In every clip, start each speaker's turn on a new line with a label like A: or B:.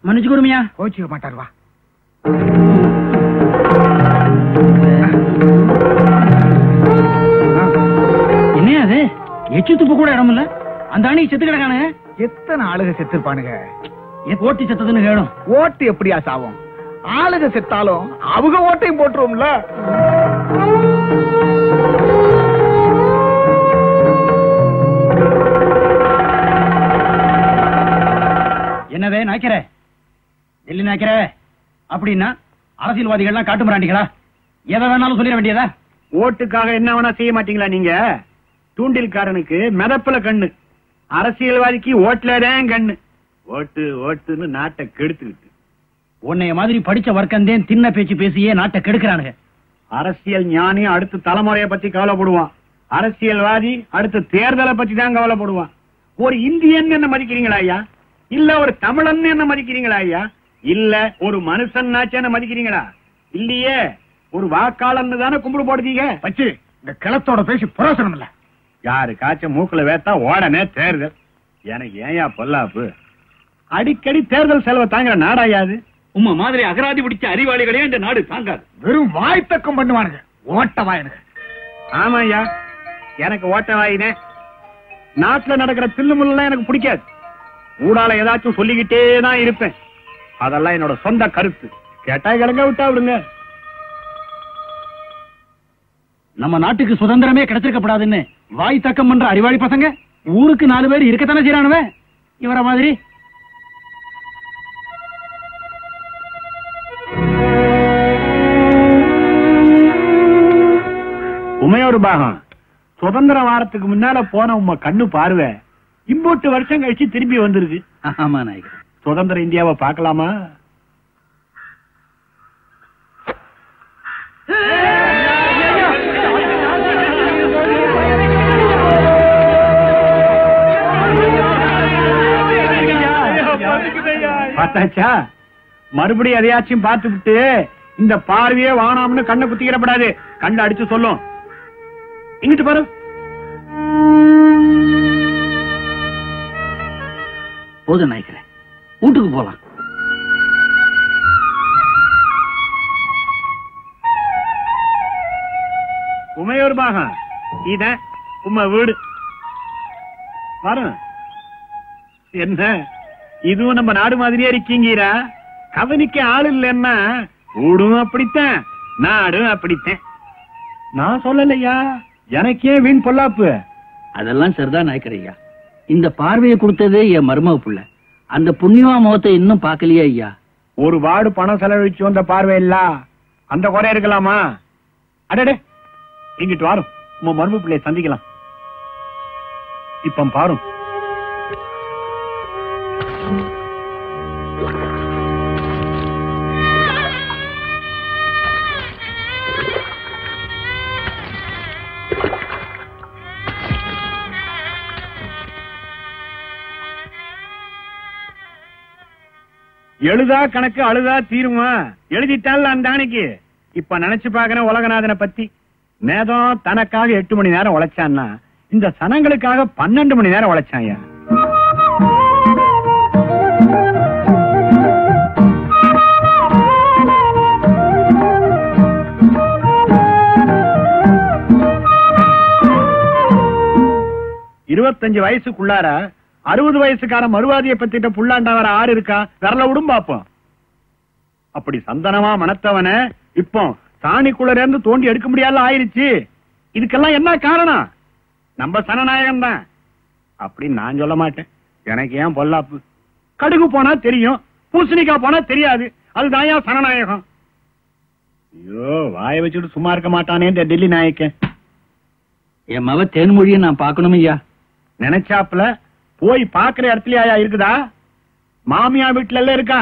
A: மன்னிச்சு கொடுமையா
B: கோச்சிக்க மாட்டார் வா
A: என்ன அது எச்சு துப்பு கூட இடம் இல்ல அந்த அணி செத்து கிடக்கானு
B: எத்தனை ஆளுக செத்துருப்பானுங்க
A: ஓட்டி செத்ததுன்னு கேடும்
B: ஓட்டு எப்படியா சாவும் ஆளுக செத்தாலும் அவங்க ஓட்டையும் போட்டுருவோம்ல
A: என்னவே நாய்க்கிற டெல்லி நாய்க்கிற அப்படின்னா அரசியல்வாதிகள்லாம் காட்டு மிராண்டிகளா எதை வேணாலும் சொல்லிட வேண்டியதா
C: ஓட்டுக்காக என்ன வேணா செய்ய மாட்டீங்களா நீங்க தூண்டில்காரனுக்கு மிதப்புல கண்ணு அரசியல்வாதிக்கு ஓட்டுலதான் கண்ணு ஓட்டு ஓட்டுன்னு நாட்டை கெடுத்துக்கிட்டு
A: உன்னைய மாதிரி படிச்ச வர்க்கந்தேன் தின்ன பேச்சு பேசியே நாட்டை கெடுக்கிறானுங்க
C: அரசியல் ஞானி அடுத்த தலைமுறைய பத்தி கவலைப்படுவான் அரசியல்வாதி அடுத்த தேர்தலை பத்தி தான் கவலைப்படுவான் ஒரு இந்தியன் என்ன மதிக்கிறீங்களா ஐயா இல்ல ஒரு தமிழன் என்ன மதிக்கிறீங்களா ஐயா இல்ல ஒரு மனுஷன் என்ன மதிக்கிறீங்களா இல்லையே ஒரு வாக்காளர்னு தானே கும்பிடு போடுதீங்க
B: வச்சு இந்த கிளத்தோட பேசி புரோசனம் இல்ல
C: யாரு காய்ச்ச மூக்குல வேத்தா உடனே தேர்தல் எனக்கு ஏயா பொல்லாப்பு அடிக்கடி தேர்தல் செலவை தாங்குற நாடாயாது
A: உம்ம மாதிரி அகராதி பிடிச்ச அறிவாளிகளே இந்த நாடு தாங்காது
B: வெறும் வாய்த்தக்கம் பண்ணுவானுங்க ஓட்ட வாயனுங்க
C: ஆமா ஐயா எனக்கு ஓட்ட வாயினே நாட்டுல நடக்கிற தில்லுமுல்லாம் எனக்கு பிடிக்காது ஊடால ஏதாச்சும் சொல்லிக்கிட்டே தான் இருப்பேன் அதெல்லாம் என்னோட சொந்த கருத்து கேட்டா கிழங்க விட்டா விடுங்க
A: நம்ம நாட்டுக்கு சுதந்திரமே கிடைச்சிருக்கப்படாதுன்னு வாய் தக்கம் பண்ற அறிவாளி பசங்க ஊருக்கு நாலு பேர் இருக்கத்தானே செய்யறானுவ இவர மாதிரி
C: உமையோர் பாகம் சுதந்திர வாரத்துக்கு முன்னால போன உம்ம கண்ணு பார்வை இம்போட்டு வருஷம் கழிச்சு திரும்பி வந்திருக்கு
A: ஆமா நாயகர்
C: சுதந்திர இந்தியாவை பார்க்கலாமா பார்த்தாச்சா மறுபடியும் எதையாச்சும் பார்த்து விட்டு இந்த பார்வையே வானாம்னு கண்ணை குத்திக்கிறப்படாது கண்ணை அடிச்சு சொல்லும் இங்கிட்டு பாரு
A: போதும் நாயக்கரே வீட்டுக்கு போலாம்
C: உமையோர் பாகம் இத உம்ம வீடு வரும் என்ன இதுவும் நம்ம நாடு மாதிரியே இருக்கீங்கீரா கவனிக்க ஆள் இல்லைன்னா வீடும் அப்படித்தான் நாடும் அப்படித்தான் நான் சொல்லலையா எனக்கே வீண் பொல்லாப்பு
A: அதெல்லாம் சரிதான் நாயக்கரையா இந்த பார்வையை கொடுத்ததே என் மருமக புள்ள அந்த புண்ணியமா முகத்தை இன்னும் பார்க்கலையா ஐயா
C: ஒரு வார்டு பணம் செலவழிச்சு வந்த பார்வை இல்ல அந்த குறை இருக்கலாமா அடடே இங்கிட்டு வாரும் உங்க மரும பிள்ளைய சந்திக்கலாம் இப்ப பாரும் எழுதா கணக்கு அழுதா தீருமா எழுதிட்டால அந்த அன்னைக்கு இப்ப நினைச்சு பாக்குறேன் உலகநாதனை பத்தி நேதம் தனக்காக எட்டு மணி நேரம் உழைச்சான்னா இந்த சனங்களுக்காக பன்னெண்டு மணி நேரம் உழைச்சாயா இருபத்தஞ்சு வயசுக்குள்ளார அறுபது வயசுக்கார மறுவாதியை பத்திட்ட புல்லாண்டவர ஆறு இருக்கா விரல விடும் பாப்போம் அப்படி சந்தனமா மணத்தவன இப்போ சாணிக்குள்ள இருந்து தோண்டி எடுக்க முடியாத ஆயிருச்சு இதுக்கெல்லாம் என்ன காரணம் நம்ம சனநாயகம் தான் அப்படின்னு நான் சொல்ல மாட்டேன் எனக்கு ஏன் பொல்லாப்பு கடுகு போனா தெரியும் பூசணிக்காய் போனா தெரியாது அதுதான் ஏன் சனநாயகம் ஐயோ வாய வச்சுட்டு சும்மா இருக்க மாட்டானே இந்த டெல்லி நாயக்கன்
A: என் மவ தேன்மொழியை நான் பார்க்கணும் ஐயா
C: நினைச்சாப்புல போய் பாக்குற இடத்துலயா இருக்குதா மாமியா வீட்டுல எல்லாம் இருக்கா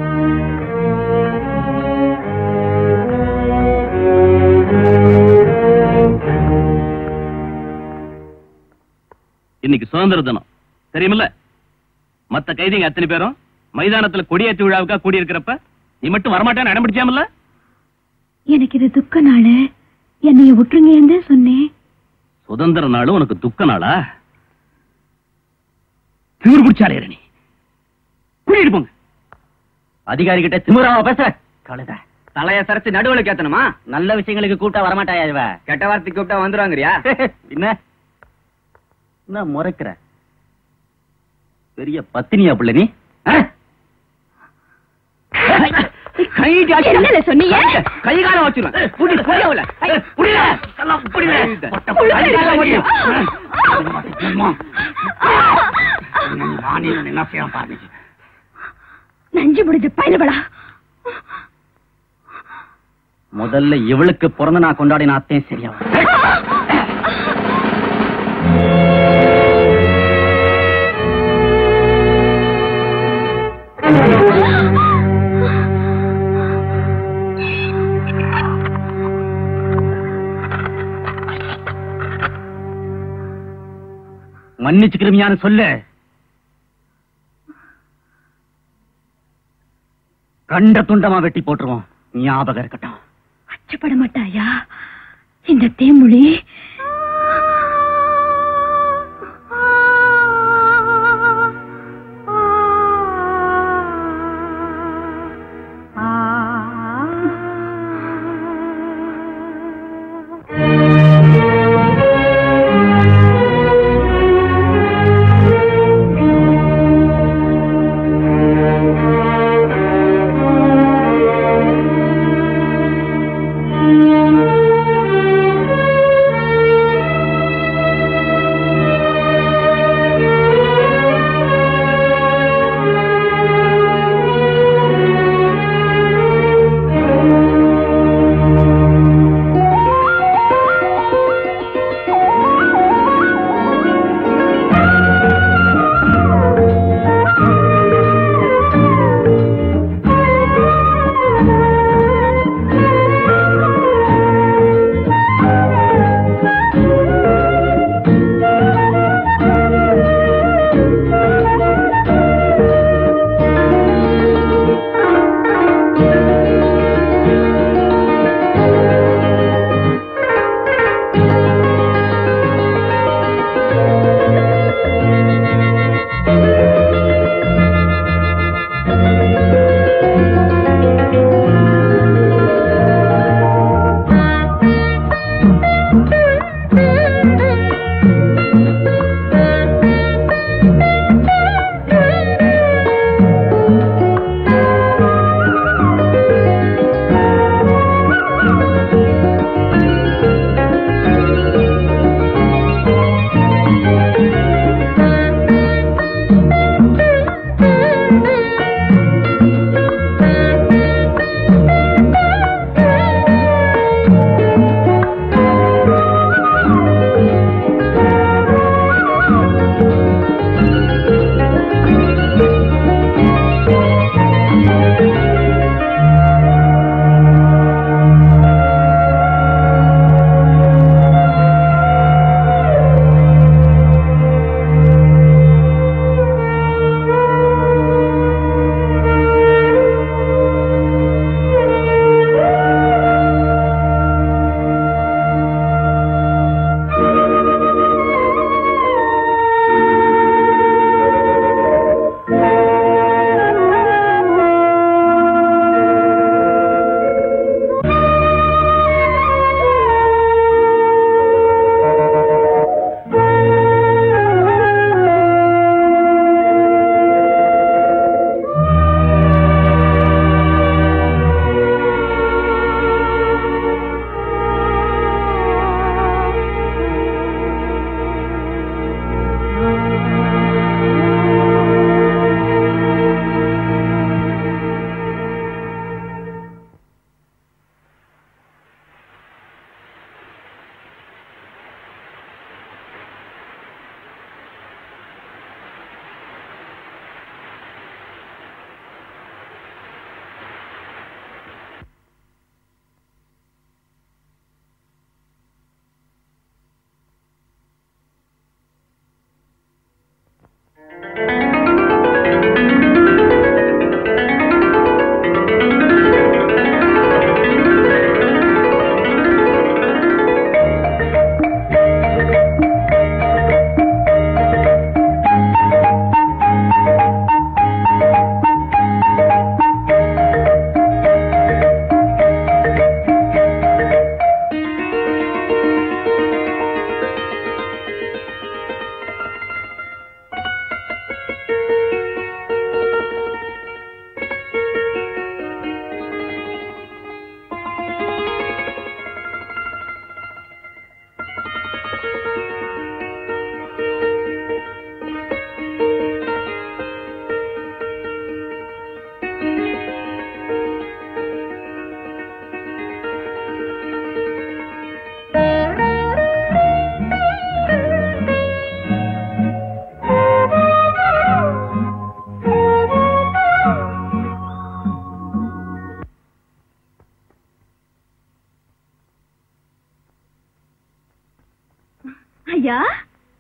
D: இன்னைக்கு சுதந்திர தினம் தெரியுமில்ல மத்த கைதிங்க அத்தனை பேரும் மைதானத்துல கொடியேற்று விழாவுக்கா கூடி இருக்கிறப்ப நீ மட்டும் வரமாட்டேன்னு இடம் பிடிச்சாமல்ல
E: எனக்கு இது துக்க நாளு என்னைய விட்டுருங்கன்னு சொன்னேன்
D: சுதந்திர நாளும் உனக்கு துக்க நாளா திமிர் பிடிச்சாலே நீ கூட்டிட்டு போங்க
A: அதிகாரி கிட்ட திமிராவா பேசுற கழுத
F: தலைய சரைச்சு நடுவுல கேத்தணுமா
A: நல்ல விஷயங்களுக்கு கூப்பிட்டா வரமாட்டாயா இவ
F: கெட்ட வார்த்தை கூப்பிட்டா வந்துருவாங்கறியா
A: என்ன என்ன முறைக்கிற பெரிய பத்தினியா புள்ள நீ ஆ? கைடி அடி.
E: என்னல சொன்னீங்க?
F: கை கால வச்சிருவேன் புடி புடியவல புடில எல்லாம் புடில
E: உள்ள
F: கை கால
E: இருக்காதீங்க.
F: வச்சிருவேன்
A: என்ன செய்யலாம் பாருங்க
E: நஞ்சு முடிஞ்ச பயலுவலா
A: முதல்ல இவளுக்கு பிறந்த நான் கொண்டாடின அத்தையும் சரியா மன்னிச்சுக்கிறமியான்னு சொல்லு கண்ட துண்டமா வெட்டி போட்டுருவோம் ஞாபகம் இருக்கட்டும்
E: அச்சப்பட மாட்டாயா இந்த தேமொழி
G: ஆ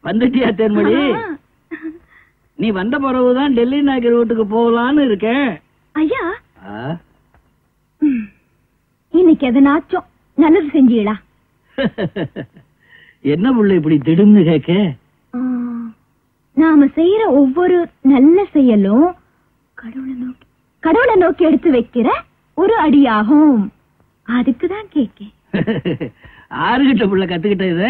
A: வந்துட்டியா தேன்மொழி
E: ஆ.
A: நீ வந்த பிறகுதான் டெல்லி நாயக்கர் வீட்டுக்கு போகலான்னு இருக்கேன்
E: ஐயா ம். இன்னைக்கு எதனாச்சும் நல்லது செஞ்சீங்களா
A: என்ன புள்ள இப்படி திடும்னு கேட்க
E: ஆ, நாம செய்யற ஒவ்வொரு நல்ல செயலும் கடவுளை நோக்கி கடவுளை நோக்கி எடுத்து வைக்கிற ஒரு அடியாகும் அதுக்குதான் கேக்கேன்
A: ஆறுகிட்ட புள்ள கத்துக்கிட்ட இத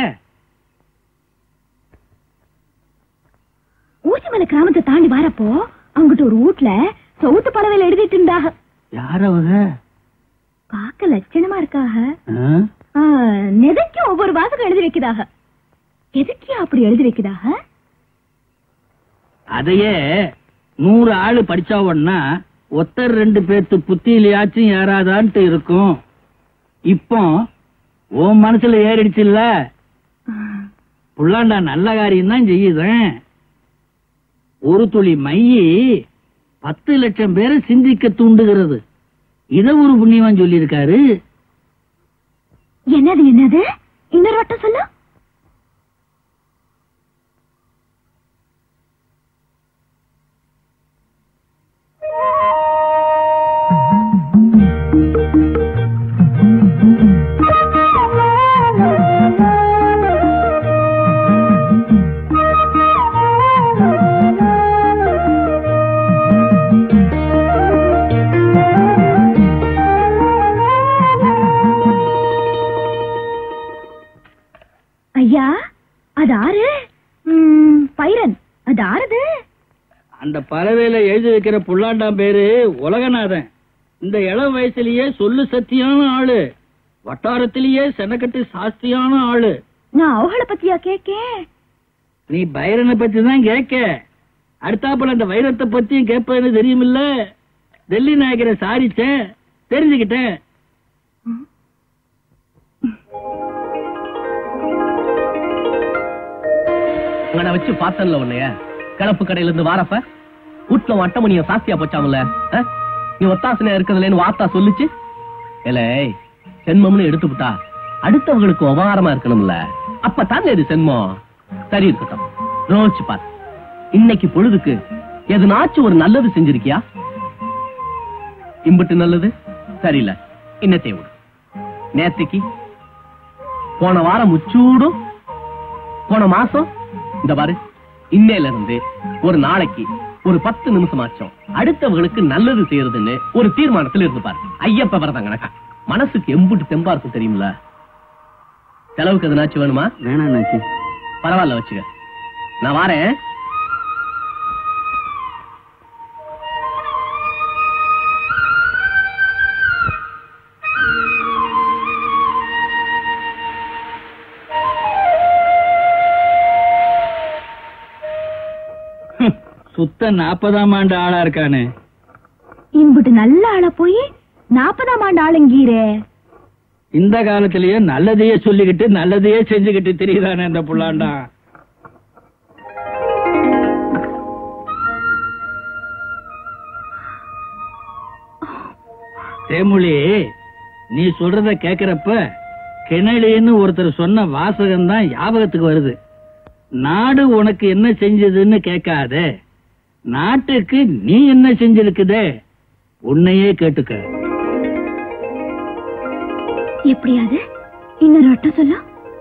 E: ஊசிமலை கிராமத்தை தாண்டி வரப்போ அங்கிட்ட ஒரு வீட்ல சவுத்து பலவையில எழுதிட்டு இருந்தாக
A: யார் அவங்க
E: பார்க்க லட்சணமா இருக்காக
A: ஆ?
E: ஆ, நெதைக்கும் ஒவ்வொரு வாசகம் எழுதி வைக்குதாக எதுக்கு அப்படி எழுதி வைக்குதாக
A: அதையே நூறு ஆளு படிச்சா உடனா ஒத்தர் ரெண்டு பேர்த்து புத்தியிலையாச்சும் ஏறாதான்ட்டு இருக்கும் இப்போ உன் மனசுல ஏறிடுச்சு இல்ல புள்ளாண்டா நல்ல காரியம் தான் செய்யுதேன் ஒரு துளி மையி பத்து லட்சம் பேரை சிந்திக்க தூண்டுகிறது இத ஒரு புண்ணியவான் சொல்லியிருக்காரு
E: என்னது என்னது இன்னொரு வட்டம் சொல்லு ஐயா அது ஆறு ம், பைரன் அது ஆறுது
A: அந்த பறவையில எழுதி வைக்கிற புல்லாண்டாம் பேரு உலகநாதன் இந்த இளம் வயசுலயே சொல்லு சத்தியான ஆளு வட்டாரத்திலேயே செனக்கட்டு சாஸ்தியான ஆளு
E: நான் அவங்கள பத்தியா கேக்கேன்
A: நீ பைரனை பத்தி தான் கேட்க அடுத்தாப்புல அந்த வைரத்தை பத்தியும் கேட்பதுன்னு தெரியுமில்ல டெல்லி நாயக்கரை சாரிச்சேன் தெரிஞ்சுக்கிட்டேன்
D: உங்களை வச்சு பார்த்தன்ல உன்னைய கிளப்பு கடையில இருந்து வாரப்ப வீட்டுல உன் அட்டமணிய சாஸ்தியா போச்சாமல நீ ஒத்தாசனையா இருக்கிறதுலன்னு வார்த்தா சொல்லுச்சு ஏலே சென்மம்னு எடுத்துவிட்டா அடுத்தவங்களுக்கு உபகாரமா இருக்கணும்ல அப்பதான் இது சென்மம் சரி இருக்கட்டும் ரோச்சு பார் இன்னைக்கு பொழுதுக்கு எதுனாச்சும் ஒரு நல்லது செஞ்சிருக்கியா இம்புட்டு நல்லது சரியில்லை இன்னத்தை விடு நேத்திக்கு போன வாரம் முச்சூடும் போன மாசம் இந்த பாரு இன்னையில இருந்து ஒரு நாளைக்கு ஒரு பத்து நிமிஷம் ஆச்சும் அடுத்தவங்களுக்கு நல்லது செய்யறதுன்னு ஒரு தீர்மானத்துல இருந்து பாரு ஐயப்ப வரதான் கணக்கா மனசுக்கு எம்புட்டு தெம்பா இருக்கும் தெரியுமில செலவுக்கு எதுனாச்சும் வேணுமா
A: வேணாம் நாச்சி
D: பரவாயில்ல வச்சுக்க நான் வாரேன்
A: சுத்த நாற்பதாம் ஆண்டு ஆளா இருக்கானே
E: இம்புட்டு நல்ல ஆள போய் நாற்பதாம் ஆண்டு ஆளுங்கீரே
A: இந்த காலத்திலேயே நல்லதையே சொல்லிக்கிட்டு நல்லதையே செஞ்சுக்கிட்டு தெரியுதானே இந்த புள்ளாண்டா தேமொழி நீ சொல்றத கேக்குறப்ப கிணலின்னு ஒருத்தர் சொன்ன வாசகம் தான் ஞாபகத்துக்கு வருது நாடு உனக்கு என்ன செஞ்சதுன்னு கேட்காத நாட்டுக்கு நீ என்ன செஞ்சிருக்குதே உன்னையே கேட்டுக்க
E: எப்படியாது இன்னொரு வட்டம் சொல்லு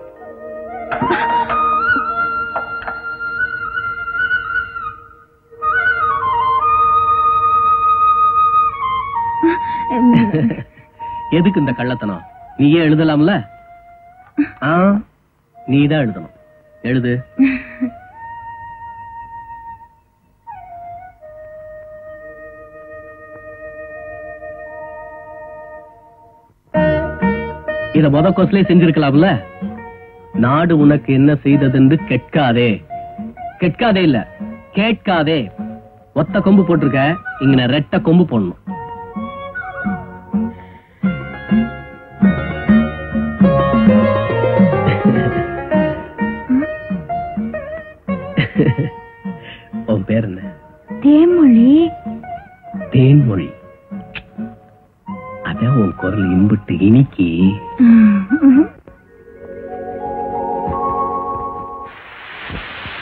D: எதுக்கு இந்த கள்ளத்தனம் நீயே எழுதலாம்ல ஆ நீதான் எழுதணும் எழுது இத முத கோஸ்லயே செஞ்சிருக்கலாம்ல நாடு உனக்கு என்ன செய்ததென்று கேட்காதே கேட்காதே இல்ல கேட்காதே ஒத்த கொம்பு போட்டிருக்க இங்க நான் ரெட்ட கொம்பு போடணும் உன் பேர் என்ன
E: தேமொழி
D: தேன்மொழி அதான் உன் குரல் இன்புட்டு இனிக்கி
E: ம், ம்.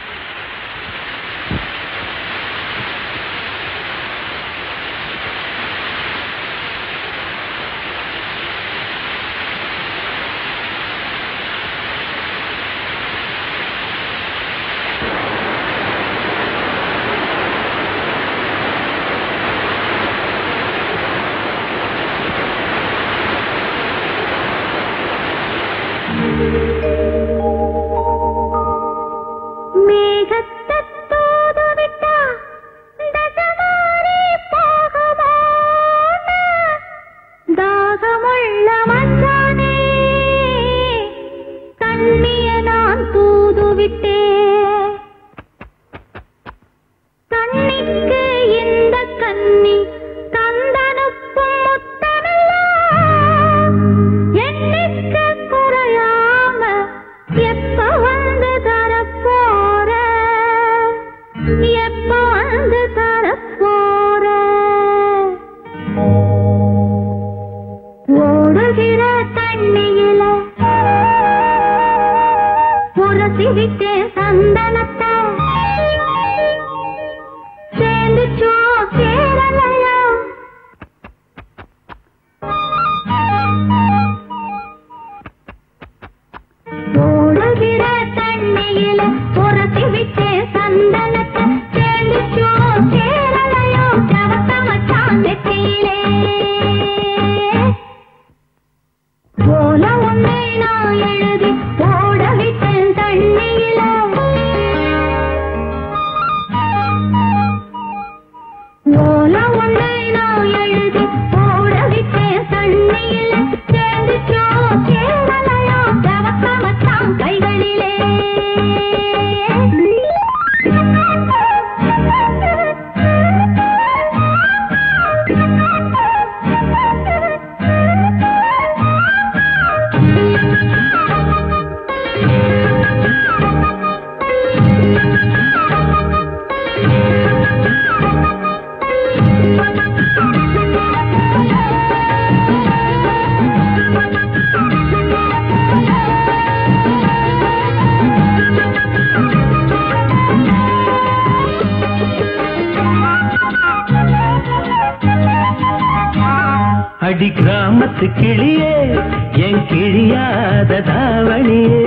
G: அடி கிராமத்து கிளியே என் கிழியாத தாவணியே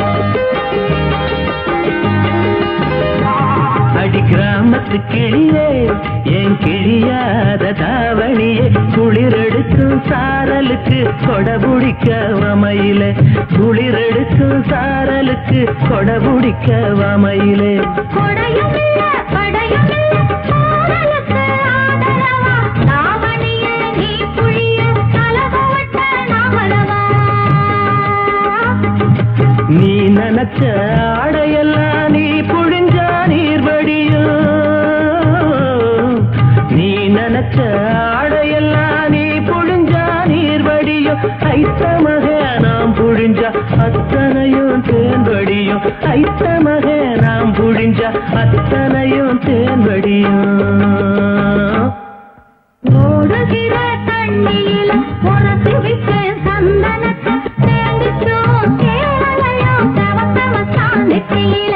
G: அடி கிராமத்து கிளியே என் கிழியாத தாவணியே குளிரெடுக்கும் சாரலுக்கு கொடபுடிக்க வமையிலே குளிரெடுக்கும் சாரலுக்கு கொடபுடிக்க வமையிலே
E: கொடையுமில்ல, படையுமில்ல, காதலுக்கு ஆதரவா, தாவணியே நீ புழிய, கலகவட்ட நாமரவா.
G: நீ நினைச்ச ஆடையெல்லாம் நீ புழிஞ்சா நீர் வடியும் நீ நினைச்ச ஆடையெல்லாம் நீ புழிஞ்சா நீர் வடியும் ஐத்தமக நாம் புழிஞ்சா அத்தனையும் தேன் வடியும் ஐத்தமக நாம் புழிஞ்சா அத்தனையும் தேன் வடியும்
E: ஓடுகிற தண்ணியில உரசி விட்டு சந்தனத்தை சேர்ந்துச்சோம் கேரளையோ தவத்தவத்தான் நெற்றியில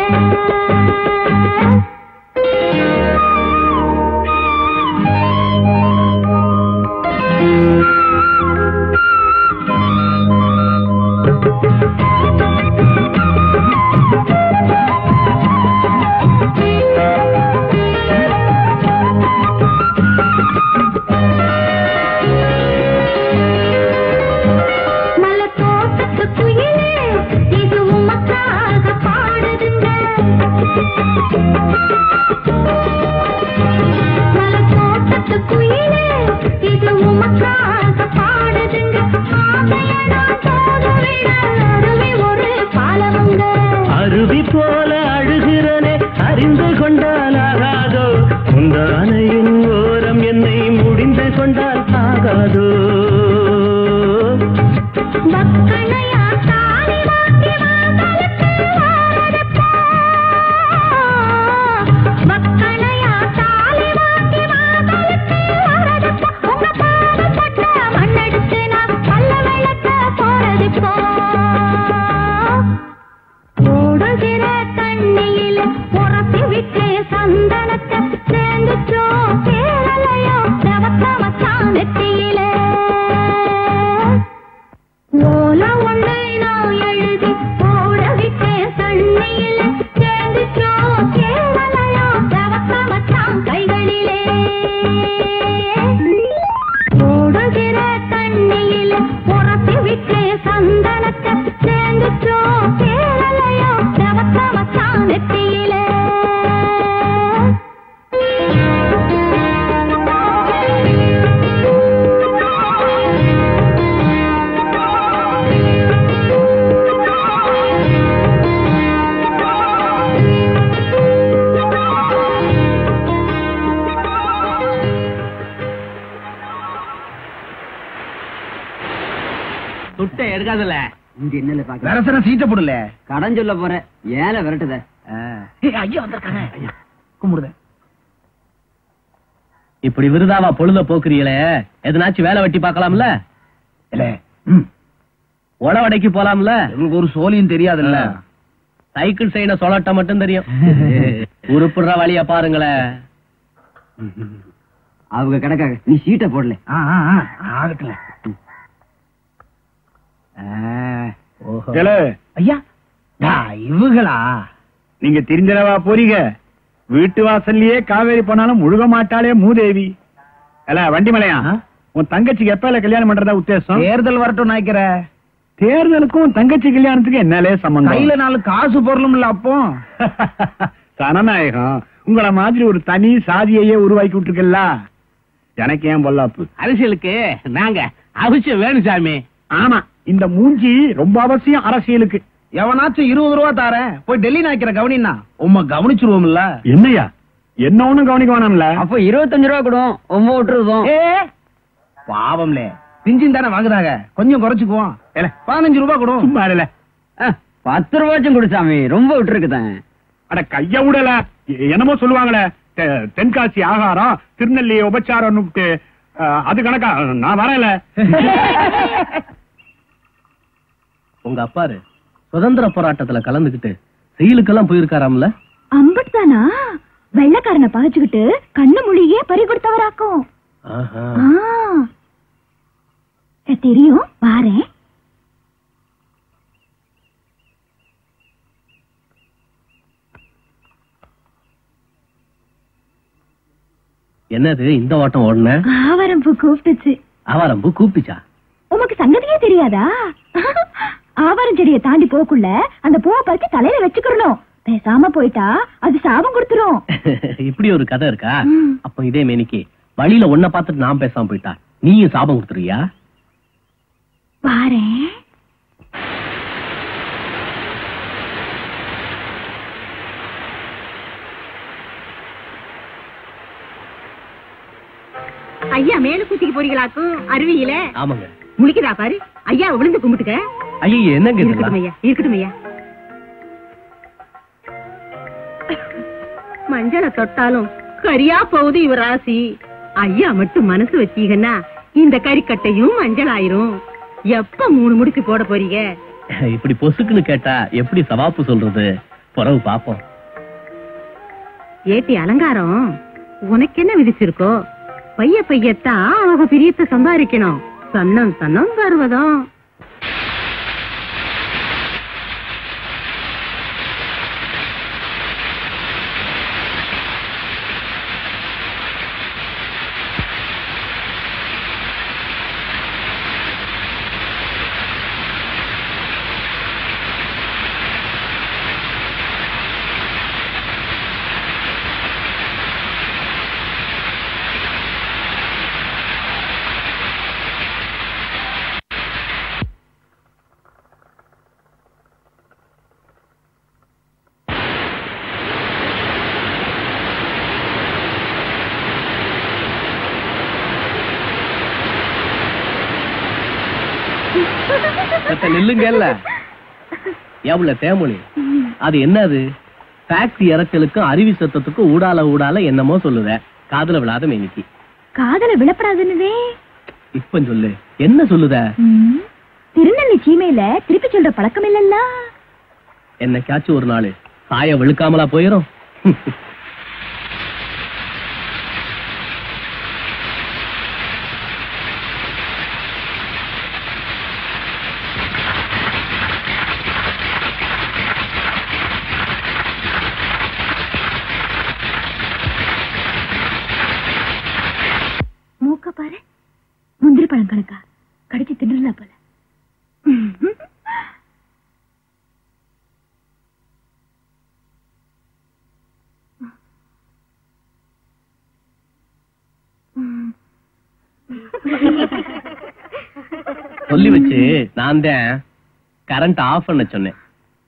E: மலத்தோட்டத்து குயிலே இது உமக்காக பாடுதுங்க மலத்தோட்டத்து குயிலே இது உமக்காக பாடுதுங்க ஆசைய நான் தோதுவிட அருவி ஒரு பாலமுங்க
G: அருவி போல அழுகிறனே அறிந்து கொண்டால் ஆகாதோ உந்தானையின் ஓரம் என்னை முடிந்து கொண்டால் ஆகாதோ
E: மக்களையா தாலி வாங்கி வாங்கலுக்கு வாழறப்போ மக்களையா தாலி வாங்கி வாங்கலுக்கு வாழறப்போ உங்க பாதப்பட்ட மண்ணெடுத்து நான் பல்ல விளக்க போறதுப்போ ஓடுகிற தண்ணியில உரசி விட்டு சந்தனத்தை சேர்ந்துச்சோ கேரளையோ தவத்தவத்தான் நெத்தியிலே ஓல ஒன்றை நான் எழுதி போட விட்டேன் தண்ணியில சேர்ந்துச்சோ கேரளையோ தவத்தவத்தான் கைகளிலே ஓடுகிற தண்ணியில உரசி விட்டு சந்தனத்தை சேர்ந்துச்சோ கேரளையோ தவத்தவத்தான் நெத்தியிலே
D: துட்டை எடுக்காதல
F: இங்க என்னல பாக்க
B: வரசன சீட்டை போடல
F: கடன் சொல்ல போற ஏல விரட்டுத
B: ஐயா வந்திருக்காங்க ஐயா கும்பிடுத
D: இப்படி விருதாவா பொழுத போக்குறீங்களே எதனாச்சும் வேலை வெட்டி பார்க்கலாம்ல
B: இல்ல ம்
D: உழவடைக்கு போலாம்ல
B: உங்களுக்கு ஒரு சோழியும் தெரியாதுல்ல
D: சைக்கிள் செய்யணும் சொல்லட்ட மட்டும் தெரியும் உருப்புடுற வழிய பாருங்களேன்
F: அவங்க கிடக்காக நீ சீட்டை போடல
B: ஆ, ஆ, ஆ, ஆகட்டுல ஆ,
C: ஏலே,
B: ஐயா டா, இவுகளா
C: நீங்க தெரிஞ்சலவா போறீங்க வீட்டு வாசல்லயே காவேரி போனாலும் முழுக மாட்டாளே மூதேவி அல்ல வண்டிமலையா
B: ஆ?
C: உன் தங்கச்சிக்கு எப்ப கல்யாணம் பண்றதா உத்தேசம்
B: தேர்தல் வரட்டும் நினைக்கிற
C: தேர்தலுக்கும் உன் தங்கச்சி கல்யாணத்துக்கு என்னலே சம்பந்தம்
B: கையில நாலு காசு பொருளும் இல்ல அப்போ
C: சனநாயகம் உங்கள மாதிரி ஒரு தனி சாதியையே உருவாக்கி விட்டுருக்கல்ல எனக்கு ஏன் பொல்லாப்பு
D: அரசியலுக்கு நாங்க அவசியம் வேணும் சாமி
C: ஆமா இந்த மூஞ்சி ரொம்ப அவசியம் அரசியலுக்கு
B: எவனாச்சும் இருபது ரூபா தாரேன் போய் டெல்லி நாய்க்கிற கவனின்னா உம்மை கவனிச்சிருவோம்ல
C: என்னையா என்ன ஒண்ணும் கவனிக்க வேணாம்ல
F: அப்போ இருபத்தஞ்சு ரூபா கொடும் ஒன்பது விட்டுருவோம்
B: ஏ பாவம்லே பிஞ்சின் தானே வாங்குறாங்க கொஞ்சம் குறைச்சுக்குவோம் ஏல, பதினஞ்சு ரூபாய் கொடும்
C: சும்மா இல்ல
F: பத்து ரூபாச்சும் கொடு சாமி ரொம்ப விட்டுருக்குதான்
C: அட கைய விடல எ- என்னமோ சொல்லுவாங்களே தெ- தென்காசி ஆகாரம் திருநெல்லி உபச்சாரம் அது கணக்கா நான் வரல
D: உங்க அப்பாரு சுதந்திர போராட்டத்துல கலந்துகிட்டு செயலுக்கெல்லாம் போயிருக்காராம்ல
E: அம்பட் தானா வெள்ளக்காரனை பகைச்சுக்கிட்டு கண்ணு மொழியே பறி கொடுத்தவராக்கும்
D: ஆஹா.
E: ஆ. எனக்கு தெரியும் பாரேன்
D: என்னது இந்த ஓட்டம் ஓடுன
E: ஆவரம்பு கூப்பிட்டுச்சு
D: ஆவாரம்பு கூப்பிச்சா
E: உமக்கு சங்கதியே தெரியாதா ஆவாரம் செடியை தாண்டி போக்குள்ள அந்த பூவை பறிச்சு தலையில வச்சுக்கிறணும் பேசாம போயிட்டா அது சாபம் கொடுத்துரும்
D: இப்படி ஒரு கதை இருக்கா
E: ம்.
D: அப்ப இதே மேனிக்கு வழியில உன்னை பார்த்துட்டு நான் பேசாம போயிட்டா நீயும் சாபம் கொடுத்துருவியா
E: பாரேன்
H: ஐயா மேல கூட்டிக்கு போறீங்களாக்கும் அருவியில
D: ஆமாங்க
H: முழிக்குதா பாரு ஐயா விழுந்து கும்பிட்டுக்க
D: ஐயோ என்னங்க
H: இருக்கட்டும்
D: இதெல்லாம்
H: ஐயா இருக்கட்டும் ஐயா மஞ்சளை தொட்டாலும் கரியா போகுது இவ ராசி ஐயா மட்டும் மனசு வச்சீங்கன்னா இந்த கறிக்கட்டையும் மஞ்சள் ஆயிரும் எப்ப மூணு முடிச்சு போட போறீங்க
D: இப்படி பொசுக்குன்னு கேட்டா எப்படி சவாப்பு சொல்றது பிறகு பாப்போம்
H: ஏட்டி அலங்காரம் உனக்கு என்ன விதிச்சிருக்கோ பைய பையத்தான் அவங்க பிரியத்தை சம்பாதிக்கணும் சன்னம் சன்னம் பருவதம்
D: இப்ப நில்லுங்கல்ல எவ்வளவு தேமொழி அது என்னது டாக்ஸி இறச்சலுக்கும் அருவி சத்தத்துக்கும் ஊடால ஊடால என்னமோ சொல்லுத காதுல விழாத மேனிக்கு
E: காதல விழப்படாதுன்னதே
D: இப்ப சொல்லு என்ன சொல்லுத
E: ம், திருநெல்வேலி சீமையில திருப்பி சொல்ற பழக்கம் இல்லல்ல
D: என்னைக்காச்சும் ஒரு நாள் சாய வெளுக்காமலா போயிரும்
E: மூக்க பாரு முந்திரி பழம் கணக்கா கடிச்சு தின்னுலாம் போல
D: சொல்லி வச்சு நான் தான் கரண்ட் ஆஃப் பண்ண சொன்னேன்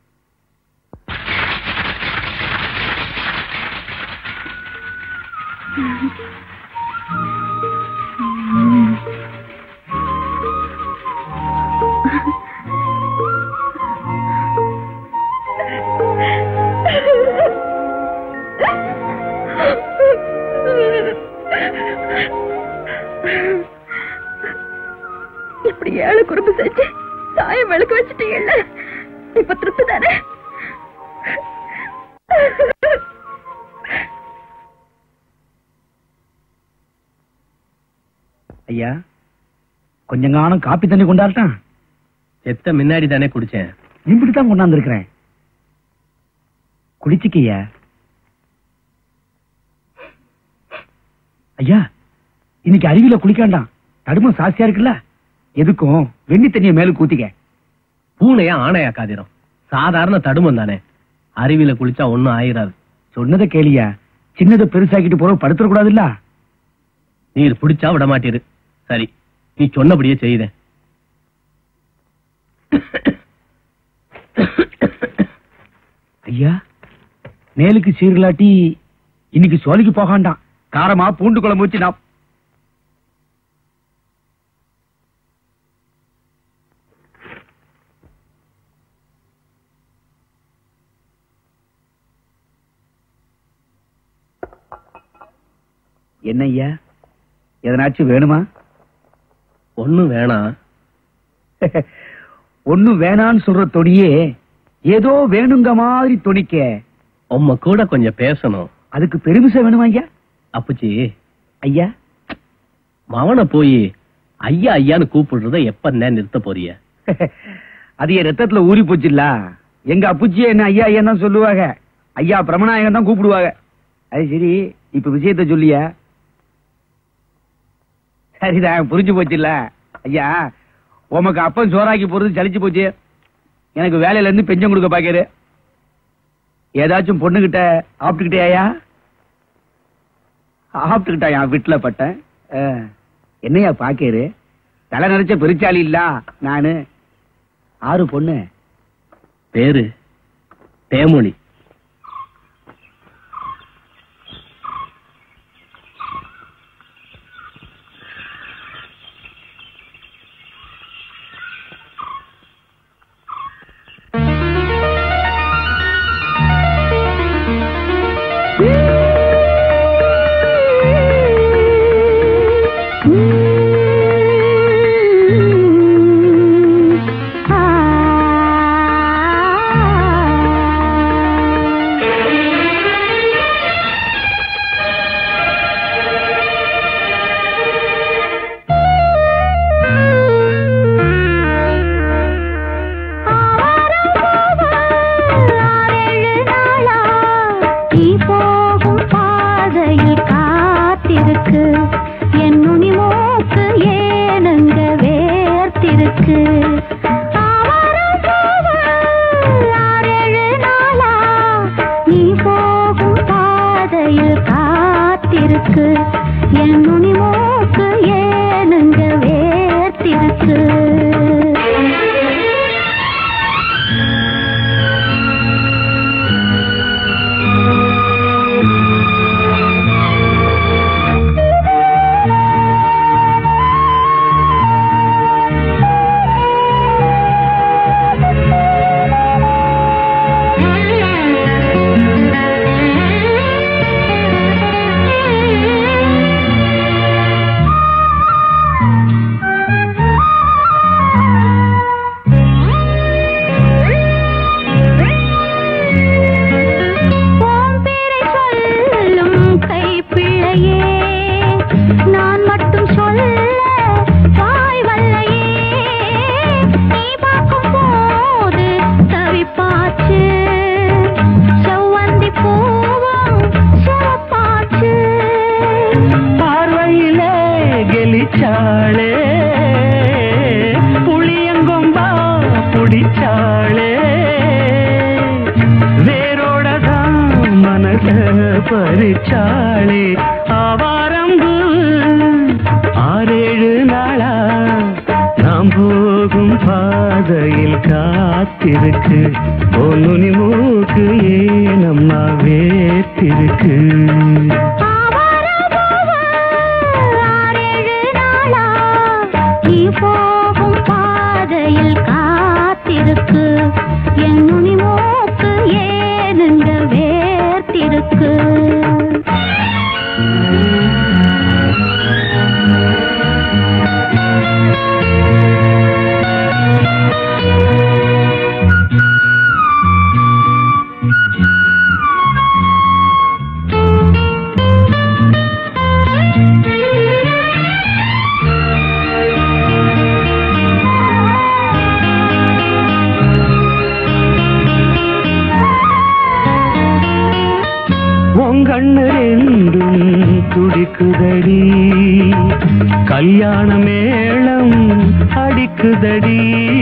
E: இப்படி ஏழு குறும்பு செஞ்சு சாயம் விளக்கு வச்சுட்டீங்கல்ல இப்ப திருப்தி தானே
B: ஐயா கொஞ்சம் காணும் காப்பி தண்ணி கொண்டாடட்டான்
D: செத்த முன்னாடி தானே குடிச்சேன்
B: இப்படி தான் கொண்டாந்துருக்கிறேன் குடிச்சுக்கையா ஐயா இன்னைக்கு அருவியில குளிக்காண்டாம் தடுமம் சாஸ்தியா இருக்குல்ல எதுக்கும் வெண்ணி தண்ணிய மேல ஊத்திக்க
D: பூனையா ஆணையா காதிரும் சாதாரண தடுமம் தானே அருவியில குளிச்சா ஒண்ணும் ஆயிராது
B: சொன்னதை கேளியா சின்னதை பெருசாக்கிட்டு போற படுத்துட கூடாதுல்ல
D: நீர் பிடிச்சா விட மாட்டீரு சரி நீ சொன்னபடியே செய்தேன்
B: ஐயா மேலுக்கு சீர்லாட்டி இன்னைக்கு சோலைக்கு போகாண்டாம் காரமா பூண்டு குழம்பு வச்சு நான் என்ன ஐயா எதனாச்சும் வேணுமா
D: ஒண்ணும் வேணாம்
B: ஒண்ணும் வேணான்னு சொல்ற தொனியே ஏதோ வேணுங்க மாதிரி தொனிக்க
D: உம்ம கூட கொஞ்சம் பேசணும்
B: அதுக்கு பெருமிசம் வேணுமா ஐயா
D: அப்புச்சி
B: ஐயா
D: மவனை போய் ஐயா ஐயான்னு கூப்பிடுறத எப்ப நிறுத்த போறிய
B: அது என் ரத்தத்துல ஊறி போச்சுல்ல எங்க அப்புச்சியே என்ன ஐயா ஐயா தான் சொல்லுவாங்க ஐயா பிரமநாயகம் தான் கூப்பிடுவாங்க அது சரி இப்ப விஷயத்த சொல்லியா சரிதான் புரிஞ்சு போச்சுல்ல ஐயா உமக்கு அப்பன் சோறாக்கி போறது சலிச்சு போச்சு எனக்கு வேலையில இருந்து பெஞ்சம் கொடுக்க பாக்காரு ஏதாச்சும் பொண்ணுகிட்ட ஆப்பிட்டுக்கிட்டே ஆப்பிட்டுக்கிட்டா என் வீட்டுல பட்டேன் ஆ, என்னையா பாக்கேரு தலை நிறைச்ச பெருச்சாலி இல்ல நானு ஆறு பொண்ணு
D: பேரு தேமொழி
E: நீ போகும் பாதையில் காத்திருக்கு என் நுனி மூக்கு ஏனங்க வேர்த்திருக்கு ஆவாரம் பூவு ஆறேழு நாளா நீ போகும் பாதையில் காத்திருக்கு என் நுனி மூக்கு ஏனங்க வேர்த்திருக்கு ஓம்பேரை சொல்லும் கைப்பிள்ளையே நான் மட்டும் சொல்ல வாய் வல்லையே நீ பார்க்கும் போது தவிப்பாச்சு செவ்வந்தி பூவும் சிவப்பாச்சு
G: பார்வையிலே கெலிச்சாளே புளியங்கொம்பா புடிச்சாளே வேரோட தான் மனச பறிச்சாளே ஆவாரம்பு ஆறேழு நாளா நாம் போகும் பாதையில் காத்திருக்கு பொன்னுனி மூக்கு ஏனம்மா வேத்திருக்கு
E: ஆறேழு நாளா நீ போகும் பாதையில் காத்திருக்கு என் நுனி மூக்கு ஏனுங்க வேர்த்திருக்கு
G: உங்கண்ணு ரெண்டும் துடிக்குதடி கல்யாண மேளம் அடிக்குதடி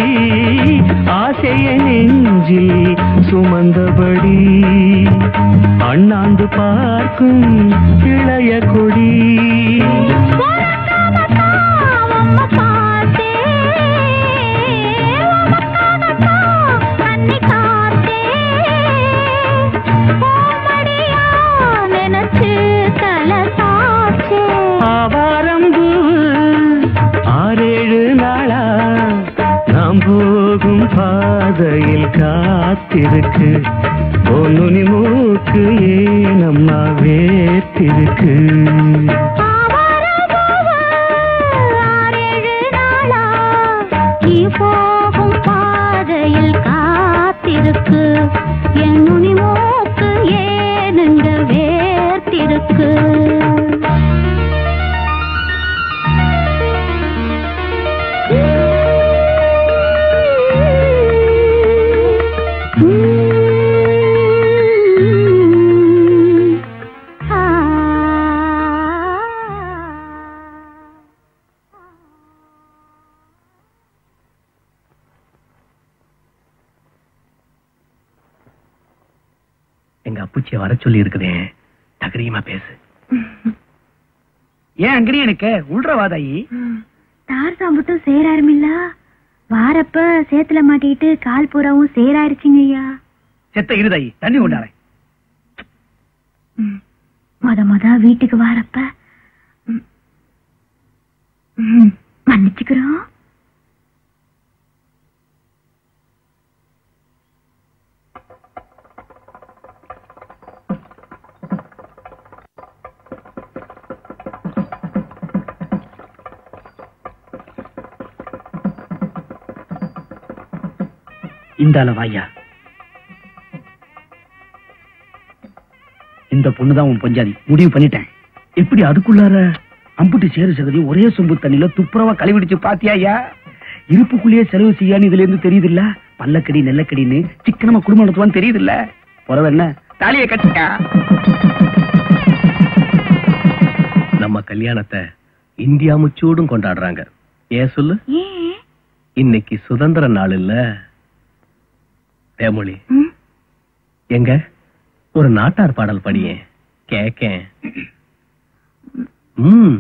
G: ஆசைய நெஞ்சில் சுமந்தபடி அண்ணாந்து பார்க்கும் இளைய கொடி ஆவாரம்பு ஆறேழு நாளா நாம் போகும் பாதையில் காத்திருக்கு பொன்னுனி மூக்கு ஏனம்மா வேத்திருக்கு
E: நீ போகும் பாதையில் காத்திருக்கு என் நுனி மூக்கு ஏனுங்க வேர்த்திருக்கு
D: எங்க அப்புச்சிய வர சொல்லி இருக்குதேன் தகரியமா பேசு
B: ஏன் அங்கேயும் எனக்கு உள்றவாதாயி
E: தார் சாம்பட்டும் சேராருமில்ல வாரப்ப சேத்துல மாட்டிக்கிட்டு கால் பூராவும் சேராயிருச்சுங்க ஐயா
B: செத்த இருதாயி தண்ணி கொண்டாரேன்
E: ம். மொத மொத வீட்டுக்கு வாரப்ப ம். ம், மன்னிச்சுக்கிறோம்
B: இந்தால வாயா இந்த பொண்ணுதான் உன் பஞ்சாதி முடிவு பண்ணிட்டேன் எப்படி அதுக்குள்ளார அம்புட்டு சேரு சகதி ஒரே சொம்பு தண்ணியில துப்புரவா கழுவிடுச்சு பாத்தியாயா இருப்புக்குள்ளேயே செலவு செய்யான்னு இதுல இருந்து தெரியுது இல்ல பல்லக்கடி நெல்லக்கடின்னு சிக்கனமா குடும்பம் நடத்துவான்னு தெரியுது இல்ல புறவ என்ன தாலியை கட்டிக்கா
D: நம்ம கல்யாணத்தை இந்தியா முச்சூடும் கொண்டாடுறாங்க ஏன் சொல்லு
E: ஏன்
D: இன்னைக்கு சுதந்திர நாள் இல்ல தேமொழி
E: ம்?
D: எங்க ஒரு நாட்டார் பாடல் படியேன் கேக்கேன் ம்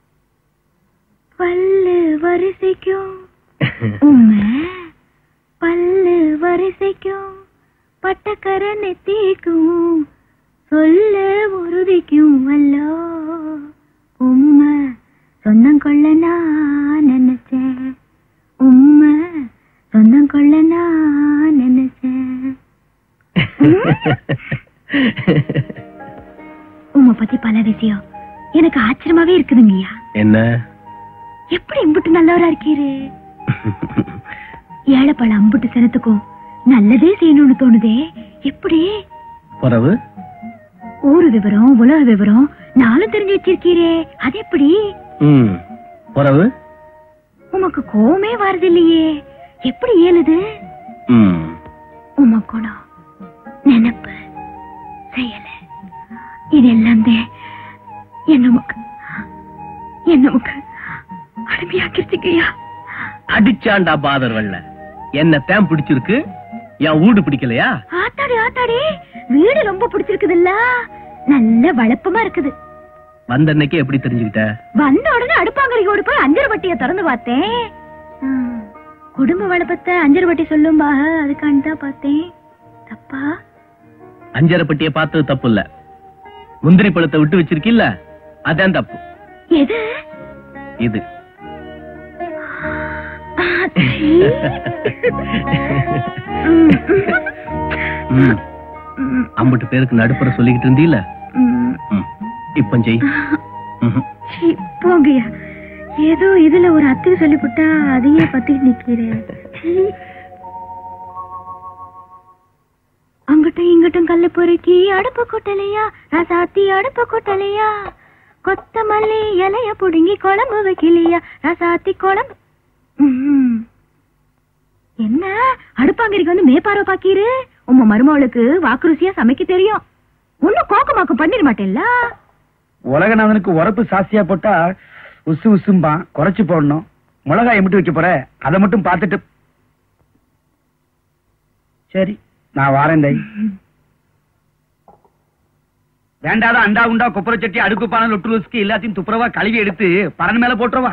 E: பல்லு வரிசைக்கும் உண்மை பல்லு வரிசைக்கும் பட்டக்கர நெத்திக்கும் சொல்ல உறுதிக்கும் அல்லோ உண்மை சொந்தம் கொள்ள நான் நினைச்சேன் உண்மை சொந்தம் கொள்ள நான் நினைச்சேன் உம்மை பத்தி பல விஷயம் எனக்கு ஆச்சரியமாவே இருக்குதுங்கய்யா
D: என்ன
E: எப்படி இம்புட்டு நல்லவரா இருக்கீரு ஏழைப்பழ அம்புட்டு சனத்துக்கும் நல்லதே செய்யணும்னு தோணுதே எப்படி
D: பிறவு
E: ஊரு விவரம் உலக விவரம் நானும் தெரிஞ்சு வச்சிருக்கீரே அது எப்படி
D: ம் பிறவு
E: உமக்கு கோவமே வருது இல்லையே எப்படி இயலுது
D: ம்
E: உம குணம் நினைப்பு செயல இதெல்லாம் தான் என்ன நமக்கு என்ன நமக்கு அடிமையாக்கிருச்சுங்கய்யா
D: அடிச்சாண்டா பாதர் வெள்ள என்ன தேம் பிடிச்சிருக்கு என் வீடு பிடிக்கலையா
E: ஆத்தாடி ஆத்தாடி வீடு ரொம்ப பிடிச்சிருக்குதுல்ல நல்ல வளப்பமா இருக்குது
D: வந்த அன்னைக்கு எப்படி தெரிஞ்சுக்கிட்ட
E: வந்த உடனே அடுப்பாங்கரைக்கு ஓடி போய் அஞ்சரை வட்டிய திறந்து பார்த்தேன் ஆ, குடும்ப வளப்பத்தை அஞ்சரை வட்டி சொல்லும்பாக அதுக்காண்டி தான் பார்த்தேன் தப்பா
D: அஞ்சரை பெட்டியை பார்த்தது தப்பு இல்ல முந்திரி பழத்தை விட்டு வச்சிருக்கில்ல அதான் தப்பு
E: எது
D: இது
E: ஆத்தி. ம்,
D: ம்.
E: ம்,
D: அம்பட்டு பேருக்கு நடுப்புற சொல்லிக்கிட்டு இருந்தீல
E: ம்.
D: ம். இப்ப செய் ம்ஹும்.
E: சீ, போங்கய்யா ஏதோ இதுல ஒரு அத்துக்கு சொல்லிவிட்டா அதையே பத்தி நிக்கிறேன் சீ. அங்கிட்டும் இங்கிட்டும் கல்லு பொறுக்கி அடுப்பு கொட்டலையா ரசாத்தி அடுப்பு கொட்டலையா கொத்தமல்லி இலைய புடுங்கி குழம்பு வைக்கலையா ரசாத்தி குழம்பு ம்ஹும். என்ன அடுப்பாங்கரிக்கு வந்து மேப்பாரோ பாக்கீரு உங்க மருமவளுக்கு வாக்குருசியா சமைக்க தெரியும் ஒன்னும் கோக்கமாக்கு பண்ணிட மாட்டேல்ல
B: உலகநாதனுக்கு உரப்பு சாஸ்தியா போட்டா உசு உசும்பான் குறைச்சு போடணும் மிளகாய் மட்டும் வைக்க போற அதை மட்டும் பார்த்துட்டு சரி நான் வாரேன் தை வேண்டாத அண்டா உண்டா குப்புற சட்டி அடுப்பு பானை லொட்டு லுஸ்க்கு எல்லாத்தையும் துப்புரவா கழுவி எடுத்து பரன் மேல போட்டுருவா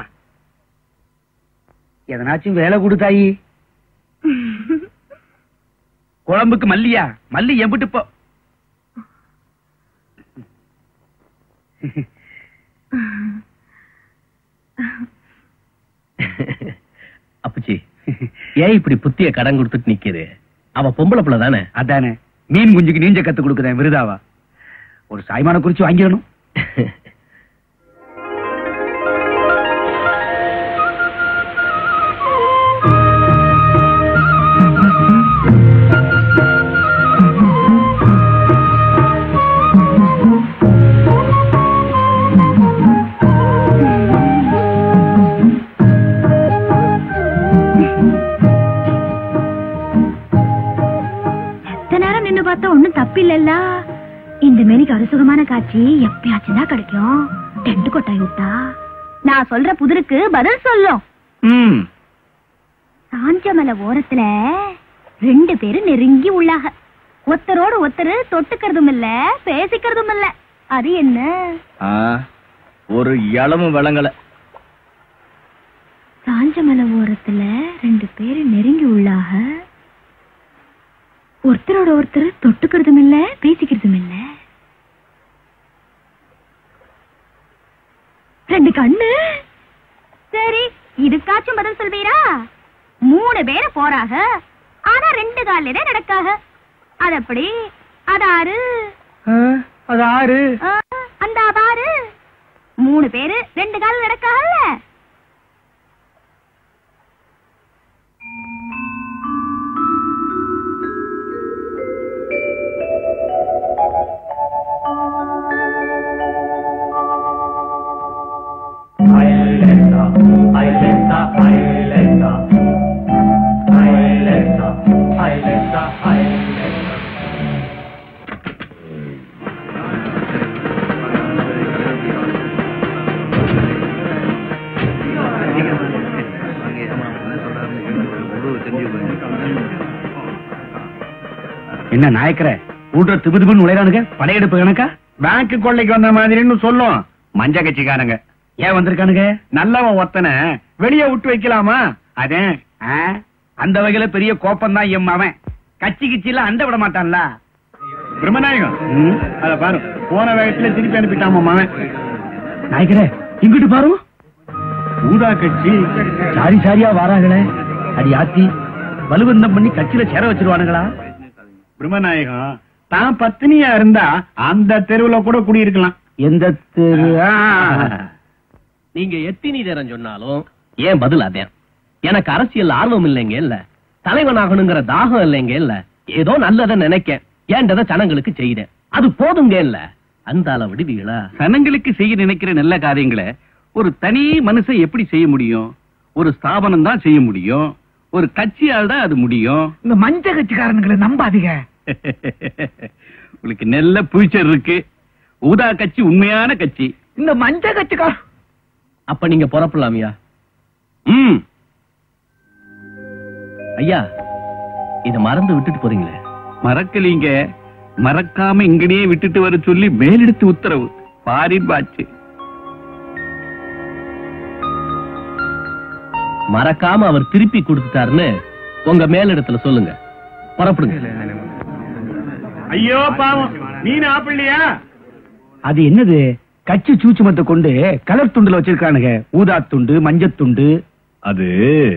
B: எதனாச்சும் வேலை கொடுத்தாயி குழம்புக்கு மல்லியா மல்லி எம்பிட்டு போ
D: அப்பச்சி ஏன் இப்படி புத்திய கடன் கொடுத்துட்டு நிக்குது அவ பொம்பளை புள்ள தானே
B: அதானே மீன் குஞ்சுக்கு நீஞ்ச கத்து கொடுக்குறேன் விருதாவா ஒரு சாய்மான குறிச்சு வாங்கிடணும்
E: எத்தனை நேரம் நின்னு பார்த்தா ஒண்ணும் தப்பில்லல்ல இந்த மாரி அறுசுகமான காட்சி எப்பயாச்சும் தான் கிடைக்கும் டென்ட் கொட்டாய் விட்டா நான் சொல்ற புதிருக்கு பதில் சொல்லும்
B: ம்
E: சாஞ்சமலை ஓரத்துல ரெண்டு பேரும் நெருங்கி உள்ளாக ஒருத்தரோடு ஒருத்தர் தொட்டுக்கிறதும் இல்ல பேசிக்கிறதும் இல்ல அது என்ன
D: ஒரு இளமும் விளங்கல
E: காஞ்ச மலை ஓரத்துல ரெண்டு பேரு நெருங்கி உள்ளாக ஒருத்தரோட ஒருத்தர் தொட்டுக்கிறதும் இல்ல பேசிக்கிறதும் இல்ல ரெண்டு கண்ணு சரி இதுக்காச்சும் பதில் சொல்வீரா மூணு பேரு போறாக ஆனா ரெண்டு கால்ல தான் நடக்காக அது அப்படி அது ஆறு
B: அது ஆறு
E: ஆ, அந்த பாரு மூணு பேரு ரெண்டு கால் நடக்காகல்ல
B: என்ன நாயக்கர ஊட்ட திபு திபுன்னு நுழைறானுங்க படையெடுப்பு கணக்கா
C: பேங்க் கொள்ளைக்கு வந்த மாதிரின்னு சொல்லும்
B: மஞ்ச கட்சிக்காரங்க ஏன் வந்திருக்கானுங்க
C: நல்லவன் ஒருத்தனை வெளியே விட்டு வைக்கலாமா அதே
B: ஆ? அந்த வகையில பெரிய கோப்பம் தான் எம் அவன் கட்சி கிச்சில அண்ட விட மாட்டான்ல
C: பிரம்மநாயகம்
B: ம்.
C: அத பாரு போன வேகத்துல திருப்பி அனுப்பிட்டாமா அவன்
B: நாயக்கரே இங்கிட்டு பாரு
C: ஊதா கட்சி
B: சாரி சாரியா வாராங்களே அடி ஆத்தி வலுவந்தம் பண்ணி கட்சியில சேர வச்சிருவானுங்களா
C: பிரம்மநாயகம் தான் பத்தினியா இருந்தா அந்த தெருவுல கூட குடியிருக்கலாம்
B: எந்த தெரு ஆ.
D: நீங்க எத்தினி நேரம் சொன்னாலும் ஏன் பதில் அதே எனக்கு அரசியல் ஆர்வம் இல்லைங்க இல்ல தலைவனாகணுங்கிற தாகம் இல்லைங்க இல்ல ஏதோ நல்லதை நினைக்க ஏண்டதை ஜனங்களுக்கு செய்தேன் அது போதுங்க இல்ல அந்த அளவு விடுவீங்களா
B: சனங்களுக்கு செய்ய நினைக்கிற நல்ல காரியங்களை ஒரு தனி மனுஷன் எப்படி செய்ய முடியும் ஒரு ஸ்தாபனம் தான் செய்ய முடியும் ஒரு கட்சியால் தான் அது முடியும்
I: இந்த மஞ்ச கட்சிக்காரனுங்களை நம்பாதீங்க
B: உங்களுக்கு நல்ல ஃபியூச்சர் இருக்கு ஊதா கட்சி உண்மையான கட்சி
I: இந்த மஞ்ச கட்சிக்கார
D: அப்ப நீங்க புறப்படலாமியா ம் ஐயா இத மறந்து விட்டுட்டு போறீங்களே
B: மறக்கலீங்க மறக்காம இங்கனே விட்டுட்டு வர சொல்லி மேலெடுத்து உத்தரவு பாரின் பாச்சு
D: மறக்காம அவர் திருப்பி கொடுத்துட்டாருன்னு உங்க மேலிடத்துல சொல்லுங்க புறப்படுங்க
C: ஐயோ பாவம் நீ ஆப்பிள்ளையா
B: அது என்னது கட்சி சூச்சுமத்தை கொண்டு கலர் துண்டுல வச்சிருக்கானுங்க ஊதா துண்டு மஞ்சள் துண்டு
C: அது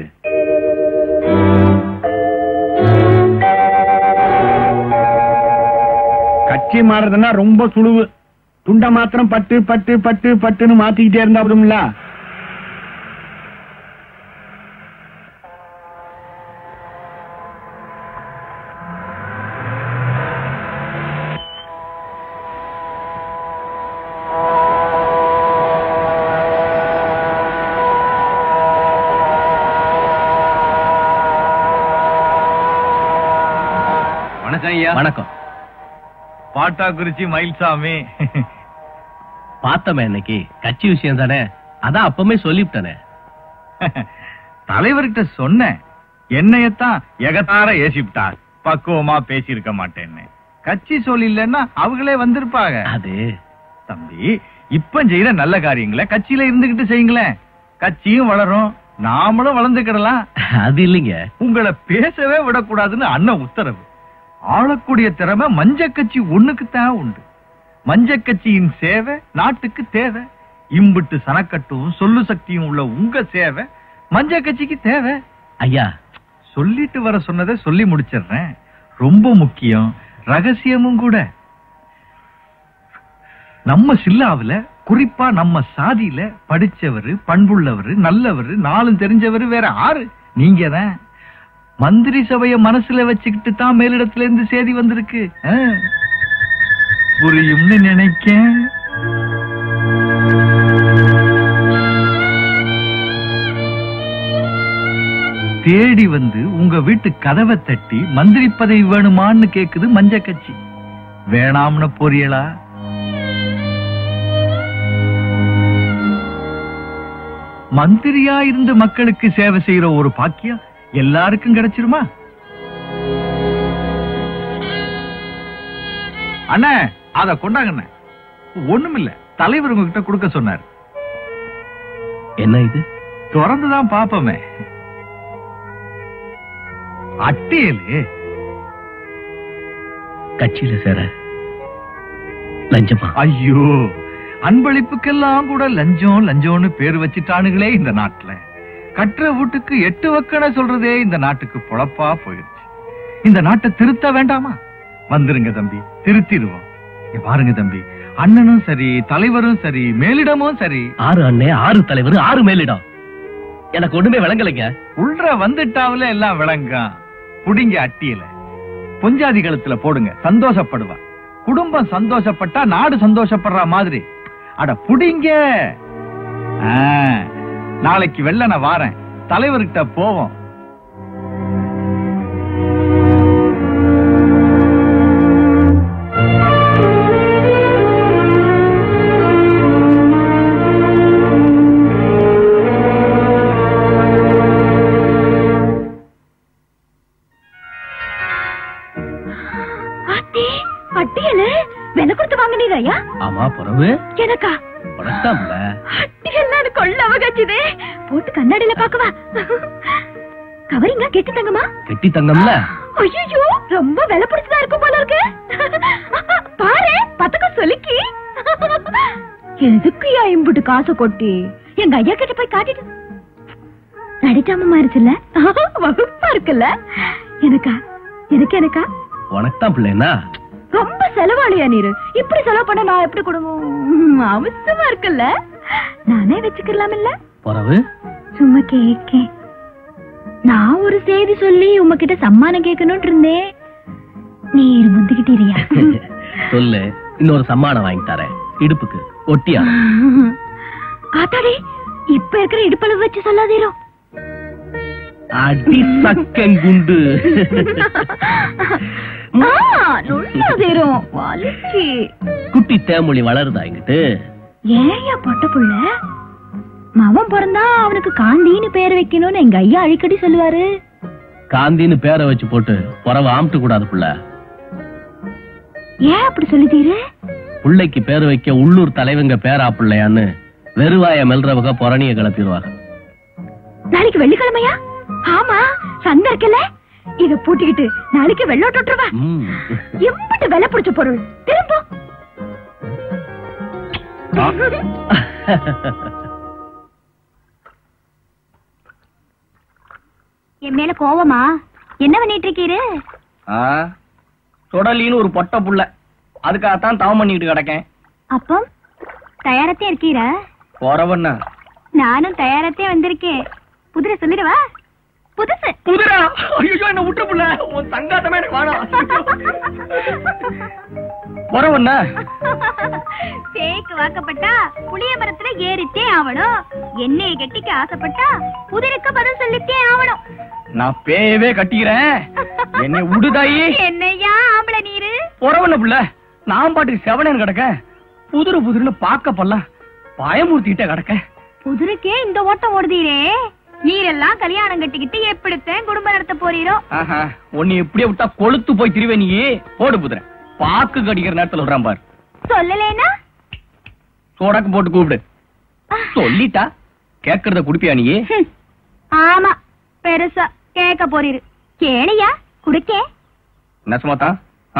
C: கட்சி மாறுறதுன்னா ரொம்ப சுழுவு துண்ட மாத்திரம் பட்டு பட்டு பட்டு பட்டுன்னு மாத்திக்கிட்டே இருந்தா போதும்ல
J: வணக்கம் ஐயா
D: வணக்கம்
J: பாட்டாக்குறிச்சி மயில்சாமி
D: பார்த்தமே இன்னைக்கு கட்சி விஷயம் தானே அதான் அப்பமே சொல்லிவிட்டனே
J: தலைவர்கிட்ட சொன்னேன் என்னையத்தான் எகத்தார ஏசிவிட்டார் பக்குவமா பேசியிருக்க மாட்டேன்னு கட்சி சொல்லிலன்னா அவங்களே வந்திருப்பாங்க
D: அது
J: தம்பி இப்ப செய்யற நல்ல காரியங்களை கட்சியில இருந்துகிட்டு செய்யுங்களேன் கட்சியும் வளரும் நாமளும் வளர்ந்துக்கிடலாம்
D: அது இல்லைங்க
J: உங்களை பேசவே விடக்கூடாதுன்னு அண்ணன் உத்தரவு ஆளக்கூடிய திறமை மஞ்ச கட்சி ஒண்ணுக்குத்தான் உண்டு மஞ்ச கட்சியின் சேவை நாட்டுக்கு தேவை இம்புட்டு சனக்கட்டும் சொல்லு சக்தியும் உள்ள உங்க சேவை மஞ்ச கட்சிக்கு தேவை
D: ஐயா
J: சொல்லிட்டு வர சொன்னதை சொல்லி முடிச்சிடுறேன் ரொம்ப முக்கியம் ரகசியமும் கூட நம்ம சில்லாவுல குறிப்பா நம்ம சாதியில படிச்சவரு பண்புள்ளவரு நல்லவரு நாளும் தெரிஞ்சவரு வேற ஆறு நீங்க தான் மந்திரி சபைய மனசுல வச்சுக்கிட்டு தான் மேலிடத்துல இருந்து செய்தி வந்திருக்கு ஆ. புரியும்னு நினைக்கேன் தேடி வந்து உங்க வீட்டு கதவை தட்டி மந்திரி பதவி வேணுமான்னு கேக்குது மஞ்ச கட்சி வேணாம்னு போறியலா மந்திரியா இருந்து மக்களுக்கு சேவை செய்யற ஒரு பாக்கியம் எல்லாருக்கும் கிடைச்சிருமா அண்ணே அத கொண்டாங்க அண்ணே ஒண்ணுமில்ல தலைவர் உங்ககிட்ட கொடுக்க சொன்னார்
D: என்ன இது
J: திறந்துதான் பாப்போமே அட்டியலு
D: கட்சியில சேர லஞ்சமா
J: ஐயோ அன்பளிப்புக்கெல்லாம் கூட லஞ்சம் லஞ்சம்னு பேர் வச்சிட்டானுங்களே இந்த நாட்டுல கட்டுற வீட்டுக்கு எட்டு வக்கன சொல்றதே இந்த நாட்டுக்கு பொழப்பா போயிடுச்சு இந்த நாட்டை திருத்த வேண்டாமா வந்துருங்க தம்பி திருத்திடுவோம் இங்க பாருங்க தம்பி அண்ணனும் சரி தலைவரும் சரி மேலிடமும் சரி
D: ஆறு அண்ணே ஆறு தலைவர் ஆறு மேலிடம் எனக்கு ஒண்ணுமே விளங்கலைங்க
J: உள்ற வந்துட்டாவில எல்லாம் விளங்கும் புடிங்க அட்டியல பொஞ்சாதி கழுத்துல போடுங்க சந்தோஷப்படுவா குடும்பம் சந்தோஷப்பட்டா நாடு சந்தோஷப்படுற மாதிரி அட புடிங்க ஆ, நாளைக்கு வெள்ள நான் வாரேன் தலைவர்கிட்ட போவோம்
E: அட்டி அட்டியல விலை கொடுத்து வாங்கினீரையா
D: ஆமா பிறவு
E: எனக்கா
D: உனக்காம்ல
E: அட்டியல் கொள்ள அவகாச்சுதே போட்டு கண்ணாடியில பாக்கவா கவரிங்க கெட்டி தங்கம்மா
D: கெட்டி தங்கம்ல
E: ஐயோ ரொம்ப விலை பிடிச்சதா இருக்கும் போல இருக்கு பாரு பத்தக்கம் சொல்லிக்கி எதுக்கு இம்புட்டு காசை கொட்டி எங்க ஐயா கிட்ட போய் காட்டிட்டு நடிக்காம மாறிச்சுல்ல வகுப்பா இருக்குல்ல எனக்கா எனக்கு எனக்கா
D: உனக்கு தான் பிள்ளைன்னா
E: ரொம்ப செலவாளியா நீரு இப்படி செலவு பண்ண நான் எப்படி கொடுங்க அவசரமா இருக்குல்ல நானே வச்சுக்கலாம் இல்ல
D: பிறவு
E: சும்மா கேக்கேன் நான் ஒரு செய்தி சொல்லி உங்ககிட்ட சம்மானம் கேட்கணும்னு இருந்தேன் நீர் முந்திக்கிட்டீரியா
D: சொல்லு இன்னொரு சம்மானம் வாங்கி தரேன் இடுப்புக்கு ஒட்டியா
E: ஆத்தாடி இப்ப இருக்கிற இடுப்பளவு வச்சு சொல்லாதீரோ
D: அடி சக்கங்குண்டு
E: நுண்ணாதீரோ வலிக்கு
D: குட்டி தேமொழி வளருதா இங்கிட்டு
E: ஏயா பொட்ட புள்ள மவன் பிறந்தா அவனுக்கு காந்தின்னு பேர் வைக்கணும்னு எங்க ஐயா அடிக்கடி சொல்லுவாரு
D: காந்தின்னு பேரை வச்சு போட்டு புறவை ஆமிட்டு கூடாது புள்ள
E: ஏன் அப்படி சொல்லிட்டீரு
D: புள்ளைக்கு பேர் வைக்க உள்ளூர் தலைவங்க பேரா பிள்ளையான்னு வெறுவாய மெல்றவங்க புறணிய கிளப்பிடுவாங்க
E: நாளைக்கு வெள்ளிக்கிழமையா ஆமா சந்தை இருக்கல இத பூட்டிக்கிட்டு நாளைக்கு வெள்ளோட்டு விட்டுருவா
D: ம்.
E: எம்பிட்டு விலை பிடிச்ச பொருள் திரும்ப என் மேல கோவமா என்ன பண்ணிட்டு இருக்கீரு
A: தொடலின்னு ஒரு பொட்ட புள்ள அதுக்காகத்தான் தவம் பண்ணிட்டு கிடக்கேன்
E: அப்பம் தயாரத்தே இருக்கீர
A: போறவண்ணா
E: நானும் தயாரத்தே வந்திருக்கேன் குதிரை சொல்லிடுவா புதுசு
A: குதிரா ஐயோ என்ன விட்டு புள்ள உன் சங்காத்தமே எனக்கு வேணாம் போறவண்ணா
E: தேக்கு வாக்கப்பட்டா புளிய மரத்துல ஏறித்தே ஆவணும் எண்ணெயை கெட்டிக்க ஆசைப்பட்டா குதிரைக்கு பதில் சொல்லித்தே ஆவணும்
A: நான் பேயவே கட்டிக்கிறேன் என்னை விடுதாயி
E: என்னையா ஆம்பளை நீரு
A: போறவண்ண புள்ள நான் பாட்டுக்கு செவனன் கிடக்க புதுரு புதுருன்னு பார்க்க பல்லாம் பயமூர்த்திக்கிட்டே கிடக்க
E: குதிரைக்கே இந்த ஓட்டம் ஓடுதீரே நீரெல்லாம் கல்யாணம் கட்டிக்கிட்டு எப்படித்தான் குடும்பம் நடத்த போறீரோ
A: ஆஹா, உன்னை இப்படியே விட்டா கொளுத்து போய் திருவே நீ போடு புதுரை பாக்கு கடிக்கிற நேரத்துல விடுறான் பாரு
E: சொல்லலேனா
A: சோடாக்கு போட்டு கூப்பிடு சொல்லிட்டா கேக்குறத குடிப்பியா நீ
E: ஹம். ஆமா பெருசா கேட்க போறீரு கேளியா குடுக்கே
A: நெசமாத்தா ஆ?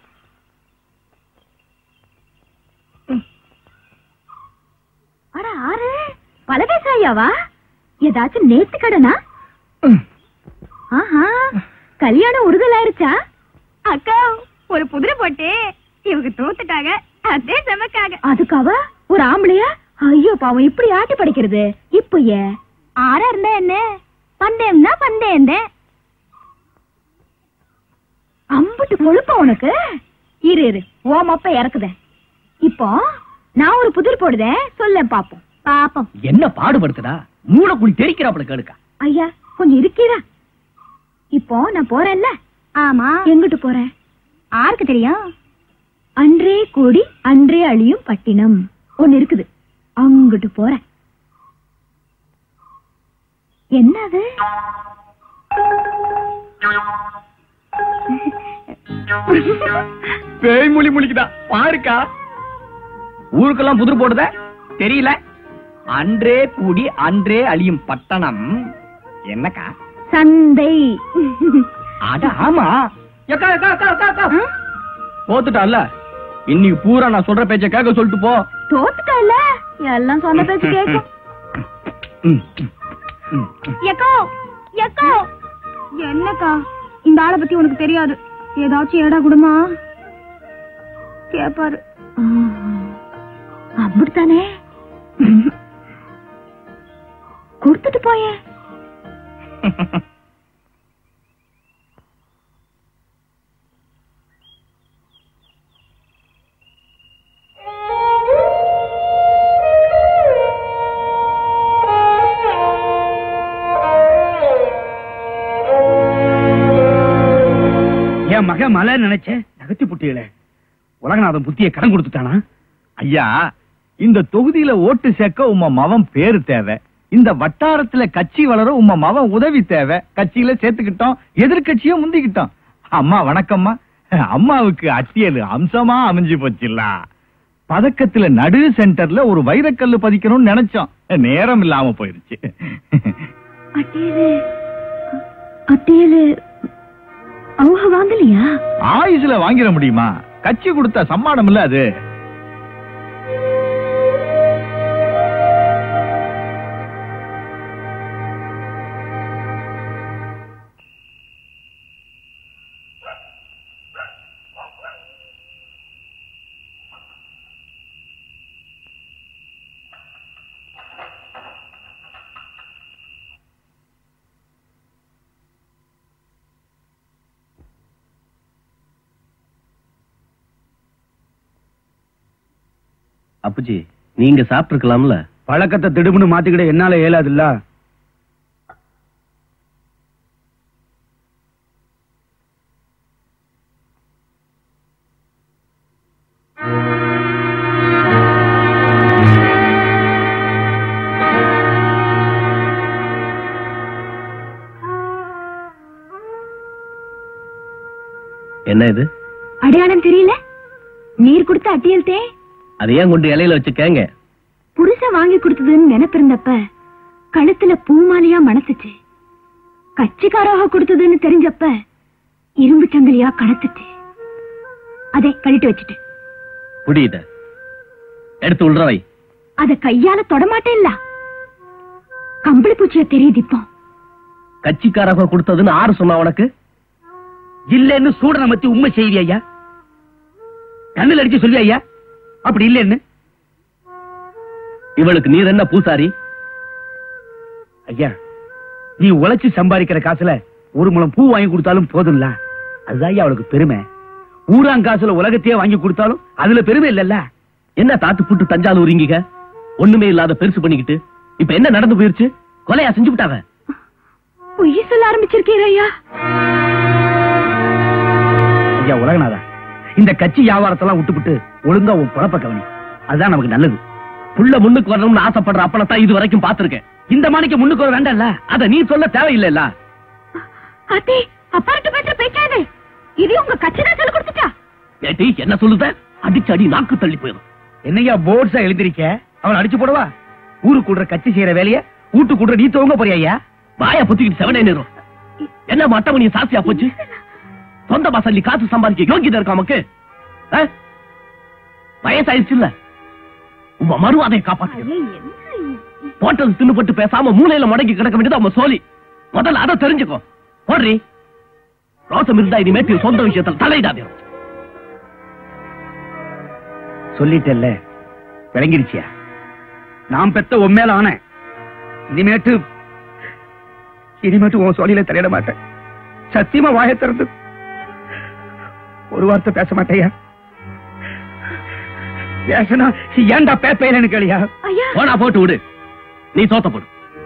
E: அட ஆறு பலவேசாயாவா ஏதாச்சும் நேத்து கடனா ஆஹா கல்யாணம் உறுதலாயிருச்சா அக்கா ஒரு புதிரை போட்டு இவங்க தோத்துட்டாங்க அதே செமக்காக அதுக்காக ஒரு ஆம்பளையா ஐயோ பாவம் இப்படி ஆட்டி படிக்கிறது இப்ப ஏன் ஆறா இருந்தா என்ன பந்தயம்னா பந்தயம் அம்புட்டு கொழுப்பா உனக்கு இரு இரு ஓ மப்ப இறக்குத இப்போ நான் ஒரு புதிர் போடுதேன் சொல்ல பாப்போம் பாப்போம்
A: என்ன பாடுபடுத்துடா மூளைக்குழி தெரிக்கிறாப்புல கேளுக்கா
E: ஐயா கொஞ்சம் இருக்கீரா இப்போ நான் போறேன்ல ஆமா எங்கிட்டு போறேன் யாருக்கு தெரியும் அன்றே கூடி அன்றே அழியும் பட்டினம் ஒண்ணு இருக்குது அங்கிட்டு போறேன் என்னது
C: பேய் மொழி முழிக்குதா பாருக்கா
F: ஊருக்கெல்லாம் புதிர் போடுத தெரியல அன்றே கூடி அன்றே அழியும் பட்டணம் என்னக்கா
E: சந்தை
F: அட ஆமா எக்கா எக்கா எக்கா எக்கா எக்கா போத்துட்டால இன்னைக்கு பூரா நான் சொல்ற பேச்ச கேட்க சொல்லிட்டு போ
E: தோத்துட்டல எல்லாம் சொன்ன பேச்சு கேட்கும் எக்கோ எக்கோ என்னக்கா இந்த ஆளை பத்தி உனக்கு தெரியாது ஏதாச்சும் ஏடா குடுமா கேப்பாரு அப்படித்தானே கொடுத்துட்டு போயே
B: என் மகன் மலை நினைச்சேன் நகர்த்தி புட்டியல உலகநாதன் புத்திய கடன் கொடுத்துட்டானா
J: ஐயா இந்த தொகுதியில ஓட்டு சேர்க்க உம்ம மவன் பேரு தேவை இந்த வட்டாரத்துல கட்சி வளர உம்ம மவன் உதவி தேவை கட்சியில சேர்த்துக்கிட்டோம் எதிர்கட்சியும் முந்திக்கிட்டோம் அம்மா வணக்கம்மா அம்மாவுக்கு அட்டியல் அம்சமா அமைஞ்சு போச்சுல்ல பதக்கத்துல நடு சென்டர்ல ஒரு வைரக்கல்லு பதிக்கணும்னு நினைச்சோம் நேரம் இல்லாம போயிருச்சு
E: அட்டேலு அட்டேலு அவங்க வாங்கலையா
J: ஆயுசுல வாங்கிட முடியுமா கட்சி கொடுத்த சம்மானம் இல்ல அது
D: அப்புஜி நீங்க சாப்பிட்டுருக்கலாம்ல
B: பழக்கத்தை திடுமுன்னு மாத்திக்கிட என்னால இயலாதுல்ல
D: என்ன இது
E: அடையாளம் தெரியல நீர் கொடுத்த அட்டியல் தே
D: அதை ஏன் கொண்டு இலையில வச்சுக்கங்க
E: புருஷன் வாங்கி கொடுத்ததுன்னு நினைப்பிருந்தப்ப கழுத்துல பூமாலையா மணத்துச்சு கட்சிக்காராக கொடுத்ததுன்னு தெரிஞ்சப்ப இரும்பு சங்கிலியா கணத்துச்சு அதை கழட்டி வச்சுட்டு
D: புரியுத எடுத்து உள்ள வை
E: அத கையால தொடமாட்டேன்ல கம்பளி பூச்சியா தெரியுது இப்போ
D: கட்சிக்காரக கொடுத்ததுன்னு ஆறு சொன்னா உனக்கு
B: இல்லன்னு சூடனை மத்தி உண்மை செய்தி ஐயா கண்ணில் அடிச்சு சொல்லி ஐயா அப்படி இல்லைன்னு
D: இவளுக்கு நீர் என்ன பூசாரி
B: ஐயா நீ உழைச்சு சம்பாதிக்கிற காசுல ஒரு முழம் பூ வாங்கி கொடுத்தாலும் போதும்ல அதுதான் ஐயா அவளுக்கு பெருமை ஊராங் காசுல உலகத்தையே வாங்கி கொடுத்தாலும் அதுல பெருமை இல்லல்ல
D: என்ன தாத்து புட்டு தஞ்சாவூர் இங்கிக ஒண்ணுமே இல்லாத பெருசு பண்ணிக்கிட்டு இப்ப என்ன நடந்து போயிருச்சு கொலையா செஞ்சு விட்டாங்க
E: பொய் சொல்ல ஆரம்பிச்சிருக்கீர் ஐயா
B: ஐயா உலகநாதா இந்த கட்சி வியாபாரத்தெல்லாம் விட்டுவிட்டு ஒழுங்கா உன் பொழப்ப கவனி அதுதான் நமக்கு நல்லது
D: புள்ள முன்னுக்கு வரணும்னு ஆசைப்படுற அப்பனத்தான் இது வரைக்கும் பாத்திருக்கேன்
B: இந்த மாணிக்க முன்னுக்கு வர வேண்டாம்ல
D: அத நீ சொல்ல தேவையில்லைல்ல
E: அத்தே அப்பார்ட்டு பேசுற பேச்சாது இது உங்க கட்சி தான் சொல்லி கொடுத்துட்டா
D: ஏட்டி என்ன சொல்லுத அடிச்சு அடி நாக்கு தள்ளி போயிடும்
B: என்னையா போர்ட்ஸா எழுதிருக்க அவன் அடிச்சு போடவா ஊருக்கு கூடுற கட்சி செய்யற வேலைய வீட்டு கூடுற நீ துவங்க போறியா
D: வாய புத்திக்கிட்டு செவனே நேரும் என்ன மட்டமணி சாஸ்தியா போச்சு சொந்த பசல்லி காசு சம்பாதிக்க யோகியதை இருக்கா நமக்கு ஆ? வயசாயிடுச்சு இல்ல உங்க மறுவாதையை காப்பாத்து போட்டது தின்னுபட்டு பேசாம மூலையில முடங்கி கிடக்க வேண்டியது அவங்க சோலி முதல்ல அதை தெரிஞ்சுக்கோ போடுறி ரோசம் இருந்தா இனிமேட்டு சொந்த விஷயத்துல தலையிடாதே
B: சொல்லிட்டல்ல விளங்கிடுச்சியா நான் பெத்த உன் மேல ஆன இனிமேட்டு இனிமேட்டு உன் சொல்லில தலையிட மாட்டேன் சத்தியமா வாயை திறந்து ஒரு வார்த்தை பேச மாட்டேயா பேசனா ஏன்டா பேப்பையிலன்னு கேளியா
E: ஐயா
D: போனா போட்டு விடு நீ தோத்த போடு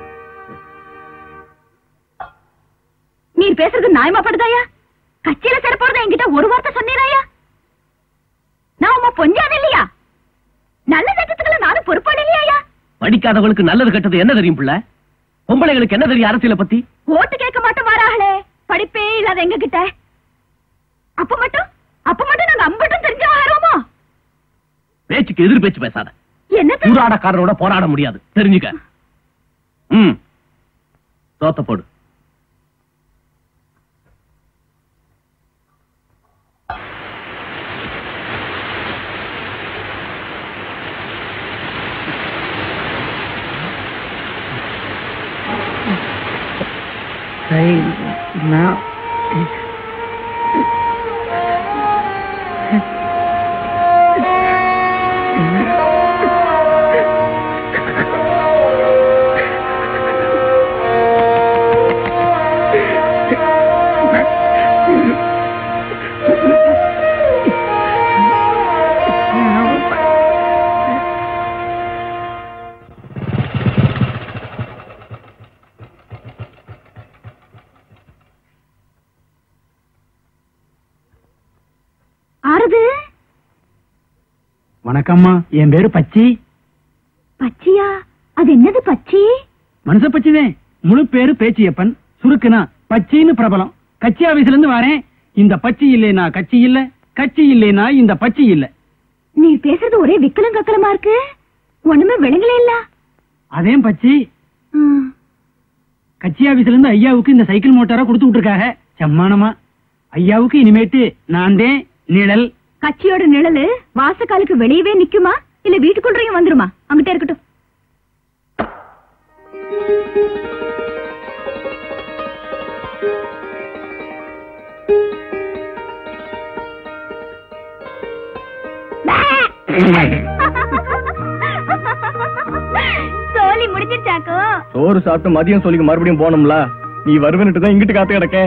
E: நீர் பேசுறது நியாயமாப்படுதாயா கட்சியில சேர போறத என்கிட்ட ஒரு வார்த்தை சொன்னீராயா நான் உமா பொஞ்சாது இல்லையா நல்ல சட்டத்துக்குள்ள நானும் பொறுப்பாடு இல்லையா
D: படிக்காதவங்களுக்கு நல்லது கெட்டது என்ன தெரியும் பிள்ளை பொம்பளைகளுக்கு என்ன தெரியும் அரசியலை பத்தி
E: ஓட்டு கேட்க மாட்டோம் வாராங்களே படிப்பே இல்லாத எங்க கிட்ட அப்ப மட்டும் அப்ப மட்டும் நாங்க அம்பட்டும் தெரிஞ்ச ஆரோமா
D: பேச்சுக்கு எதிர் பேச்சு பேசாத
E: என்ன
D: சூதாடக்காரனோட போராட முடியாது தெரிஞ்சுக்க ம் தோத்த போடு
B: நான்
E: ஆறுது
B: வணக்கம்மா என் பேரு பச்சி
E: பச்சையா அது என்னது பச்சி
B: மனுஷ பச்சிதே முழு பேரு பேச்சியப்பன் சுருக்குனா பச்சின்னு பிரபலம் கட்சி ஆபீஸ்ல இருந்து வரேன் இந்த பச்சி இல்லைனா கட்சி இல்ல கட்சி இல்லைனா இந்த பச்சி இல்ல
E: நீ பேசுறது ஒரே விக்கலம் கக்கலமா இருக்கு ஒண்ணுமே விளங்கல இல்ல
B: அதே பச்சி கட்சி ஆபீஸ்ல இருந்து ஐயாவுக்கு இந்த சைக்கிள் மோட்டாரா கொடுத்து விட்டுருக்காங்க சம்மானமா ஐயாவுக்கு இனிமேட்டு நான் தான் நிழல்
E: கட்சியோட நிழலு வாசக்காலுக்கு வெளியவே நிக்குமா இல்ல வீட்டுக்குள்ளரையும் வந்துருமா அங்கிட்ட இருக்கட்டும் சோலி முடிஞ்சிருச்சாக்கோ
F: சோறு சாப்பிட்டு மதியம் சொல்லிக்கு மறுபடியும் போனோம்ல நீ வருவன்ட்டு தான் இங்கிட்டு காத்து கிடக்க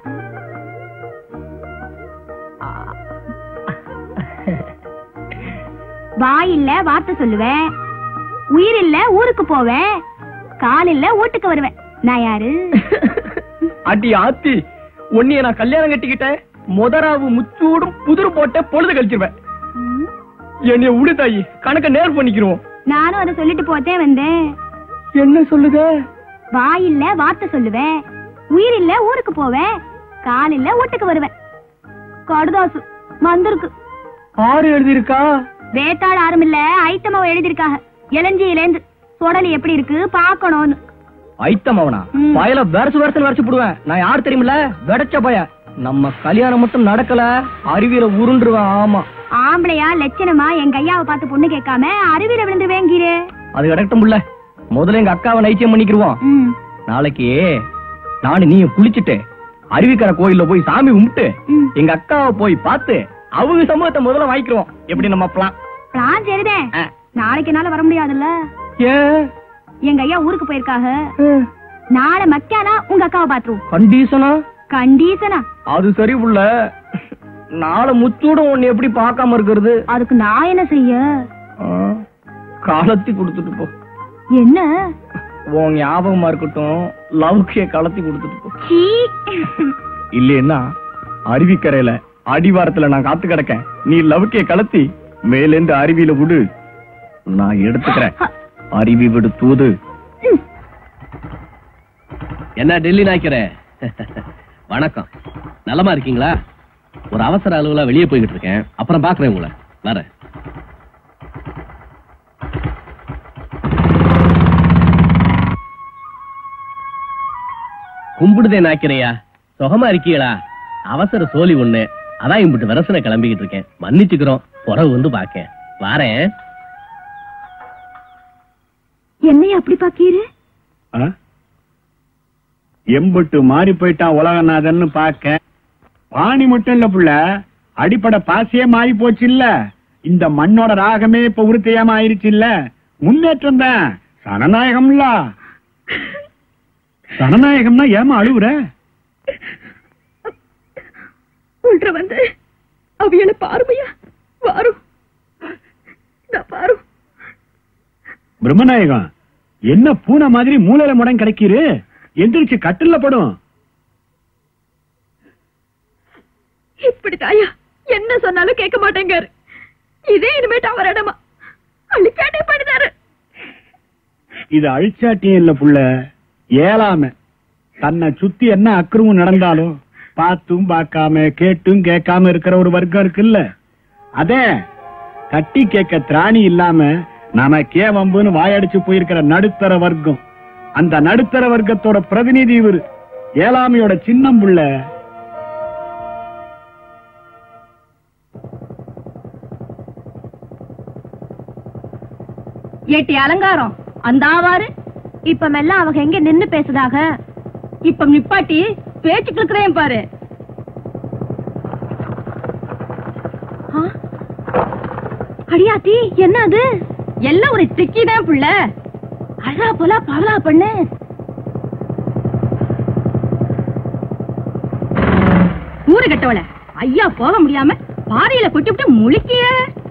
E: வாய் இல்ல வார்த்தை சொல்லுவேன் உயிர் இல்ல ஊருக்கு போவேன் கால் இல்ல வீட்டுக்கு வருவேன் நான் யாரு
F: அடி ஆத்தி உன்னைய நான் கல்யாணம் கட்டிக்கிட்டேன் முதராவு முச்சூடும் புதிர் போட்ட பொழுது கழிச்சிருவேன் என்னைய விடு தாயி கணக்க நேர் பண்ணிக்கிறோம்
E: நானும் அதை சொல்லிட்டு போத்தே வந்தேன்
F: என்ன சொல்லுத
E: வாய் இல்ல வார்த்தை சொல்லுவேன் உயிர் இல்ல ஊருக்கு போவேன் கால் இல்ல வீட்டுக்கு வருவேன் கடுதாசு வந்திருக்கு
F: ஆறு எழுதியிருக்கா
E: வேத்தாள் ஆறும் இல்ல ஐட்டமாவ எழுதிருக்காங்க இளஞ்சியிலேந்து சுடலி எப்படி இருக்கு பாக்கணும்னு
F: ஐத்தம் அவனா
E: ம்.
F: பயல வருஷ வருஷம் வரைச்சு போடுவேன் நான் யார் தெரியுமில்ல வெடச்ச பய நம்ம கல்யாணம் மட்டும் நடக்கல அருவியில உருண்டுருவேன் ஆமா
E: ஆம்பளையா லட்சணமா எங்க ஐயாவை பார்த்து பொண்ணு கேட்காம அருவியில விழுந்து வேங்கீரு
F: அது கிடக்கட்டும் புள்ள முதல்ல எங்க அக்காவை நைச்சியம் பண்ணிக்கிருவோம்
E: ம்
F: நாளைக்கு நானு நீயும் குளிச்சுட்டு அருவிக்கரை கோயில்ல போய் சாமி கும்பிட்டு
E: ம்.
F: எங்க அக்காவை போய் பார்த்து அவங்க சமூகத்தை முதல்ல வாங்கிக்கிறோம் எப்படி நம்ம பிளான்
E: பிளான் சரிதேன்
F: ஆ.
E: நாளைக்கு என்னால வர முடியாதுல்ல
F: ஏ
E: எங்க ஐயா ஊருக்கு போயிருக்காக நாளை மக்கானா உங்க அக்காவை பாத்துருவோம்
F: கண்டிஷனா
E: கண்டீசனா
F: அது சரி புள்ள நாளை முச்சூட உன்னை எப்படி பார்க்காம இருக்கிறது
E: அதுக்கு நான் என்ன செய்ய
F: ஆ, காலத்தி கொடுத்துட்டு போ
E: என்ன
F: உன் ஞாபகமா இருக்கட்டும் லவ்கிய கலத்தி கொடுத்துட்டு போ
E: சீ
F: இல்லைன்னா அருவிக்கரையில அடிவாரத்துல நான் காத்து கிடக்கேன் நீ லவ்கிய கலத்தி மேலேந்து அருவியில விடு நான் எடுத்துக்கிறேன் அருவி விடு தூது
D: என்ன டெல்லி நாய்க்கிற வணக்கம் நலமா இருக்கீங்களா ஒரு அவசர அலுவலா வெளியே போய்கிட்டு இருக்கேன் அப்புறம் பாக்குறேன் உங்களை வரேன் கும்பிடுதே நாய்க்கிறையா சுகமா இருக்கீங்களா அவசர சோலி ஒண்ணு அதான் இம்பிட்டு வரசனை கிளம்பிக்கிட்டு இருக்கேன் மன்னிச்சுக்கிறோம் புறவு வந்து பாக்கேன் வாரேன்
E: என்னைய அப்படி பாக்கீரு
C: ஆ? எம்புட்டு மாறி போயிட்டான் உலகநாதன்னு பார்க்க பாணி மட்டும் இல்ல புள்ள அடிப்படை பாசியே மாறி போச்சு இல்ல இந்த மண்ணோட ராகமே இப்ப உருத்தையாம ஆயிருச்சு இல்ல முன்னேற்றம் தான் சனநாயகம்ல சனநாயகம்னா ஏமா அழுவுற
E: உள்ற வந்து அவியல பாருமையா வாரும் நான் பாரு
C: பிரம்மநாயகம் என்ன பூனை மாதிரி மூலையில முடம் கிடைக்கிறு எந்திரிச்சு கட்டில்ல படும்
E: இப்படி தாயா என்ன சொன்னாலும் கேட்க மாட்டேங்காரு இதே இனிமேட்டு அவர் இடமா அழிச்சாட்டே பண்ணிதாரு
C: இது அழிச்சாட்டியம் இல்ல புள்ள ஏலாம தன்னை சுத்தி என்ன அக்கிரமம் நடந்தாலும் பார்த்தும் பார்க்காம கேட்டும் கேட்காம இருக்கிற ஒரு வர்க்கம் இருக்குல்ல அதே தட்டி கேட்க திராணி இல்லாம நமக்கே வம்புன்னு வாயடிச்சு போயிருக்கிற நடுத்தர வர்க்கம் அந்த நடுத்தர வர்க்கத்தோட பிரதிநிதி இவரு ஏழாமையோட சின்னம் புள்ள
E: ஏட்டி அலங்காரம் அந்த ஆவாரு இப்ப மெல்ல அவங்க எங்க நின்னு பேசுதாக இப்ப நிப்பாட்டி பேச்சுக்கு இருக்கிறேன் பாரு ஆ? அடியாத்தி என்ன அது எல்லாம் ஒரு திக்கி தான் புள்ள அழா போல பவலா பண்ணு ஊரு கட்டவள ஐயா போக முடியாம பாறையில கொட்டிவிட்டு முழிக்கிய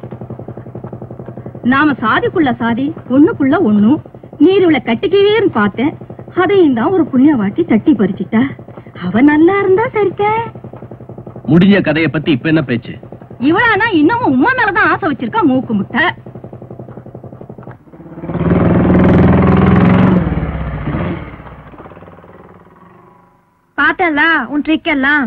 E: நாம சாதிக்குள்ள சாதி ஒண்ணுக்குள்ள ஒண்ணும் நீருல கட்டிக்குவேன்னு பார்த்தேன் அதையும் தான் ஒரு புண்ணியவாட்டி தட்டி பறிச்சிட்டா அவ நல்லா இருந்தா சரிக்க
D: முடிஞ்ச கதையை பத்தி இப்ப என்ன பேச்சு
E: இவளானா இன்னமும் உமா மேலதான் ஆசை வச்சிருக்கா மூக்கு முட்டை பார்த்தல உன் ட்ரிக் எல்லாம்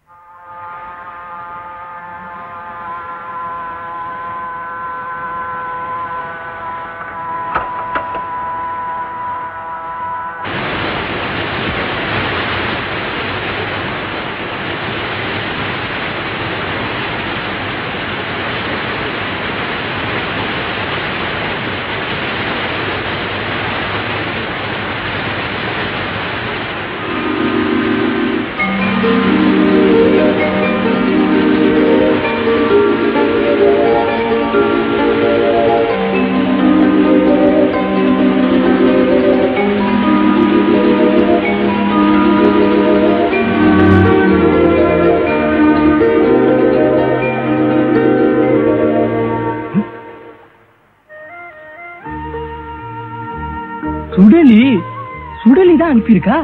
F: சுடலி சுடலி தான் அனுப்பியிருக்கா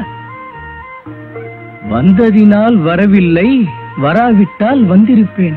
F: வந்ததினால் வரவில்லை வராவிட்டால் வந்திருப்பேன்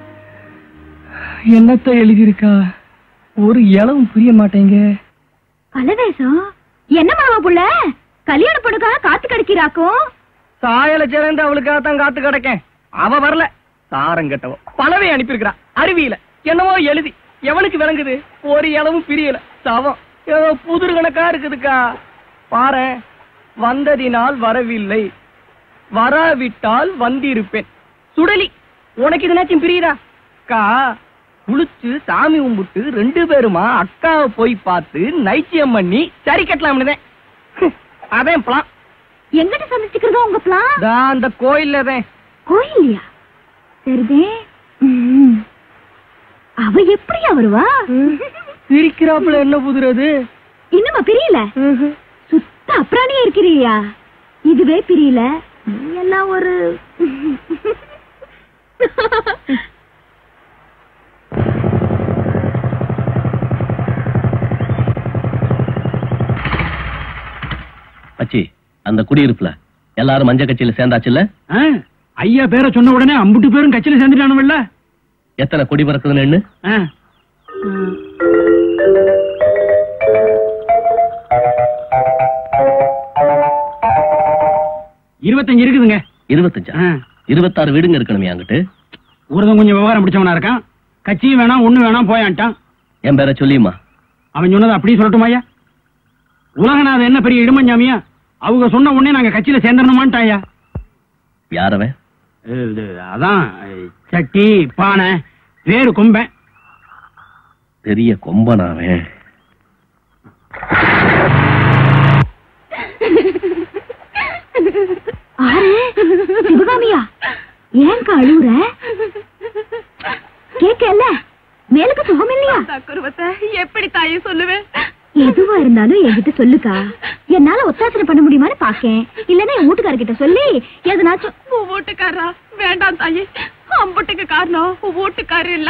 F: என்னத்த எழுதியிருக்கா ஒரு இளவும் புரிய மாட்டேங்க
E: கலவேசம் என்ன மாமா புள்ள கல்யாண பொண்ணுக்காக காத்து கிடைக்கிறாக்கும்
F: சாயல சிறந்து அவளுக்காக தான் காத்து கிடக்கேன் அவ வரல சாரங்கட்டவ பலவே அனுப்பியிருக்கிறா அருவியில என்னவோ எழுதி எவனுக்கு விளங்குது ஒரு இளவும் பிரியல சவம் ஏதோ புதிர் கணக்கா இருக்குதுக்கா பாரு வந்ததினால் வரவில்லை வராவிட்டால் வந்திருப்பேன் சுடலி உனக்கு இதுனாச்சும் பிரியுதா அக்கா குளிச்சு சாமி கும்பிட்டு ரெண்டு பேருமா அக்காவை போய் பார்த்து நைச்சியம் பண்ணி சரி கட்டலாம்னு அதான் பிளான்
E: எங்கிட்ட சந்திச்சுக்கிறதோ உங்க பிளான்
F: தான் அந்த கோயில்ல தான்
E: கோயில்லையா சரிதே ம். அவ எப்படியா வருவா
F: பிரிக்கிறாப்புல என்ன புதுறது
E: இன்னுமா பிரியல சுத்த அப்புறாணியே இருக்கிறியா இதுவே பிரியல நீ எல்லாம் ஒரு
D: அச்சி அந்த குடியிருப்புல எல்லாரும் மஞ்ச கட்சியில சேர்ந்தாச்சுல்ல
C: ஆ, ஐயா பேரை சொன்ன உடனே அம்புட்டு பேரும் கட்சியில சேர்ந்துட்டானுவல்ல
D: எத்தனை கொடி பறக்குதுன்னு எண்ணு
C: ஆ. இருபத்தஞ்சு இருக்குதுங்க
D: இருபத்தஞ்சா
C: ஆ.
D: இருபத்தாறு வீடுங்க இருக்கணுமே அங்கிட்டு
C: ஒருத்தன் கொஞ்சம் விவகாரம் பிடிச்சவனா இருக்கான் கட்சியும் வேணாம் ஒண்ணு வேணாம் போயான்ட்டான்
D: என் பேரை சொல்லியுமா
C: அவன் சொன்னது அப்படியே சொல்லட்டுமா ஐயா உலகநாத என்ன பெரிய இடுமஞ்சாமியா அவங்க சொன்ன உடனே நாங்க கட்சியில சேர்ந்துடணுமான்ட்டாயா
D: யாரவன்
C: இது, அதான் சட்டி பானை வேறு கொம்பன்
D: பெரிய கொம்பனாவன்
E: ஆறு சிவகாமியா ஏன்க்கா அழுவுற கேக்கல மேலுக்கு சுகம் இல்லையா
H: எப்படி தாயே சொல்லுவேன்
E: எதுவா இருந்தாலும் என்கிட்ட சொல்லுக்கா என்னால ஒத்தாசனை பண்ண முடியுமான்னு பாக்கேன் இல்லன்னா என் வீட்டுக்காரர்கிட்ட சொல்லி எதனாச்சும்
H: உன் வீட்டுக்காரா வேண்டாம் தாயே அம்புட்டுக்கு காரணம் உன் வீட்டுக்காரர் இல்ல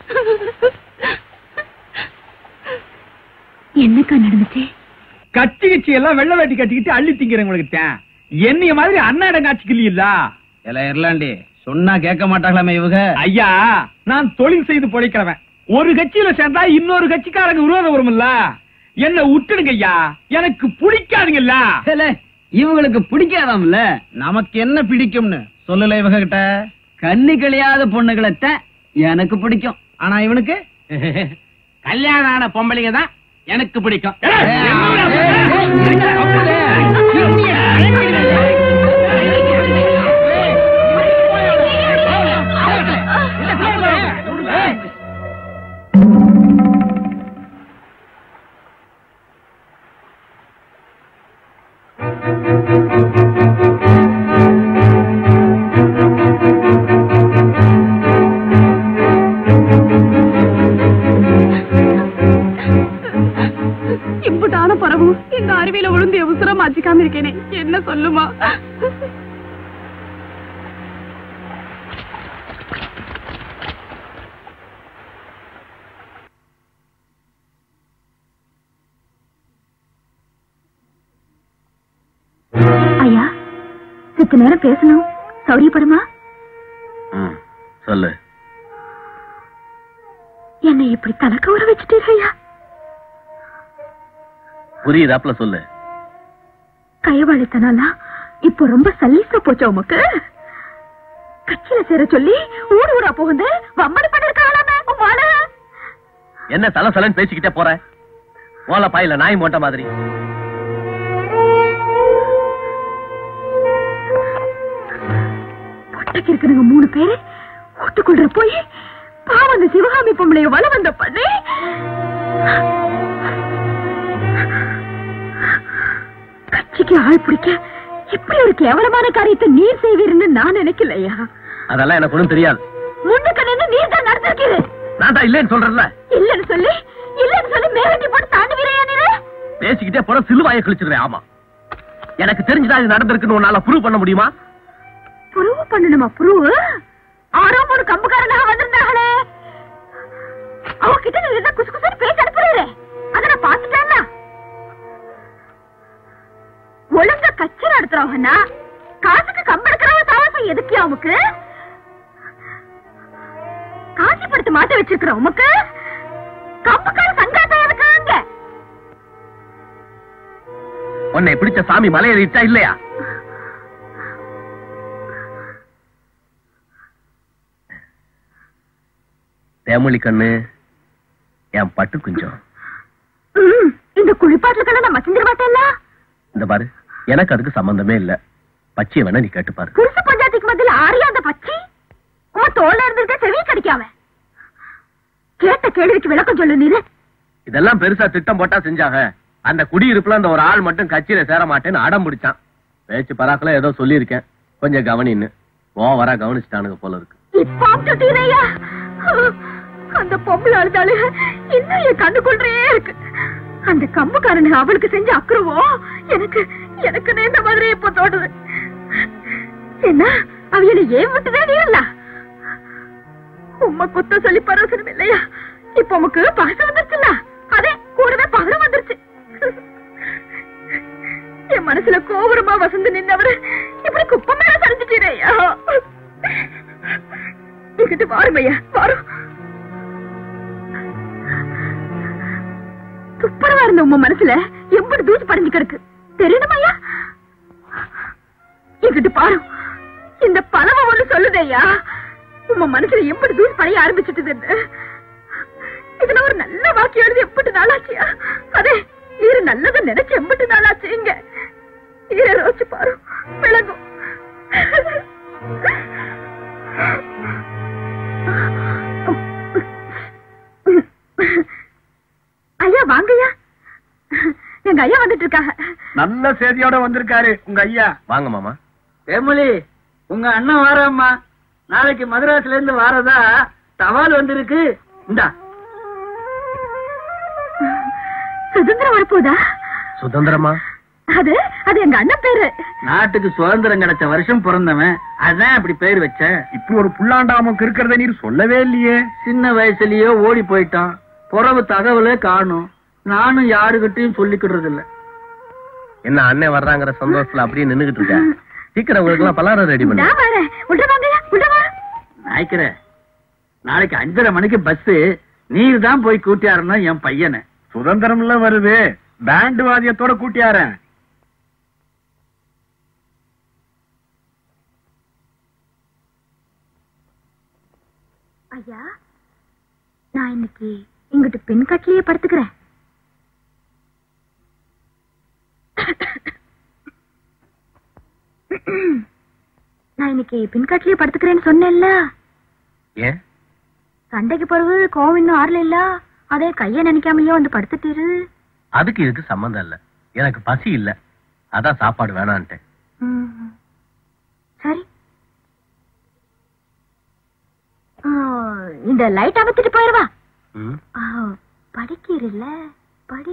E: என்னக்கா நடந்துச்சு
I: கட்சி கட்சி எல்லாம் வெள்ள வேட்டி கட்டிக்கிட்டு அள்ளி திங்கிறவங்களுக்கு தான் என்னைய மாதிரி அண்ணாடம் காட்சிக்கு இல்லையில்ல
B: எல்லாம் இருளாண்டி சொன்னா கேட்க மாட்டாங்களாமே இவங்க
I: ஐயா நான் தொழில் செய்து பொழைக்கிறவன் ஒரு கட்சியில சேர்ந்தா இன்னொரு கட்சிக்காரங்க விரோதம் வரும்ல என்ன விட்டுடுங்க ஐயா எனக்கு பிடிக்காதுங்கல்ல
B: இவங்களுக்கு பிடிக்காதாம்ல நமக்கு என்ன பிடிக்கும்னு
I: சொல்லல இவங்க கிட்ட
A: கண்ணி கழியாத பொண்ணுகளைத்தான் எனக்கு பிடிக்கும்
I: ஆனா இவனுக்கு
F: கல்யாணம் ஆன பொம்பளைங்க தான் எனக்கு பிடிக்கும்
E: இம்புட்டான பரவும் எங்க அருவியில விழுந்து உசுரம் மாச்சிக்காம இருக்கேனே என்ன சொல்லுமா ஐயா சித்த நேரம் பேசணும் சௌரியப்படுமா
D: சொல்லு
E: என்னை இப்படி தலக்க உற வச்சுட்டீங்க ஐயா
D: புரியுதாப்ல சொல்லு
E: கைவாளித்தனாலாம் இப்போ ரொம்ப சல்லீசா போச்சா உமக்கு கட்சியில சேர சொல்லி ஊடு ஊரா போகுது வம்மடி பண்ணிருக்காளாமே உமால
D: என்ன தலை சலன்னு பேசிக்கிட்டே போற ஓல பாயில நாய் மோட்ட மாதிரி
E: பொட்டைக்கு இருக்கிறவங்க மூணு பேரு வீட்டுக்குள்ள போய் பாவம் அந்த சிவகாமி பொம்பளைய வல வந்த பண்ணி கட்சிக்கு ஆள் பிடிக்க இப்படி ஒரு கேவலமான காரியத்தை நீர் செய்வீர்னு நான் நினைக்கலையா
D: அதெல்லாம் எனக்கு ஒண்ணும் தெரியாது
E: முன்னுக்கு நின்று நீர் தான் நடந்திருக்கீரு
D: நான் தான் இல்லைன்னு சொல்றேன்ல
E: இல்லன்னு சொல்லி இல்லன்னு சொல்லி மேலட்டி போட்டு தாண்டுவீரையா நீரு
D: பேசிக்கிட்டே போற சிலுவாயை கிழிச்சிருவேன் ஆமா எனக்கு தெரிஞ்சுதான் இது நடந்திருக்குன்னு உன்னால ப்ரூவ் பண்ண முடியுமா
E: புருவு பண்ணணுமா புருவு ஆரோ ஒரு கம்புக்காரனாக வந்திருந்தாங்களே அவகிட்ட நீ என்ன குசு குசுன்னு பேச அனுப்புறீரே அத நான் பாத்துட்டேன்னா ஒழுங்க கட்சி நடத்துறவங்கன்னா காசுக்கு கம்பு எடுக்கிறவங்க தாமசம் எதுக்கு அவனுக்கு காசி படுத்து மாட்ட வச்சிருக்கிற உமக்கு கம்புக்கார சங்காத்தம் எதுக்கு அங்க
D: உன்னை பிடிச்ச சாமி மலையேறிட்டா இல்லையா தேமொழி கண்ணு என் பட்டு குஞ்சம்
E: ம், இந்த குளிப்பாட்டுல நான் மச்சிந்திர மாட்டேன்ல
D: இந்த பாரு எனக்கு அதுக்கு சம்பந்தமே இல்ல பச்சைய வேணா நீ கேட்டு பாரு
E: புருஷ பஞ்சாயத்துக்கு மத்தியில ஆரியா அந்த பச்சி உன் தோல்ல இருந்துட்டு செவி கடிக்காம கேட்ட கேள்விக்கு விளக்கம் சொல்லு நீரு
D: இதெல்லாம் பெருசா திட்டம் போட்டா செஞ்சாங்க அந்த குடியிருப்புல அந்த ஒரு ஆள் மட்டும் கட்சியில சேர மாட்டேன்னு அடம் பிடிச்சான் பேச்சு பராக்குல ஏதோ சொல்லியிருக்கேன் கொஞ்சம் கவனின்னு ஓவரா கவனிச்சுட்டானுங்க போல இருக்கு
E: இப்ப அமுட்டுட்டீரையா அந்த பொம்பளை அழுதாளு இன்னும் என் கண்ணுக்குள்ளே இருக்கு அந்த கம்புக்காரனு அவளுக்கு செஞ்ச அக்குறவம் எனக்கு எனக்கு நேர்ந்த மாதிரி இப்ப தோணுது என்ன அவ என்னை ஏன் விட்டுதே இல்ல உம்மை குத்த சொல்லி பரவசனம் இல்லையா இப்ப உமக்கு பகசம் வந்துருச்சுல்ல அதே கூடவே பகரம் வந்துருச்சு என் மனசுல கோபுரமா வசந்து நின்னவரு இப்படி குப்பை மேல சரிஞ்சிட்டீரையா இங்கிட்டு வாருமையா வாரும் துப்புரவா இருந்த உங்க மனசுல எப்படி தூசி படைஞ்சு கிடக்கு தெரியணுமையா இங்கிட்டு பாரு இந்த பழம ஒண்ணு சொல்லுதையா உங்க மனசுல எப்படி தூசி படைய ஆரம்பிச்சுட்டுதுன்னு இதுல ஒரு நல்ல வாக்கியம் எழுதி எப்படி நாளாச்சியா அதே நீரு நல்லதை நினைச்சு எம்பிட்டு நாளாச்சு இங்க ஈர ரோச்சு பாரு விளங்கும் ஐயா வாங்கய்யா எங்க ஐயா வந்துட்டு இருக்காங்க
C: நல்ல செய்தியோட வந்திருக்காரு உங்க ஐயா
D: வாங்க மாமா
A: தேமொழி உங்க அண்ணன் வாராம்மா நாளைக்கு மதுராஸ்ல இருந்து வாரதா தபால் வந்திருக்கு இந்தா
E: சுதந்திரம் வரப்போதா
D: சுதந்திரமா
E: அது அது எங்க அண்ணன் பேரு
A: நாட்டுக்கு சுதந்திரம் கிடைச்ச வருஷம் பிறந்தவன் அதான் அப்படி பேர் வச்சேன்
C: இப்படி ஒரு புல்லாண்டாமுக்கு இருக்கிறத நீர் சொல்லவே இல்லையே
A: சின்ன வயசுலயே ஓடி போயிட்டான் புறவு தகவலே காணும் நானும் யாருகிட்டயும் சொல்லிக்கிடுறது இல்ல
D: என்ன அண்ணன் வர்றாங்கிற சந்தோஷத்துல அப்படியே நின்னுகிட்டு இருக்க சீக்கிரம் உங்களுக்கு எல்லாம் பலாரம் ரெடி பண்ணு
E: நான் வரேன் உள்ள வாங்கய்யா உள்ள வா
A: நாய்க்கிற நாளைக்கு அஞ்சரை மணிக்கு பஸ் நீர் தான் போய் கூட்டியாருன்னா என் பையனை
C: சுதந்திரம்ல வருது பேண்ட் வாதியத்தோட கூட்டியாரன்
E: ஐயா நான் இன்னைக்கு இங்கிட்டு பெண் கட்டிலேயே படுத்துக்கிறேன் நான் இன்னைக்கு பெண் கட்டிலேயே படுத்துக்கிறேன்னு சொன்னேன்ல
D: ஏன்
E: சண்டைக்கு பிறகு கோவம் இன்னும் ஆறல இல்ல அதே கைய நினைக்காமயே வந்து படுத்துட்டிரு
D: அதுக்கு இதுக்கு சம்பந்தம் இல்ல எனக்கு பசி இல்ல அதான் சாப்பாடு வேணான்ட்டேன்
E: ம். சரி ஆ, இந்த லைட் அமர்த்திட்டு போயிருவா
D: ம்.
E: ஆ, படிக்கிறல்ல படி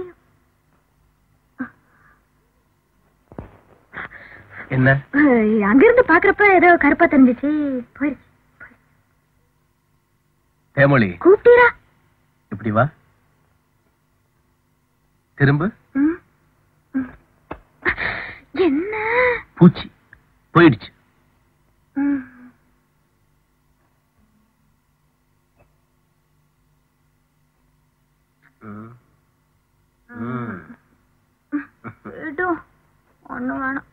D: என்ன
E: அங்கிருந்து பாக்குறப்ப ஏதோ கருப்பா தெரிஞ்சிச்சு போயிருச்சு
D: தேமொழி
E: கூப்பிட்டீரா
D: இப்படி வா திரும்ப
E: ம். ம். என்ன
D: பூச்சி போயிடுச்சு
E: ம்.
D: ம். ம்.
E: விடும் ஒண்ணு வேணாம்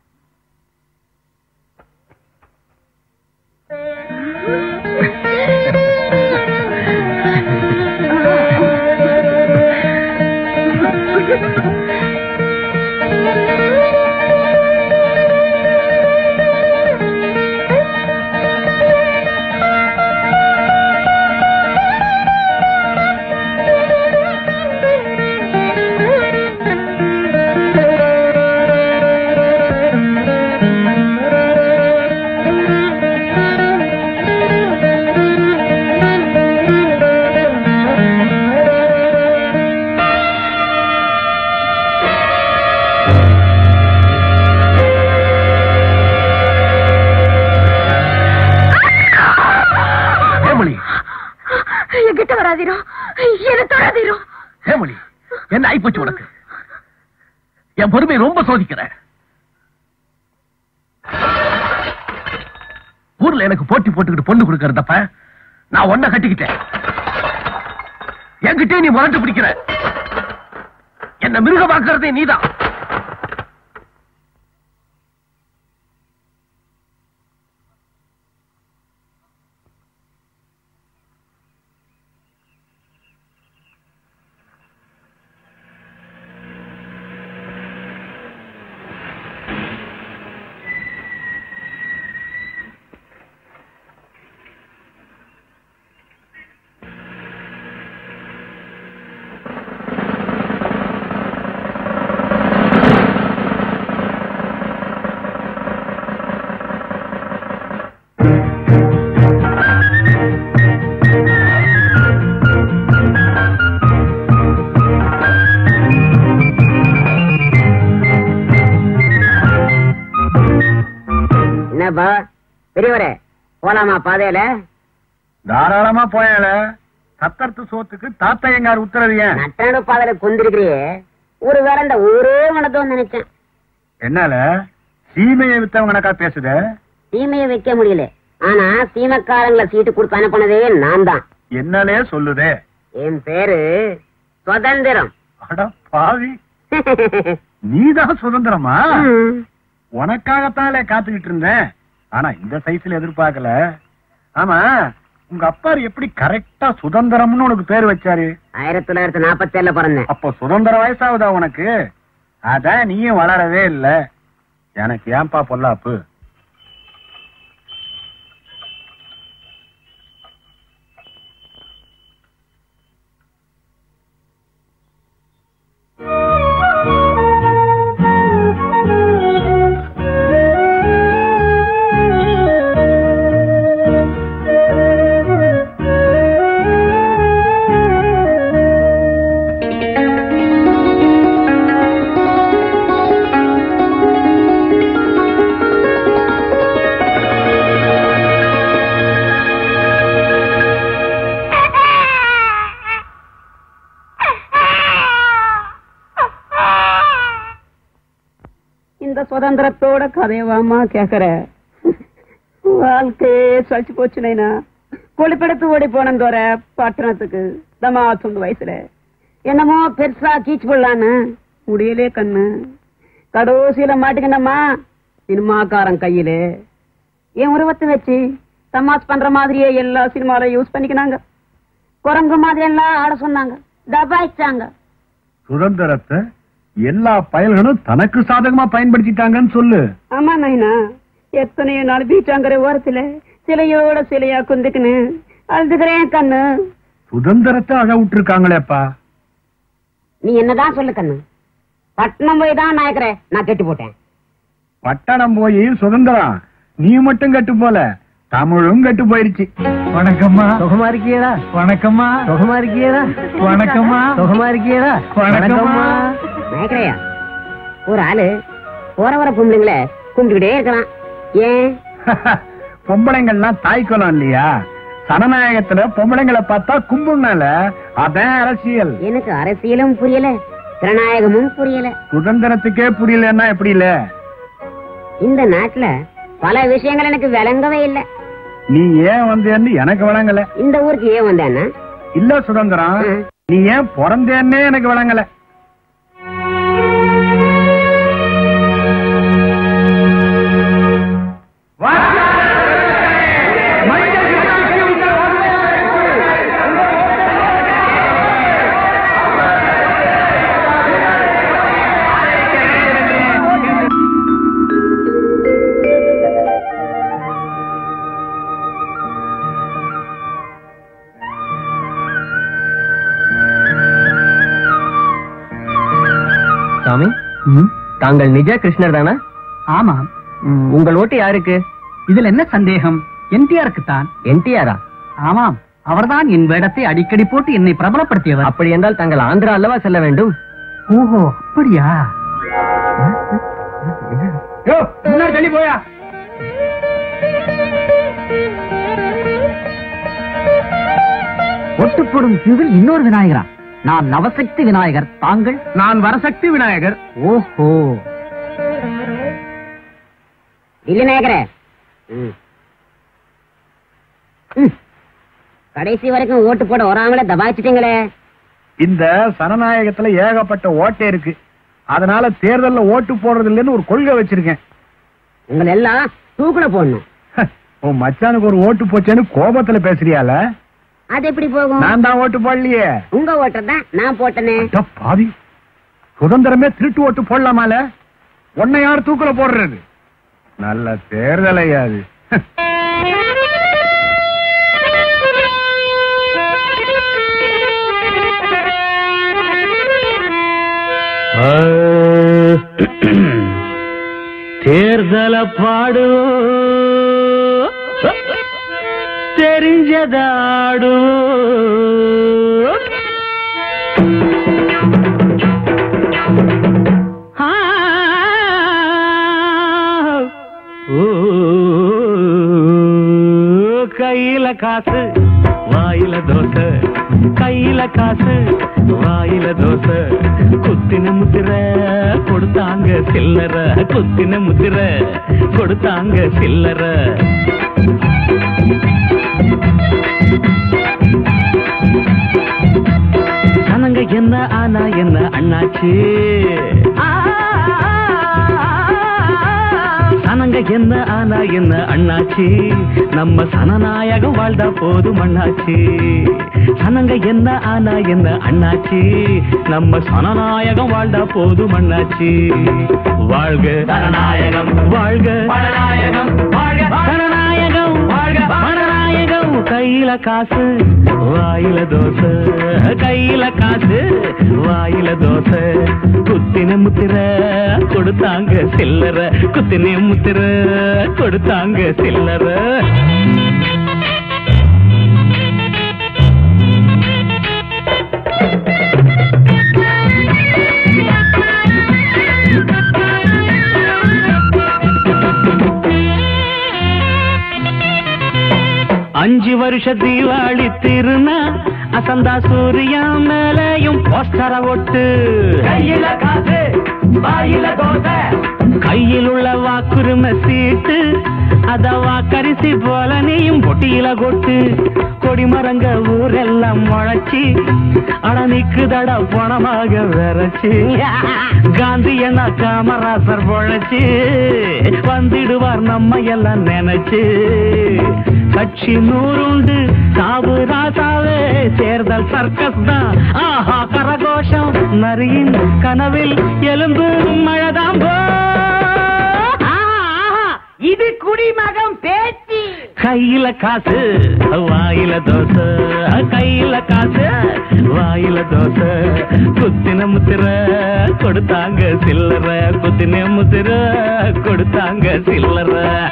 D: தேமொழி
E: என்கிட்ட வராதீரோ என்ன தொடாதீரோ
D: தேமொழி என்ன ஆயிப்போச்சு உனக்கு என் பொறுமை ரொம்ப சோதிக்கிற ஊர்ல எனக்கு போட்டி போட்டுக்கிட்டு பொண்ணு கொடுக்கறதப்ப நான் ஒன்ன கட்டிக்கிட்டேன் என்கிட்டே நீ முரண்டு பிடிக்கிற என்ன மிருகமாக்குறதே நீதான்
K: என்னப்பா பெரியவரே போலாமா பாதையில
C: தாராளமா போயால சத்தர்த்து சோத்துக்கு தாத்தையங்கார் உத்தரவு ஏன்
K: நட்டனு பாதையில குந்திருக்கிறியே ஒரு வேற இந்த ஊரே உனக்கு நினைச்சேன்
C: என்னால சீமையை வித்தவங்க கணக்கா பேசுத
K: சீமையை வைக்க முடியல ஆனா சீமக்காரங்களை சீட்டு கொடுத்து அனுப்பினதே நான் தான்
C: என்னாலே சொல்லுதே
K: என் பேரு சுதந்திரம்
C: அட பாவி நீதான் சுதந்திரமா
K: ம்.
C: உனக்காகத்தானே காத்துக்கிட்டு இருந்தேன் ஆனா இந்த சைஸ்ல எதிர்பார்க்கல ஆமா உங்க அப்பா எப்படி கரெக்டா சுதந்திரம்னு உனக்கு பேர் வச்சாரு
K: ஆயிரத்தி தொள்ளாயிரத்தி நாற்பத்தி ஏழுல பிறந்தேன்
C: அப்போ சுதந்திர வயசாகுதா உனக்கு அதான் நீயும் வளரவே இல்ல எனக்கு ஏன்பா பொல்லாப்பு
K: இந்த சுதந்திரத்தோட கதையவாமா கேக்குற வாழ்க்கையே சலிச்சு போச்சு நைனா கொழுப்பெடுத்து ஓடி போனந்தோர பட்டணத்துக்கு தமா சொந்த வயசுல என்னமோ பெருசா கீச்சு போடலான்னு முடியலே கண்ணு கடைசியில மாட்டிக்கண்டம்மா சினிமாக்காரன் கையில என் உருவத்தை வச்சு தமாஸ் பண்ற மாதிரியே எல்லா சினிமால யூஸ் பண்ணிக்கினாங்க குரங்கு மாதிரி எல்லாம் ஆட சொன்னாங்க தபாய்ச்சாங்க
C: சுதந்திரத்தை எல்லா பயல்களும் தனக்கு சாதகமா பயன்படுத்திட்டாங்கன்னு சொல்லு
K: ஆமா நைனா எத்தனையோ நாள் பீச்சாங்கிற ஓரத்துல சிலையோட சிலையா குந்துக்குன்னு அழுதுகிறேன் கண்ணு
C: சுதந்திரத்தை அழ விட்டுருக்காங்களேப்பா
K: நீ என்னதான் சொல்லு கண்ணு பட்டணம் போய் தான் நாயக்கரே நான் கெட்டு போட்டேன்
C: பட்டணம் போய் சுதந்திரம் நீ மட்டும் கெட்டு போல தமிழும் கெட்டு போயிருச்சு
I: வணக்கம்மா
F: சுகமா இருக்கியடா
I: வணக்கம்மா
F: சுகமா இருக்கியடா
I: வணக்கம்மா
F: சுகமா இருக்கியடா
I: வணக்கம்மா
K: நாயக்கரையா ஒரு ஆளு போற வர பொம்பளைங்கள கும்பிட்டுக்கிட்டே இருக்கலாம் ஏன்
C: பொம்பளைங்கள்லாம் தாய் குலம் இல்லையா சனநாயகத்துல பொம்பளைங்களை பார்த்தா கும்புனால அதான் அரசியல்
K: எனக்கு அரசியலும் புரியல ஜனநாயகமும் புரியல
C: சுதந்திரத்துக்கே புரியலன்னா எப்படி இல்ல
K: இந்த நாட்டுல பல விஷயங்கள் எனக்கு விளங்கவே இல்ல
C: நீ ஏன் வந்தேன்னு எனக்கு விளங்கல
K: இந்த ஊருக்கு ஏன் வந்தேன்னா
C: இல்ல சுதந்திரம்
K: ம்.
C: நீ ஏன் பிறந்தேன்னே எனக்கு விளங்கல
F: சாமி தாங்கள் நிஜ கிருஷ்ணர் தானா
B: ஆமாம்
F: உங்கள் ஓட்டு யாருக்கு
B: இதுல என்ன சந்தேகம் என்டிஆருக்கு தான்
F: என்டிஆரா
B: ஆமாம் அவர்தான் என் வேடத்தை அடிக்கடி போட்டு என்னை பிரபலப்படுத்தியவர்
F: அப்படி என்றால் தாங்கள் ஆந்திரா அல்லவா செல்ல வேண்டும்
B: ஓஹோ அப்படியா
I: முன்னாடி தள்ளி போயா
B: ஒட்டு போடும் கியூவில் இன்னொரு விநாயகரா நான் நவசக்தி விநாயகர் தாங்கள்
I: நான் வரசக்தி விநாயகர்
B: ஓஹோ
K: இல்ல நாயக்கரே ம். ம். கடைசி வரைக்கும் ஓட்டு போட வராமலே தபாய்ச்சிட்டீங்களே
C: இந்த சனநாயகத்துல ஏகப்பட்ட ஓட்டை இருக்கு அதனால தேர்தல்ல ஓட்டு போடுறது இல்லைன்னு ஒரு கொள்கை வச்சிருக்கேன்
K: உங்களை எல்லாம் தூக்குல போடணும்
C: உன் மச்சானுக்கு ஒரு ஓட்டு போச்சேன்னு கோபத்துல பேசுறியால
K: அது எப்படி போகும்
C: நான் தான் ஓட்டு போடலையே
K: உங்க ஓட்டர் தான் நான் போட்டனே
C: அட பாவி சுதந்திரமே திருட்டு ஓட்டு போடலாமால உன்னை யார் தூக்குல போடுறது நல்ல தேர்தல் ஐயா அது
G: தேர்தல பாடு தெரிஞ்சதாடு ஆ, ஓ, கையில காசு வாயில தோசை கையில காசு வாயில தோசை குத்தின முத்திர கொடுத்தாங்க சில்லற குத்தின முத்திர கொடுத்தாங்க சில்லற சனங்க என்ன ஆனா என்ன அண்ணாச்சு சனங்க என்ன ஆனா என்ன அண்ணாச்சி நம்ம சனநாயகம் வாழ்ந்தா போதும் அண்ணாச்சி சனங்க என்ன ஆனா என்ன அண்ணாச்சி நம்ம சனநாயகம் வாழ்ந்தா போதும் அண்ணாச்சி வாழ்க சனநாயகம் வாழ்க பணநாயகம் வாழ்க சனநாயகம் வாழ்க பணநாயகம் கையில காசு வாயில தோசை கையில காசு வாயில தோசை குத்தின முத்திர கொடுத்தாங்க சில்லற குத்தின முத்திர கொடுத்தாங்க சில்லற அஞ்சு வருஷ தீபாவளி திருநா அசந்தா சூரியா மேலையும் போஸ்டர ஒட்டு கையில காசு வாயில தோசை கையில் உள்ள வாக்குரிமை சீட்டு அத வாக்கரிசி போல நீயும் பொட்டியில கொட்டு கொடிமரங்க ஊரெல்லாம் முளைச்சி அட நிக்குதட பணமாக விரைச்சு காந்தி என்ன காமராசர் பொழைச்சு வந்துடுவார் நம்ம எல்லாம் நினைச்சு கட்சி நூறுண்டு சாவு ராசாவே தேர்தல் சர்க்கஸ் தான் ஆஹா கரகோஷம் நரியின் கனவில் எலும்பு மழைதான் போ
K: இது குடிமகம் பேச்சு
G: கையில காசு வாயில தோசை கையில காசு வாயில தோசை குத்தின முத்திர கொடுத்தாங்க சில்லற குத்தின முத்திர கொடுத்தாங்க சில்லற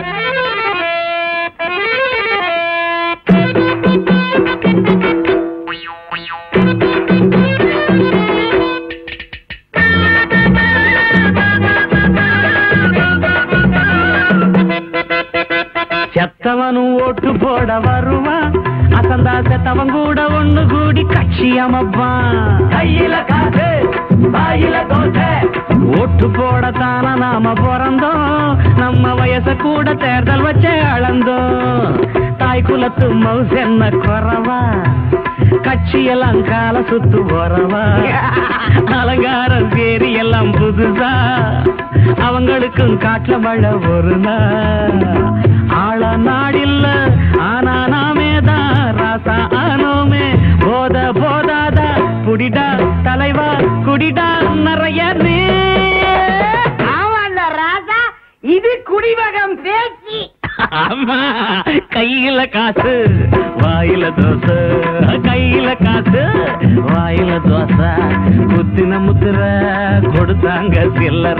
G: செத்தவனும் ஓட்டு போட வருவான் அசந்தா செத்தவன் கூட ஒண்ணு கூடி கட்சி அமைப்பான் கையில காசு வாயில தோசை ஓட்டு போடத்தான நாம பிறந்தோம் நம்ம வயச கூட தேர்தல் வச்சே அளந்தோம் தாய் குலத்து மவுஸ் என்ன குறவா கட்சியெல்லாம் கால சுத்து போறவா அலங்காரம் சேரி எல்லாம் புதுசா அவங்களுக்கும் காட்டுல மழை ஒரு நாள் ஆள நாடில்ல ஆனா நாமே தான் ராசா ஆனோமே போத போதாதா புடிடா தலைவா குடிடா நிறைய நீ
K: ஆமாண்ட ராஜா இது குடிமகம் பேச்சு
G: ஆமா கையில காசு வாயில தோசை கையில காசு வாயில தோசை குத்தின முத்திர கொடுத்தாங்க சில்லற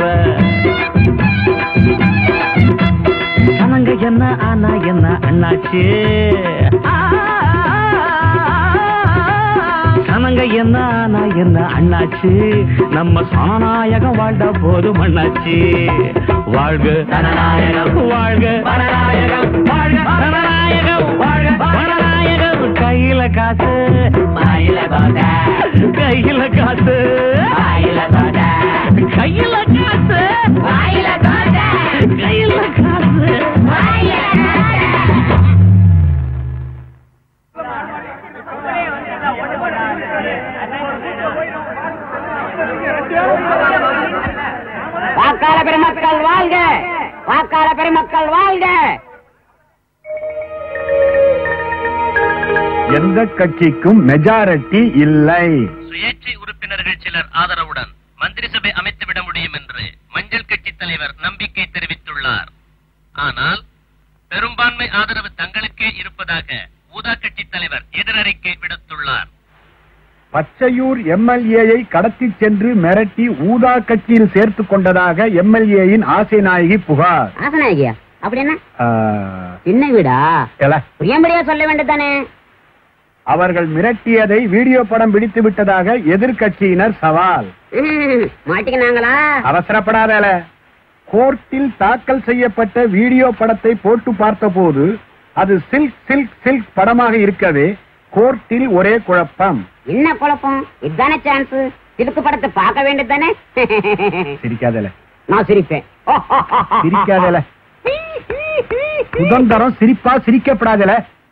G: சனங்க என்ன ஆனா என்ன அண்ணாச்சு சனங்க என்ன ஆனா என்ன அண்ணாச்சு நம்ம சனநாயகம் வாழ்ந்த போது மண்ணாச்சு வாழ்க சனநாயகம் வாழ்க பரநாயகம் வாழ்க சனநாயகம் வாழ்க பரநாயகம் கையில காசு வாயில தோசை கையில காசு வாயில தோசை கையில காசு வாயில தோசை கையில காசு வாயில
K: வாக்காள பெருமக்கள் வாழ்க வாக்காள பெருமக்கள் வாழ்க
C: எந்த கட்சிக்கும் மெஜாரிட்டி இல்லை
D: சுயேட்சை உறுப்பினர்கள் சிலர் ஆதரவுடன் மந்திரி சபை அமைத்துவிட முடியும் என்று மஞ்சள் கட்சி தலைவர் நம்பிக்கை தெரிவித்துள்ளார் ஆனால் பெரும்பான்மை ஆதரவு தங்களுக்கே இருப்பதாக ஊதா கட்சி தலைவர் எதிரறிக்கை விடுத்துள்ளார்
C: பச்சையூர் எம்எல்ஏயை கடத்தி சென்று மிரட்டி ஊதா கட்சியில் சேர்த்துக் கொண்டதாக எம்எல்ஏயின் ஆசை நாயகி புகார்
K: ஆசனாகியா அப்படி என்ன
C: ஆ,
K: சின்ன வீடா
C: எல,
K: புரியம்படியா சொல்ல வேண்டியதானே
C: அவர்கள் மிரட்டியதை வீடியோ படம் பிடித்து விட்டதாக எதிர்க்கட்சியினர் சவால்
K: மாட்டிக்கினாங்களா
C: அவசரப்படாதல கோர்ட்டில் தாக்கல் செய்யப்பட்ட வீடியோ படத்தை போட்டு பார்த்தபோது அது சில்க் சில்க் சில்க் படமாக இருக்கவே கோர்ட்டில் ஒரே குழப்பம்
K: என்ன குழப்பம் இதுதானே சான்ஸ் சிலுக்கு படத்தை பார்க்க வேண்டியதானே
C: சிரிக்காதல
K: நான் சிரிப்பேன்
C: சிரிக்காதல சுதந்திரம் சிரிப்பா சிரிக்கப்படாதல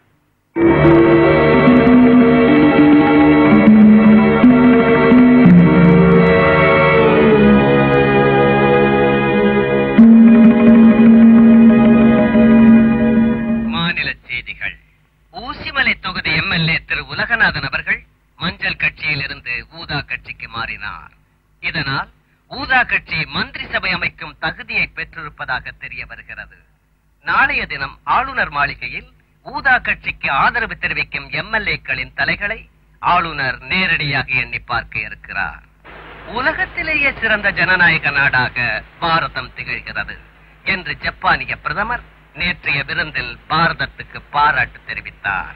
D: மாநில செய்திகள் ஊசிமலை தொகுதி எம்எல்ஏ திரு உலகநாதன் அவர்கள் மஞ்சள் கட்சியில் இருந்து ஊதா கட்சிக்கு மாறினார் இதனால் ஊதா கட்சி மந்திரி சபை அமைக்கும் தகுதியை பெற்றிருப்பதாக தெரிய வருகிறது நாளைய தினம் ஆளுநர் மாளிகையில் ஊதா கட்சிக்கு ஆதரவு தெரிவிக்கும் எம்எல்ஏக்களின் தலைகளை ஆளுநர் நேரடியாக எண்ணி பார்க்க இருக்கிறார் உலகத்திலேயே சிறந்த ஜனநாயக நாடாக பாரதம் திகழ்கிறது என்று ஜப்பானிய பிரதமர் நேற்றைய விருந்தில் பாரதத்துக்கு பாராட்டு தெரிவித்தார்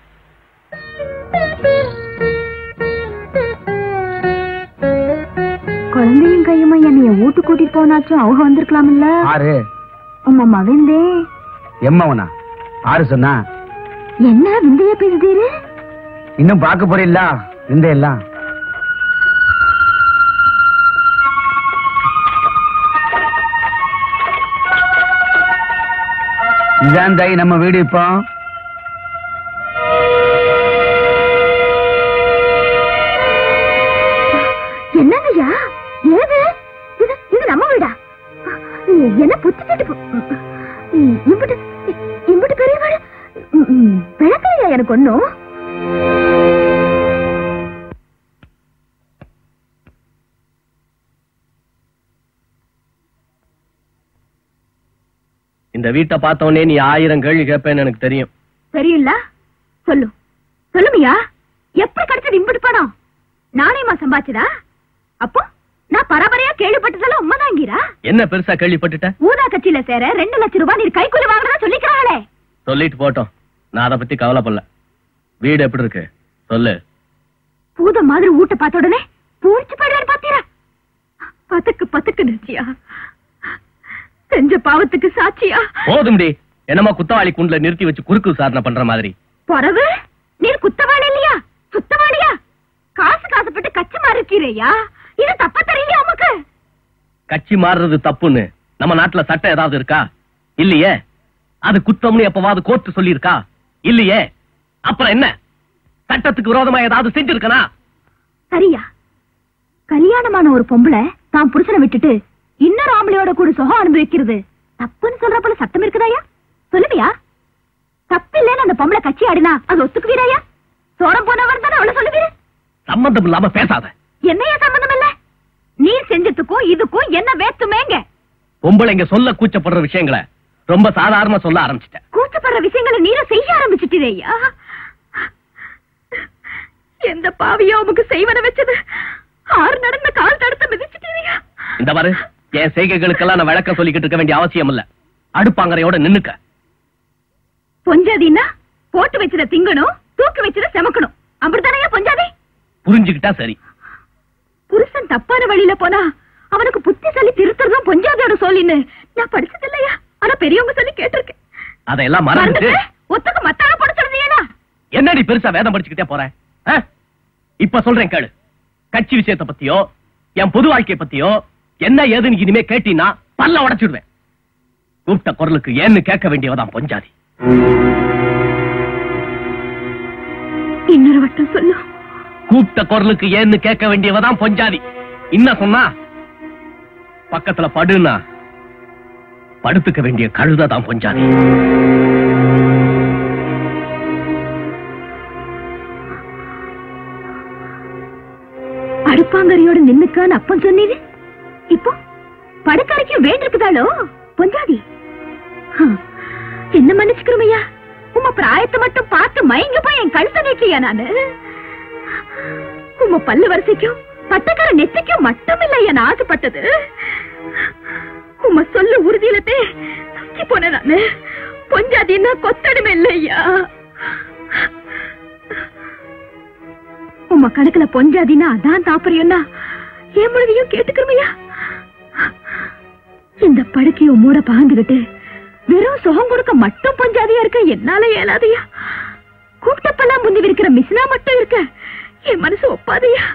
E: குழந்தையும் கையுமா என்னைய வீட்டு கூட்டிட்டு போனாச்சும் அவங்க வந்திருக்கலாம்ல
B: ஆறு
E: உங்க மகந்தே
B: எம்மவனா ஆறு சொன்னா
E: என்ன விந்தைய பேசுதீரு
B: இன்னும் பார்க்க போறீல்ல இந்த எல்லாம் இதான் தாய் நம்ம வீடு இப்போ
E: என்னங்கய்யா ஏது இது இது நம்ம வீடா என்ன புத்தி கட்டு இம்புட்டு இம்புட்டு பெரிய வீடு ம், விளக்கலையா எனக்கு ஒண்ணும்
D: இந்த வீட்டை பார்த்த உடனே நீ ஆயிரம் கேள்வி கேட்பேன்னு எனக்கு தெரியும்
E: தெரியும்ல சொல்லு சொல்லுமியா எப்படி கிடைச்சது இம்புட்டு பணம் நாணயமா சம்பாதிச்சதா அப்போ நான் பரபரையா கேள்விப்பட்டதெல்லாம் உண்மைதாங்கிறா
D: என்ன பெருசா கேள்விப்பட்டுட்ட
E: ஊதா கட்சியில சேர ரெண்டு லட்சம் ரூபாய் நீர் கைக்கூலி வாங்குறதா சொல்லிக்கிறாங்களே
D: சொல்லிட்டு போட்டோம் நான் அதை பத்தி கவலைப்படல வீடு எப்படி இருக்கு சொல்லு
E: பூத மாதிரி ஊட்ட பார்த்த உடனே பூரிச்சு போயிடுவாரு பாத்தீரா பத்துக்கு பத்துக்கு நிச்சியா செஞ்ச பாவத்துக்கு சாட்சியா
D: போதும்டி என்னமோ குத்தவாளி குண்டுல நிறுத்தி வச்சு குறுக்கு விசாரணை பண்ற மாதிரி
E: பொறவு நீர் குத்தவாளி இல்லையா சுத்தவாளியா காசு காசுப்பட்டு கச்சி மாறி இருக்கீரையா இது தப்ப தெரியலையா உமக்கு
D: கட்சி மாறுறது தப்புன்னு நம்ம நாட்டுல சட்டம் ஏதாவது இருக்கா இல்லையே அது குத்தம்னு எப்பவாவது கோர்ட்டு சொல்லியிருக்கா இல்லையே அப்புறம் என்ன சட்டத்துக்கு விரோதமா ஏதாவது செஞ்சிருக்கனா
E: சரியா கல்யாணமான ஒரு பொம்பளை தான் புருஷனை விட்டுட்டு இன்னொரு ஆம்பளையோட கூட சுகம் அனுபவிக்கிறது தப்புன்னு சொல்ற போல சட்டம் இருக்குதாயா சொல்லுவியா தப்பு இல்லைன்னு அந்த பொம்பளை கட்சி ஆடினா அது ஒத்துக்குவீராயா சோரம் போனவர் தானே அவளை சொல்லுவீரு
D: சம்பந்தம் இல்லாம பேசாத
E: என்னையா சம்பந்தம் இல்ல நீ செஞ்சதுக்கும் இதுக்கும் என்ன வேத்துமேங்க
D: பொம்பளைங்க சொல்ல கூச்சப்படுற விஷயங்களை ரொம்ப சாதாரணமா சொல்ல ஆரம்பிச்சிட்டேன்
E: கூச்சப்படுற விஷயங்களை நீரும் செய்ய ஆரம்பிச்சிட்டீரையா எந்த பாவியோ உமக்கு செய்வன வச்சது ஆறு நடந்த கால் தடுத்து மிதிச்சிட்டீரையா
D: இந்த பாரு என் செய்கைகளுக்கெல்லாம் நான் விளக்கம் சொல்லிக்கிட்டு இருக்க வேண்டிய அவசியம் இல்ல அடுப்பாங்கரையோட நின்னுக்க
E: பொஞ்சாதின்னா போட்டு வச்சத திங்கணும் தூக்கி வச்சத செமக்கணும் அப்படித்தானே பொஞ்சாதி
D: புரிஞ்சுக்கிட்டா சரி
E: புருஷன் தப்பான வழியில போனா அவனுக்கு புத்தி சொல்லி திருத்துறதும் பொஞ்சாதியோட சொல்லின்னு நான் படிச்சது இல்லையா ஆனா பெரியவங்க சொல்லி கேட்டிருக்கேன்
D: அதையெல்லாம் மறந்துட்டு
E: மறந்துட்டு ஒத்துக்கு மத்தான போட சொல்றீங்களா
D: என்னடி பெருசா வேதம் படிச்சுக்கிட்டே போறேன் ஆ? இப்ப சொல்றேன் கேளு கட்சி விஷயத்தை பத்தியோ என் பொது வாழ்க்கை பத்தியோ என்ன ஏதுன்னு இனிமே கேட்டீன்னா பல்ல உடைச்சிடுவேன் கூப்பிட்ட குரலுக்கு ஏன்னு கேட்க வேண்டியவதான் பொஞ்சாதி
E: இன்னொரு வட்டம் சொல்லு
D: கூப்பிட்ட குரலுக்கு ஏன்னு கேட்க வேண்டியவதான் பொஞ்சாதி என்ன சொன்னா பக்கத்துல படுனா படுத்துக்க வேண்டிய கழுததான் பொஞ்சாதி
E: அடுப்பாங்கரையோட நின்னுக்கான்னு அப்பன் சொன்னீரு இப்போ படுக்கறைக்கும் வேண்டிருக்குதாளோ பொஞ்சாதி ஹம், என்ன மன்னிச்சுக்கிறோமையா உம்ம பிராயத்தை மட்டும் பார்த்து மயங்கி போய் என் கழுத்த நீட்டியா நானு உம்ம பல்லு வரிசைக்கும் பட்டக்கார நெத்திக்கும் மட்டும் இல்லையா நான் ஆசைப்பட்டது உம்ம சொல்லு உறுதியிலத்தே தக்கி போனேன் நானு பொஞ்சாதின்னா கொத்தடுமே இல்லையா உம்ம கணக்குல பொஞ்சாதினா அதான் தாப்பறியம்னா என் முழுதையும் கேட்டுக்கிறமையா இந்த படுக்கைய மூட பாந்துகிட்டு வெறும் சுகம் கொடுக்க மட்டும் பொஞ்சாதியா இருக்க என்னால இயலாதையா கூப்பிட்டப்பெல்லாம் முந்தி இருக்கிற மிஸ்னா மட்டும் இருக்க என் மனசு ஒப்பாதையா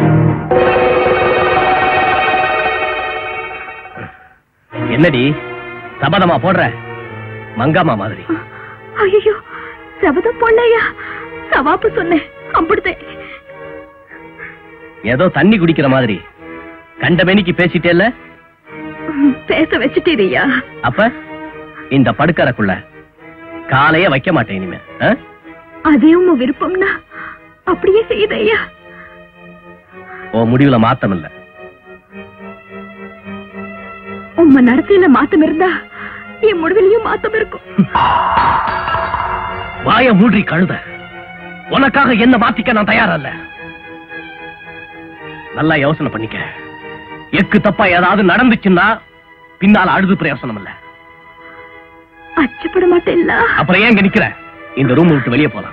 D: என்னடி சபதமா போடுற மங்காமா மாதிரி
E: ஐயோ சபதம் பொண்ணையா சவாப்பு சொன்னேன் அப்படித்தேன்
D: ஏதோ தண்ணி குடிக்கிற மாதிரி கண்டமேனிக்கு பேசிட்டேல்ல
E: பேச வச்சுட்டீரையா
D: அப்ப இந்த படுக்கறைக்குள்ள காலைய வைக்க மாட்டேன் இனிமே ஆ?
E: அதே உங்க விருப்பம்னா அப்படியே செய்தையா
D: உன் முடிவுல மாத்தம் இல்ல
E: உம்ம நடத்தையில மாத்தம் இருந்தா என் முடிவிலையும் மாத்தம் இருக்கும்
D: வாய மூடி கழுத உனக்காக என்ன மாத்திக்க நான் தயாரா இல்ல நல்லா யோசனை பண்ணிக்க எக்கு தப்பா ஏதாவது நடந்துச்சுன்னா பின்னால அழுது பிரயோசனம் இல்ல
E: அச்சப்பட மாட்டேல்ல
D: அப்புறம் ஏன் இங்க நிக்கிற இந்த ரூம் விட்டு வெளியே போலாம்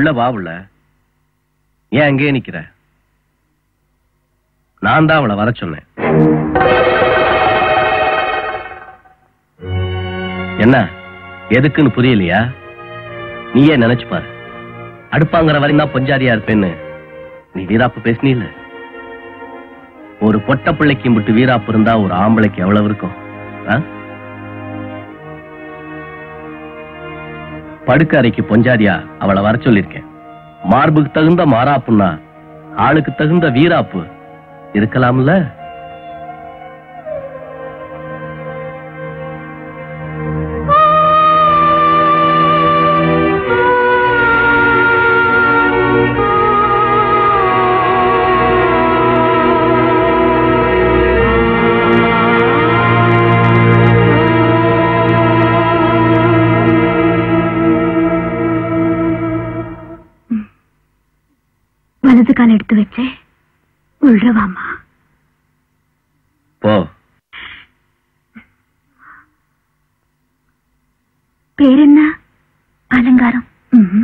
D: உள்ள வா உள்ள ஏன் அங்கேயே நிக்கிற நான் தான் அவளை வர சொன்னேன் என்ன எதுக்குன்னு புரியலையா நீயே நினைச்சு பாரு அடுப்பாங்கிற வரையும் தான் பொஞ்சாதியா இருப்பேன்னு நீ வீராப்பு பேசினில்ல ஒரு பொட்ட பிள்ளைக்கு விட்டு வீராப்பு இருந்தா ஒரு ஆம்பளைக்கு எவ்வளவு இருக்கும் ஆ? படுக்க அறைக்கு பொஞ்சாதியா அவளை வர சொல்லிருக்கேன் மார்புக்கு தகுந்த மாறாப்புன்னா ஆளுக்கு தகுந்த வீராப்பு இருக்கலாம்ல
E: வலது கால் எடுத்து வச்சு உள்றவாமா
D: போ
E: பேர் என்ன அலங்காரம் ம்ஹும்.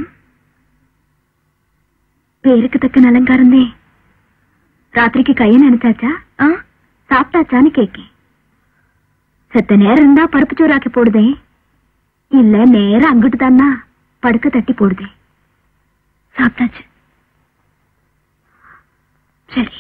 E: பேருக்கு தக்க அலங்காரம் தான் ராத்திரிக்கு கைய நினைச்சாச்சா ஆ சாப்பிட்டாச்சான்னு கேக்கேன் செத்த நேரம் இருந்தா பருப்பு சோறாக்கி போடுதே இல்ல நேரம் அங்கிட்டு தானா படுக்க தட்டி போடுதே சாப்பிட்டாச்சு சரி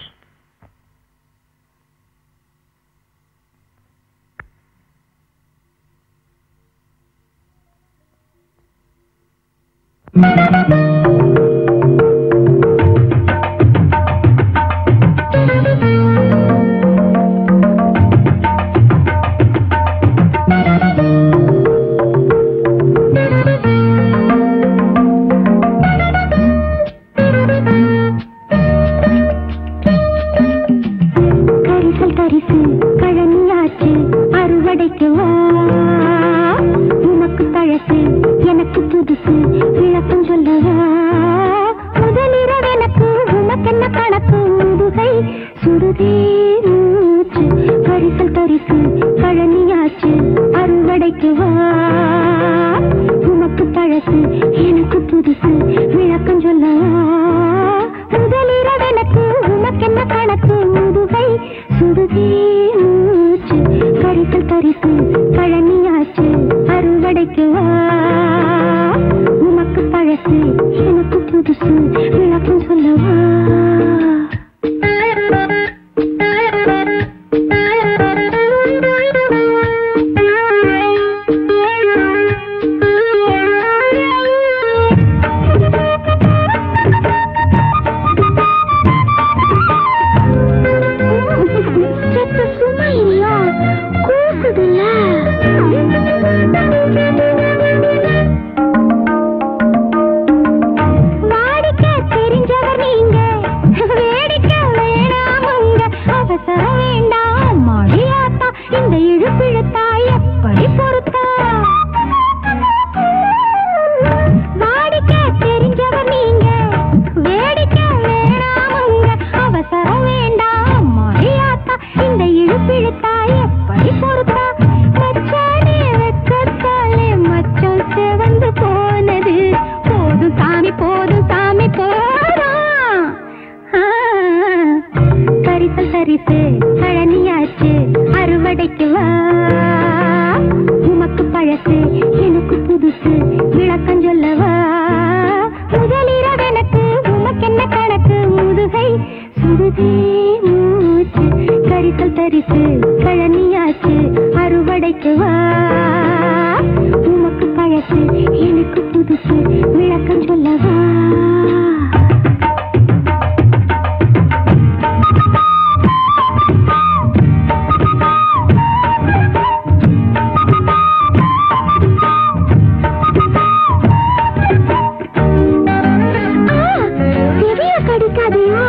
E: கரிசல் கரிசு கழனியாச்சு அறுவடைக்கு வா உனக்கு பழசு எனக்கு புதுசு விளக்கம் சொல்லவா முதலிரவு எனக்கு உனக்கென்ன கணக்கு முதுகை சுடுதே மூச்சு கரிசல் கரிசு கழனியாச்சு அறுவடைக்கு வா உனக்கு பழசு எனக்கு புதுசு விளக்கம் சொல்லவா முதலிரவு எனக்கு உனக்கென்ன கணக்கு முதுகை சுடுதே மூச்சு கரிசல் கரிசு பழனியாச்சு அறுவடைக்கு வா உனக்கு பழசு எனக்கு புதுசு விளக்கம் சொல்லவா செத்த சுமையா கூசுதுல்ல வாடிக்க தெரிஞ்சவர் நீங்க வேடிக்க வேணாமுங்க அவசரம் வேண்டாம் மடியாத்தா இந்த இழுப்பிழுத்தா எப்படி பொறுத்தா வாடிக்க தெரிஞ்சவர் நீங்க வேடிக்க வேணாமுங்க அவசரம் வேண்டாம் மடியாத்தா இந்த இழுப்பிழுத்தா எப்படி பொறுத்தா மச்சானே வெக்கத்தாலே மச்சம் செவந்து போனது போதும் சாமி போதும் சாமி போதும் ஆ, கரிசல் கரிசு கழனியாச்சு அறுவடைக்கு வா உமக்கு பழசு எனக்கு புதுசு விளக்கம் சொல்லவா முதலிரவு எனக்கு உமக்கென்ன கணக்கு முதுகை சுடுதே மூச்சு கரிசல் தரிசு கழனியாச்சு அறுவடைக்கு வா உமக்கு பழசு எனக்கு புதுசு விளக்கம் சொல்லவா பெரிய கடிக்காதையா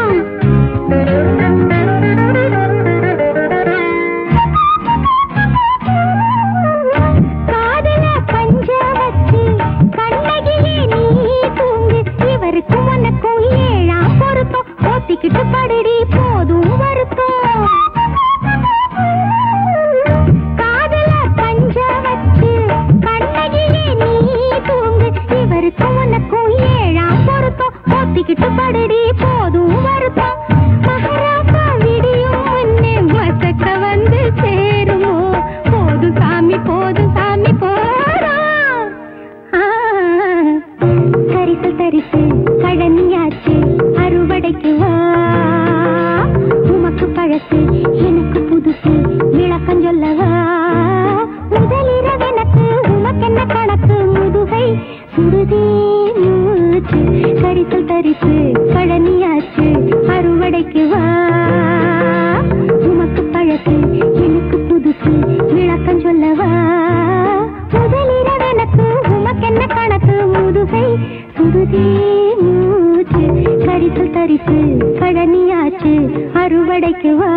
E: சொல்லவா முதலிரவெனக்கு உனக்கென்ன கணக்கு முதுகை சுடுதே மூச்சு கரிசல் தரித்து பழனியாச்சு அறுவடைக்கு வா உமக்கு பழசு எனக்கு புதுசு விளக்கம் சொல்லவா முதலிரவெனக்கு உமக்கென்ன கணக்கு முதுகை சுடுதே மூச்சு கரிசல் தரித்து பழனியாச்சு அறுவடைக்கு வா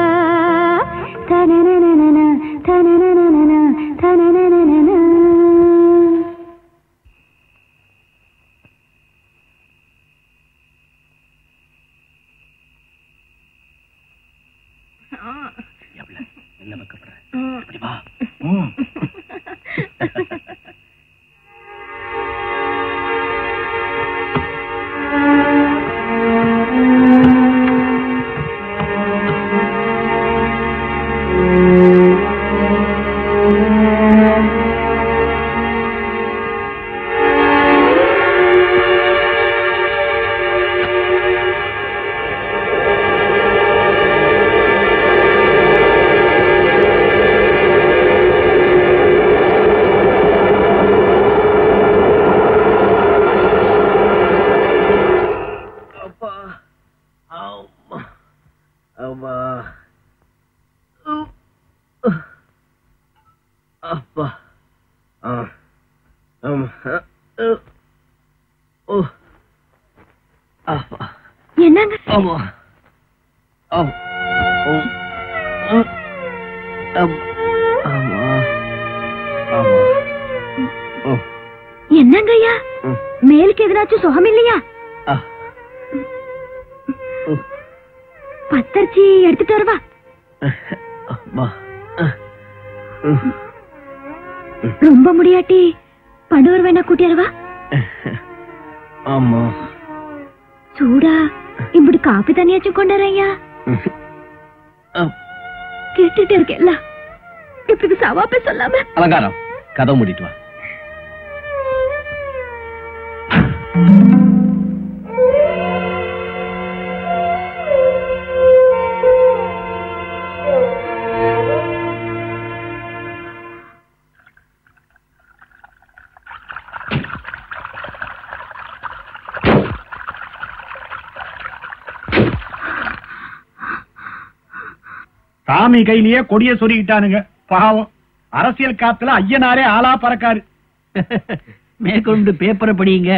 E: தனனனனன, தனனனனன, தனனனனன.
D: என்ன வைக்கப்படுற இப்படி வா அப்பா அம்மா அம்மா அப்பா ஆ ஆமா ஓ அப்பா
E: என்னங்க
D: ஆமா ஆமா ஓ ஆமா ஆமா ஆமா ஓ
E: என்னங்க ஐயா
D: ம்.
E: மேலுக்கு எதனாச்சும் சுகம் இல்லையா
D: ஆ ஓ
E: பத்தரிச்சி எடுத்துட்டு வரவா
D: அம்மா
E: ரொம்ப முடியாட்டி பண்டூர் வேணா கூட்டியறவா
D: ஆமா
E: சூடா இப்படி காப்பி தனியாச்சும் கொண்டுறையா கேட்டுட்டு இருக்கேல்ல இப்படி சவாப்பே சொல்லாம
D: அலங்காரம் கதவு மூடிட்டு வா
C: சாமி கையிலேயே கொடிய சொருகிட்டானுங்க பாவம் அரசியல் காத்துல ஐயனாரே ஆளா பறக்காரு
A: மேற்கொண்டு பேப்பரை படியுங்க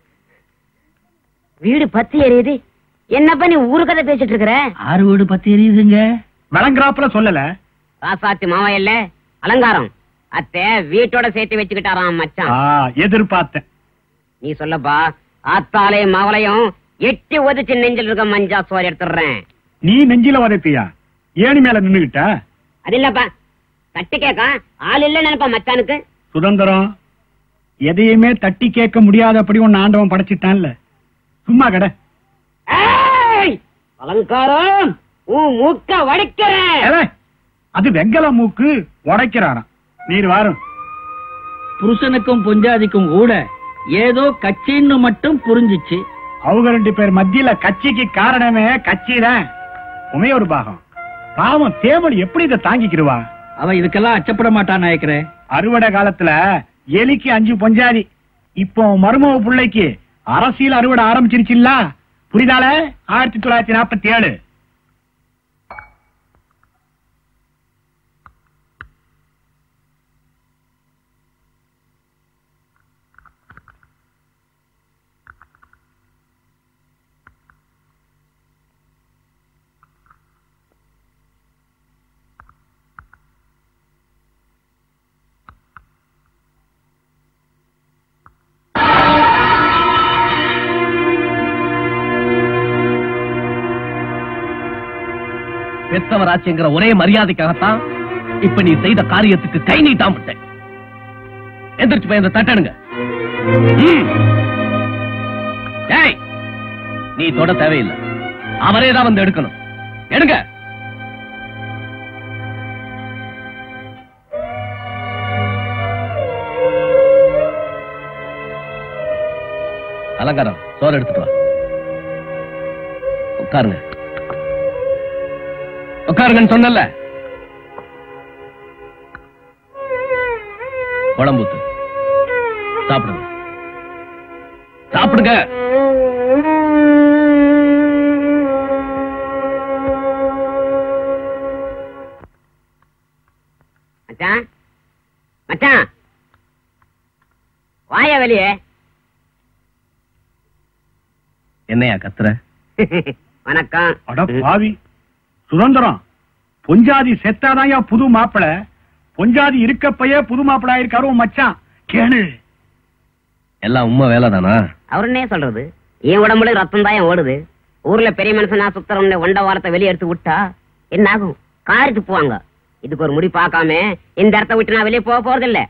K: வீடு பத்தி எரியுது என்னப்பா நீ ஊரு கதை பேசிட்டு இருக்கிற
A: ஆறு வீடு பத்தி எரியுதுங்க
C: விளங்குறாப்புல சொல்லல
K: ராசாத்தி மாமா இல்ல அலங்காரம் அத்தை வீட்டோட சேர்த்து வச்சுக்கிட்டாராம் மச்சான்
C: ஆ, எதிர்பார்த்தேன்
K: நீ சொல்லப்பா ஆத்தாலையும் மவளையும் எட்டி ஒதிச்சு நெஞ்சில் இருக்க மஞ்சா சோறு எடுத்துடுறேன்
C: நீ நெஞ்சில உதைப்பியா ஏணி மேல நின்னுகிட்ட
K: அது இல்லப்பா தட்டி கேட்க ஆள் இல்ல நினைப்பா மச்சானுக்கு
C: சுதந்திரம் எதையுமே தட்டி கேட்க முடியாதபடி உன் ஆண்டவன் படைச்சிட்டான்ல சும்மா கடை
K: ஏய்! அலங்காரம் உன் மூக்க வடிக்கிறேன்
C: ஏலே, அது வெங்கல மூக்கு உடைக்கிறாராம் நீர் வாரும்
A: புருஷனுக்கும் பொஞ்சாதிக்கும் கூட ஏதோ கட்சின்னு மட்டும் புரிஞ்சிச்சு
C: அவங்க ரெண்டு பேர் மத்தியில கட்சிக்கு காரணமே கட்சிதான் உமையொரு பாகம் பாவம் தேவல் எப்படி இதை தாங்கிக்கிடுவா
A: அவ இதுக்கெல்லாம் அச்சப்பட மாட்டான் நாயக்கரே
C: அறுவடை காலத்துல எலிக்கு அஞ்சு பொஞ்சாதி இப்போ மருமக பிள்ளைக்கு அரசியல் அறுவடை ஆரம்பிச்சிருச்சுல்ல புரிதால ஆயிரத்தி தொள்ளாயிரத்தி நாற்பத்தி ஏழு
D: பெத்தவராச்சுங்கிற ஒரே மரியாதைக்காகத்தான் இப்ப நீ செய்த காரியத்துக்கு கை நீட்டாம விட்டேன் எந்திரிச்சு போய் அந்த தட்டனுங்க ம். ஏய், நீ தொட தேவையில்லை அவரே தான் வந்து எடுக்கணும் எடுங்க அலங்காரம் சோறு எடுத்துட்டு வா உட்காருங்க உட்காருங்கன்னு சொன்னல குழம்புத்து சாப்பிடுங்க சாப்பிடுங்க
K: மச்சான் மச்சான் வாயா வெளியே
D: என்னையா கத்துற
K: வணக்கம்
C: அட பாவி சுதந்திரம் பொஞ்சாதி செத்தாதாயா புது மாப்பிள பொஞ்சாதி இருக்கப்பயே புது மாப்பிள ஆயிருக்காரு உன் மச்சான் கேளு
D: எல்லாம் உண்மை வேலைதானா
K: அவர் என்ன சொல்றது என் உடம்புல ரத்தம் தான் ஓடுது ஊர்ல பெரிய மனுஷனா சுத்தரம்னு ஒண்ட வாரத்தை வெளியே எடுத்து விட்டா என்ன ஆகும் காருக்கு போவாங்க இதுக்கு ஒரு முடி பார்க்காம இந்த இடத்த விட்டு நான் வெளியே போக போறது இல்ல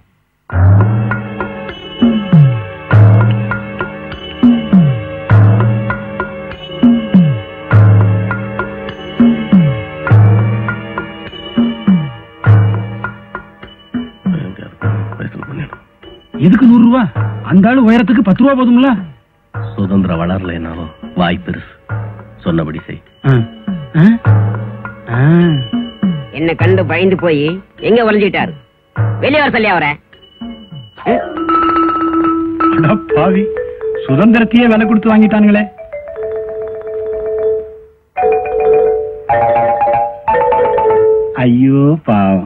B: எதுக்கு நூறு ரூபா அந்த ஆளு உயரத்துக்கு பத்து ரூபா போதுங்களா
D: சுதந்திரம் வளரலைனாலும் வாய் பெருசு சொன்னபடி செய்
K: என்ன கண்டு பயந்து போய் எங்க ஒளிஞ்சிட்டாரு வெளியே வர சொல்லி அவரை
C: அட பாவி சுதந்திரத்தையே விலை கொடுத்து வாங்கிட்டானுங்களே ஐயோ பாவம்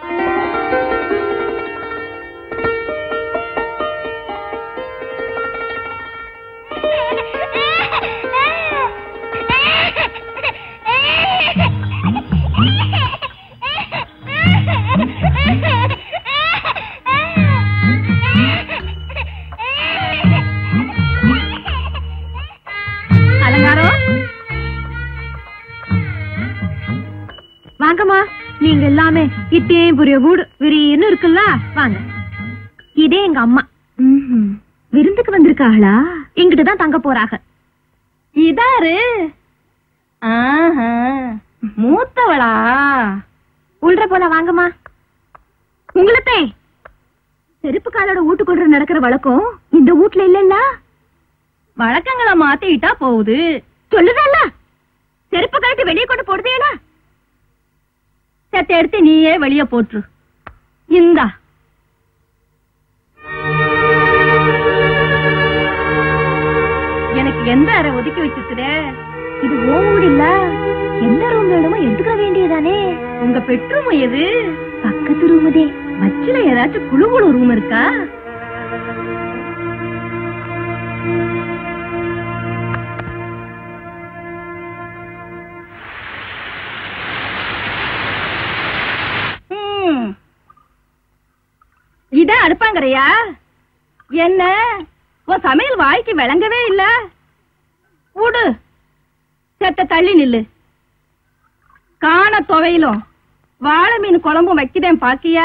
E: அலங்காரம் வாங்கம்மா நீங்க எல்லாமே இத்தே புரிய வீடு விரின்னு இருக்குல்ல வாங்க இதே எங்க அம்மா ம்ஹும். விருந்துக்கு வந்திருக்காங்களா இங்கிட்டு தான் தங்க போறாங்க இதாரு ஆஹா. மூத்தவளா உள்ற போல வாங்கம்மா உங்களத்தே செருப்பு காலோட வீட்டுக்குள்ள நடக்கிற வழக்கம் இந்த வீட்ல இல்லல்ல வழக்கங்களை மாத்திட்டா போகுது சொல்லுதல்ல செருப்பு கழட்டி வெளியே கொண்டு போடுதேடா சத்த எடுத்து நீயே வெளியே போட்டுரு இந்தா எனக்கு எந்த அறை ஒதுக்கி வச்சிருக்குதே இது ஓ வீடு இல்ல எந்த ரூம் வேணுமோ எடுத்துக்க வேண்டியதானே உங்க பெட்ரூம் எது பக்கத்து ரூமுதே மச்சில ஏதாச்சும் குழு குழு ரூம் இருக்கா ம். இதான் அடுப்பாங்கறையா என்ன உன் சமையல் வாய்க்கு விளங்கவே இல்ல விடு செத்த தள்ளி நில்லு காண துவையிலும் வாழை மீன் குழம்பும் வைக்கிறேன் பாக்கியா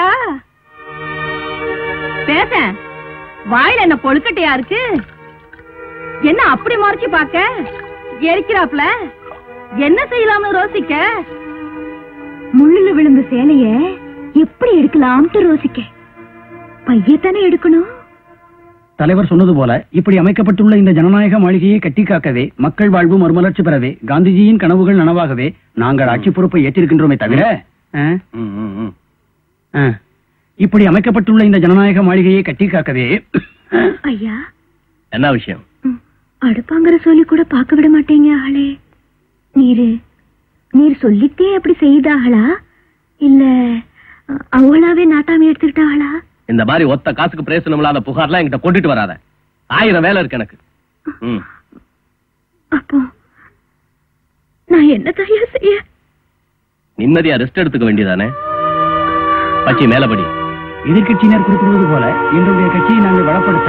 E: பேச வாயில என்ன பொழுக்கட்டையா இருக்கு என்ன அப்படி மறைச்சு பாக்க எரிக்கிறாப்ல என்ன செய்யலாம்னு ரோசிக்க முள்ளுல விழுந்த சேலைய எப்படி எடுக்கலாம்னு ரோசிக்க பையத்தானே எடுக்கணும்
B: தலைவர் சொன்னது போல இப்படி அமைக்கப்பட்டுள்ள இந்த ஜனநாயக மாளிகையை கட்டி காக்கவே மக்கள் வாழ்வு மறுமலர்ச்சி பெறவே காந்திஜியின் கனவுகள் நனவாகவே நாங்கள் ஆட்சி பொறுப்பை ஏற்றிருக்கின்றோமே தவிர ஆ? ஆ. இப்படி அமைக்கப்பட்டுள்ள இந்த ஜனநாயக மாளிகையை கட்டி காக்கவே
E: ஐயா
D: என்ன விஷயம்
E: அடுப்பாங்கிற சொல்லி கூட பார்க்க விட மாட்டீங்க ஆளே நீரு நீர் சொல்லித்தே அப்படி செய்தாங்களா இல்ல அ- அவளாவே நாட்டாம எடுத்துக்கிட்டாங்களா
D: இந்த மாதிரி ஒத்த காசுக்கு பிரயோசனம் இல்லாத புகார்லாம் என்கிட்ட கொண்டுட்டு வராத ஆயிரம் வேலை இருக்கு எனக்கு ம்.
E: அப்போ நான் என்ன தயா செய்ய
D: நிம்மதியா ரெஸ்ட் எடுத்துக்க வேண்டியதானே பச்சி மேலபடி
B: எதிர்க்கட்சியினர் குறிப்பிடுவது போல எங்களுடைய கட்சியை நாங்கள் வளப்படுத்த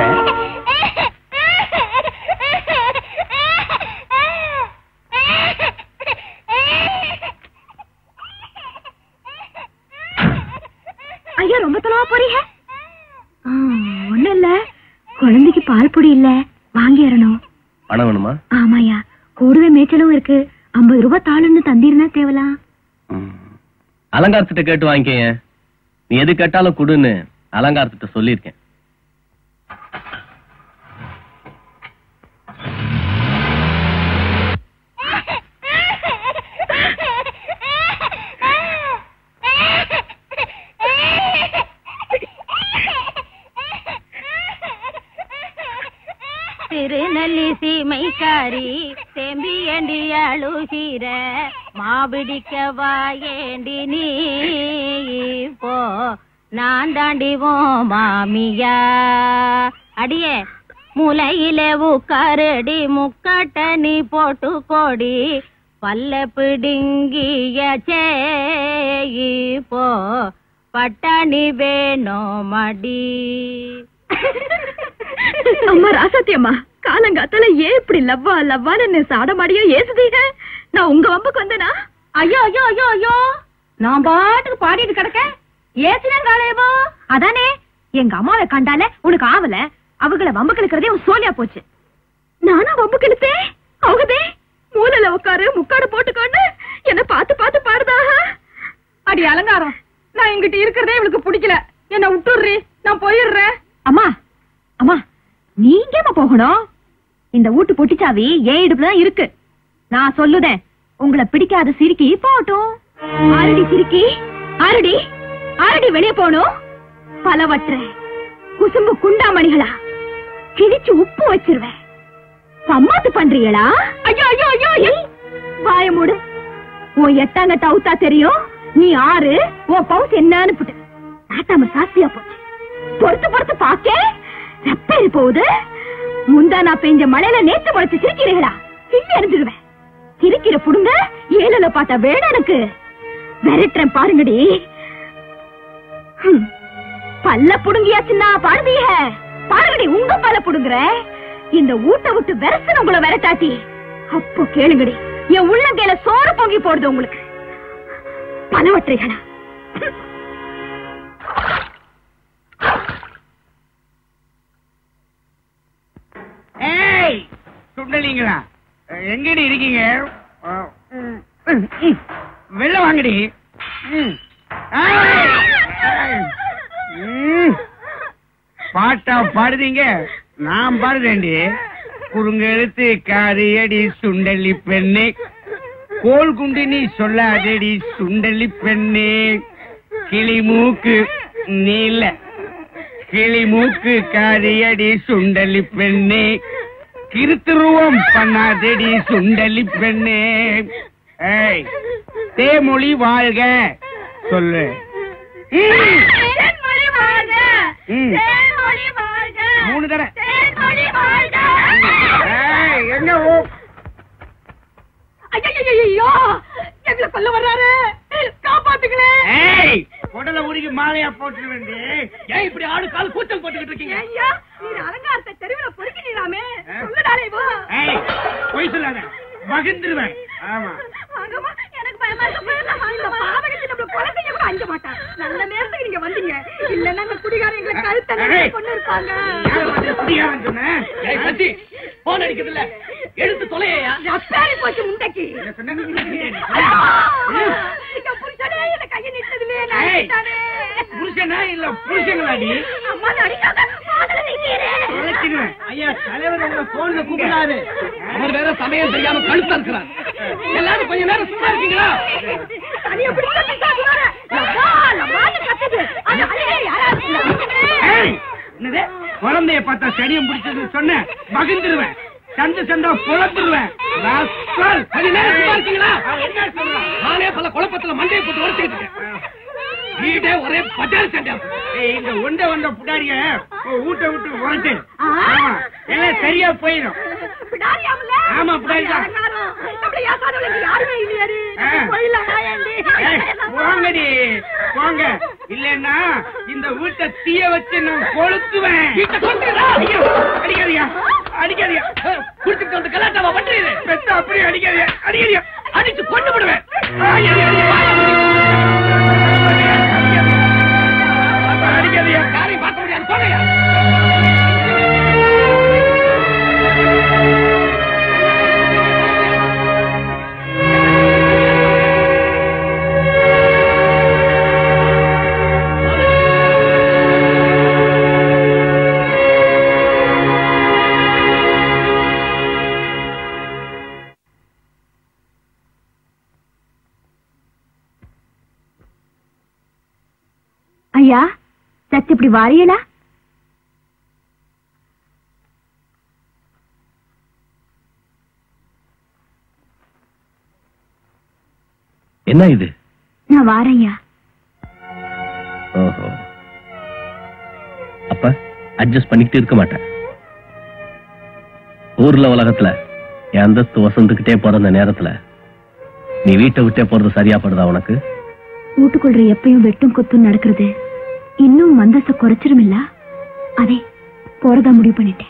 E: ஐயா ரொம்ப தொலைவா போறீங்க ஒண்ணு இல்ல குழந்தைக்கு பால் பொடி இல்ல வாங்கிடணும்
D: பணம் வேணுமா
E: ஆமாயா கூடவே மேய்ச்சலும் இருக்கு ஐம்பது ரூபாய் தாளுன்னு தந்திருந்தா தேவலாம்
D: அலங்காரத்திட்ட கேட்டு வாங்கிக்கங்க நீ எது கேட்டாலும் கொடுன்னு அலங்காரத்திட்ட சொல்லியிருக்கேன்
E: திருநெல்லி சீமைக்காரி தேம்பி ஏண்டி அழுகிற மாபிடிக்க வாயேண்டி நீ போ நான் தாண்டிவோம் மாமியா அடியே முலையிலே உட்காரடி முக்காட்ட நீ போட்டு கோடி பல்ல பிடுங்கிய சேயி போ பட்டாணி வேணும் மடி
L: அம்மா ராசாத்தி அம்மா காலங்காத்தால ஏன் இப்படி லவ்வா லவ்வான்னு என்ன சாடமாடியோ ஏசுதீங்க நான் உங்க வம்புக்கு வந்தனா
E: ஐயோ ஐயோ ஐயோ ஐயோ நான் பாட்டுக்கு பாடிட்டு கிடக்க ஏசினன் காலையவோ
L: அதானே எங்க அம்மாவை கண்டாலே உனக்கு ஆவல அவங்கள வம்பு கிழக்கிறதே உன் சோலியா போச்சு நானா வம்பு கிழத்தேன் அவகதே மூலையில உட்காரு முக்காடு போட்டுக்கொண்டு என்ன பார்த்து பார்த்து பாடுதாக
H: அடி அலங்காரம் நான் இங்கிட்ட இருக்கிறதே இவளுக்கு பிடிக்கல என்ன விட்டுடுறி நான் போயிடுறேன்
L: அம்மா அம்மா நீங்க ஏம்மா போகணும் இந்த வீட்டு பொட்டிச்சாவி ஏன் இடுப்புல தான் இருக்கு நான் சொல்லுதேன் உங்களை பிடிக்காத சிரிக்கி போட்டும் ஆரடி சிரிக்கி ஆரடி ஆரடி வெளியே போகணும் பலவற்ற குசும்பு குண்டாமணிகளா கிழிச்சு உப்பு வச்சிருவேன் சம்மாத்து பண்றீங்களா ஐயோ ஐயோ ஐயோ ஐயோ. வாய மூடு உன் எட்டாங்கட்ட அவுத்தா தெரியும் நீ ஆறு உன் பவுஸ் என்னன்னு புட்டு நாட்டாம சாஸ்தியா போச்சு பொறுத்து பொறுத்து பாக்க ரப்பேறி போகுது முந்தா நான் பெஞ்ச மழையில நேத்து முளைச்சு சிரிக்கிறீங்களா கிள்ளி எறிஞ்சிருவேன் சிரிக்கிற புடுங்க ஏழுல பார்த்தா வேணும் எனக்கு விரட்டுறேன் பாருங்கடி ஹம். பல்ல புடுங்கியாச்சுன்னா பாருதீக பாருங்கடி உங்க பல்ல புடுங்குற இந்த ஊட்ட விட்டு விரசன உங்களை விரட்டாட்டி அப்போ கேளுங்கடி என் உள்ளங்கையில சோறு பொங்கி போடுது உங்களுக்கு பலவற்றைகளா
B: ஏய் சுண்டலிங்களா எங்கடி இருக்கீங்க அஹ், ம், ம், ம். வெளில வாங்கடி ம். ஏய், ஏய். ம். பாட்டா பாடுதீங்க நான் பாடுதேண்டி குறுங்க எழுத்து காரியடி சுண்டலி பெண்ணே கோல் குண்டு நீ சொல்லாதடி சுண்டலி பெண்ணே கிளி மூக்கு நீல கிளி மூக்கு காரியடி சுண்டலி பெண்ணே கிருத்துருவம் பண்ணாதடி சுண்டலி பெண்ணே ஏய் தேமொழி வாழ்க சொல்லு ம். ம். மூணு தடவை ஏய், என்ன ஓ
H: ஐயோ எங்களை கொல்ல வர்றாரு காப்பாத்துங்களே
B: ஏய் உடல உருகி மாலையா போட்டு வேண்டி
F: ஏன் இப்படி ஆடு கால் கூச்சல் போட்டுக்கிட்டு இருக்கீங்க
H: ஐயா நீ அலங்காரத்தை தெருவுல பொறுக்கிடலாமே
B: ஆ?
H: சொல்லுடாலே போ
B: ஏய் பொய் சொல்லாத மகிழ்ந்துருவேன் ஆமா
H: வாங்கம்மா, எனக்கு பயமா இருக்கு போயிடலாம் இந்த பாவகத்தை நம்ம குழந்தைங்க கூட அஞ்ச மாட்டான் நல்ல நேரத்துக்கு நீங்க வந்தீங்க இல்லன்னா அந்த குடிகாரன் எங்களை கழுத்த
B: ஏய்.
H: கொண்டு இருப்பாங்க
B: யாரை பார்த்து குடிகாரன் சொன்னேன்
F: ஏய் பச்சி போன் அடிக்குது இல்ல எடுத்து தொலையா
H: ரப்பாரி போச்சு முண்டைக்கு
B: என்ன சொன்னேன்னு
H: என் புருஷனே என்னை கையை நிட்டதுலயே
B: ஏய்.
H: நடிச்சிட்டானே.
B: புருஷனா இல்ல புருஷங்களாடி
H: அம்மா நடிக்காத மாடல நிக்கிறேன்
B: தொலைச்சிடுவேன்
F: ஐயா தலைவர் உங்களை போன்ல கூப்பிடாரு அவர் வேற சமயம் தெரியாம கழுத்தா இருக்கிறார் எல்லாரும் கொஞ்ச நேரம் சும்மா இருக்கீங்களா
H: தனியா பிடிச்சு கட்டிட்டாங்க. லப்பா, லப்பான்னு கத்துது. அது அழுகை யாராவது
B: ஏய், என்னது குழந்தைய பார்த்தா சனியம் பிடிச்சதுன்னு சொன்னேன் மகிழ்ந்துருவேன் சந்து சந்தா புலந்துருவேன் ராஸ்கல்.
F: கொஞ்ச நேரம் சும்மா இருக்கீங்களா
B: என்ன சொல்றான்
F: நானே பல குழப்பத்துல மண்டையை போட்டு உடச்சுக்கிட்டு இருக்கேன் வீடே ஒரே பஜார் சண்டை
B: ஏய், இந்த உண்ட வந்த புடாரிய ஊட்ட விட்டு உரட்டு ஆமா எல்லாம் சரியா போயிடும்
H: பிடாரியாமல?
B: ஆமா, பிடாரிதான்.
H: அலங்காரம். நம்மள ஏசாதவளுக்கு யாருமே இல்லையாடி.
B: ஆ.
H: போயிடலாம், வாயேண்டி.
B: ஏய், போங்கடி போங்க இல்லன்னா இந்த வீட்டை தீய வச்சு நான் கொளுத்துவேன்
F: வீட்டை கொளுத்துறா?
B: ஐயோ, அடிக்காதீங்க அடிக்காதீங்க
F: குடிச்சிட்டு வந்து கலாட்டாவா பண்றீங்க
B: பெத்த அப்படியே அடிக்காதீங்க அடிக்காதீங்க
F: அடிச்சு கொண்டு விடுவேன்
B: ஆய், அடி, அடி, அடிக்காதீங்க
F: யாரையும் பார்க்க முடியாது போகையா
L: ஐயா சத்து இப்படி வாரியலா
D: என்ன இது
L: நான் வாரையா
D: ஓஹோ அப்ப அட்ஜஸ்ட் பண்ணிக்கிட்டு இருக்க மாட்டேன் ஊர்ல உலகத்துல என் அந்தஸ்து வசந்துக்கிட்டே போற அந்த நேரத்துல நீ வீட்டை விட்டே போறது சரியா படுதா உனக்கு
L: வீட்டுக்குள்ள எப்பயும் வெட்டும் குத்தும் நடக்கிறது இன்னும் மந்தச குறைச்சிரும் இல்ல அதே போறதா முடிவு பண்ணிட்டேன்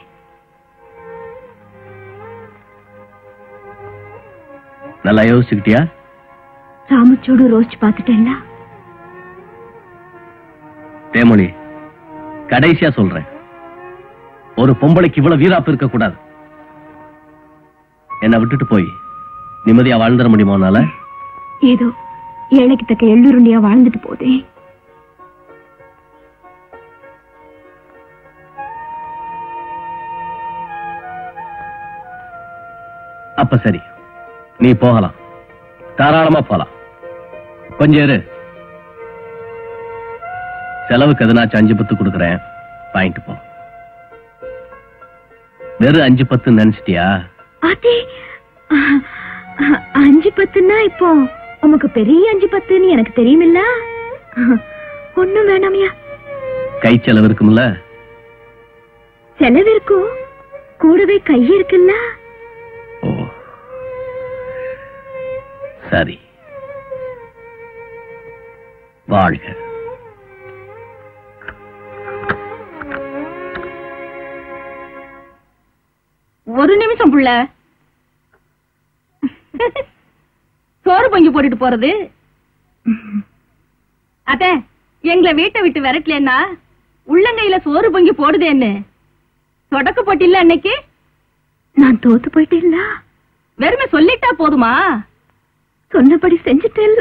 D: நல்லா யோசிச்சுக்கிட்டியா
L: ராமச்சோடு ரோசிச்சு பார்த்துட்டேன்ல
D: தேமொழி கடைசியா சொல்றேன் ஒரு பொம்பளைக்கு இவ்வளவு வீராப்பு இருக்க கூடாது என்னை விட்டுட்டு போய் நிம்மதியா வாழ்ந்துட முடியுமா உன்னால
L: ஏதோ ஏழைக்கு தக்க எள்ளுருண்டியா வாழ்ந்துட்டு போதே
D: அப்ப சரி நீ போகலாம் தாராளமா போலாம் கொஞ்சம் இரு செலவுக்கு எதனாச்சும் அஞ்சு பத்து கொடுக்குறேன் வாங்கிட்டு போ வெறும் அஞ்சு பத்து நினைச்சிட்டியா
L: அதே அஹ், அஹ், அஞ்சு பத்துன்னா இப்போ உமக்கு பெரிய அஞ்சு பத்துன்னு எனக்கு தெரியுமில்ல அஹ், ஒண்ணும் வேணாமியா
D: கை செலவு இருக்கும்ல
L: செலவு இருக்கும் கூடவே கை இருக்குல்ல
D: ஓ சரி வாழ்க
H: ஒரு நிமிஷம் புள்ள சோறு பொங்கி போட்டுட்டு போறது அத்த எங்களை வீட்டை விட்டு விரட்டலன்னா உள்ளங்கையில சோறு பொங்கி போடுதேன்னு தொடக்க போட்டில்ல அன்னைக்கு
L: நான் தோத்து போயிட்டேன்ல
H: வெறுமை சொல்லிட்டா போதுமா
L: சொன்னபடி செஞ்சுட்டேன்ல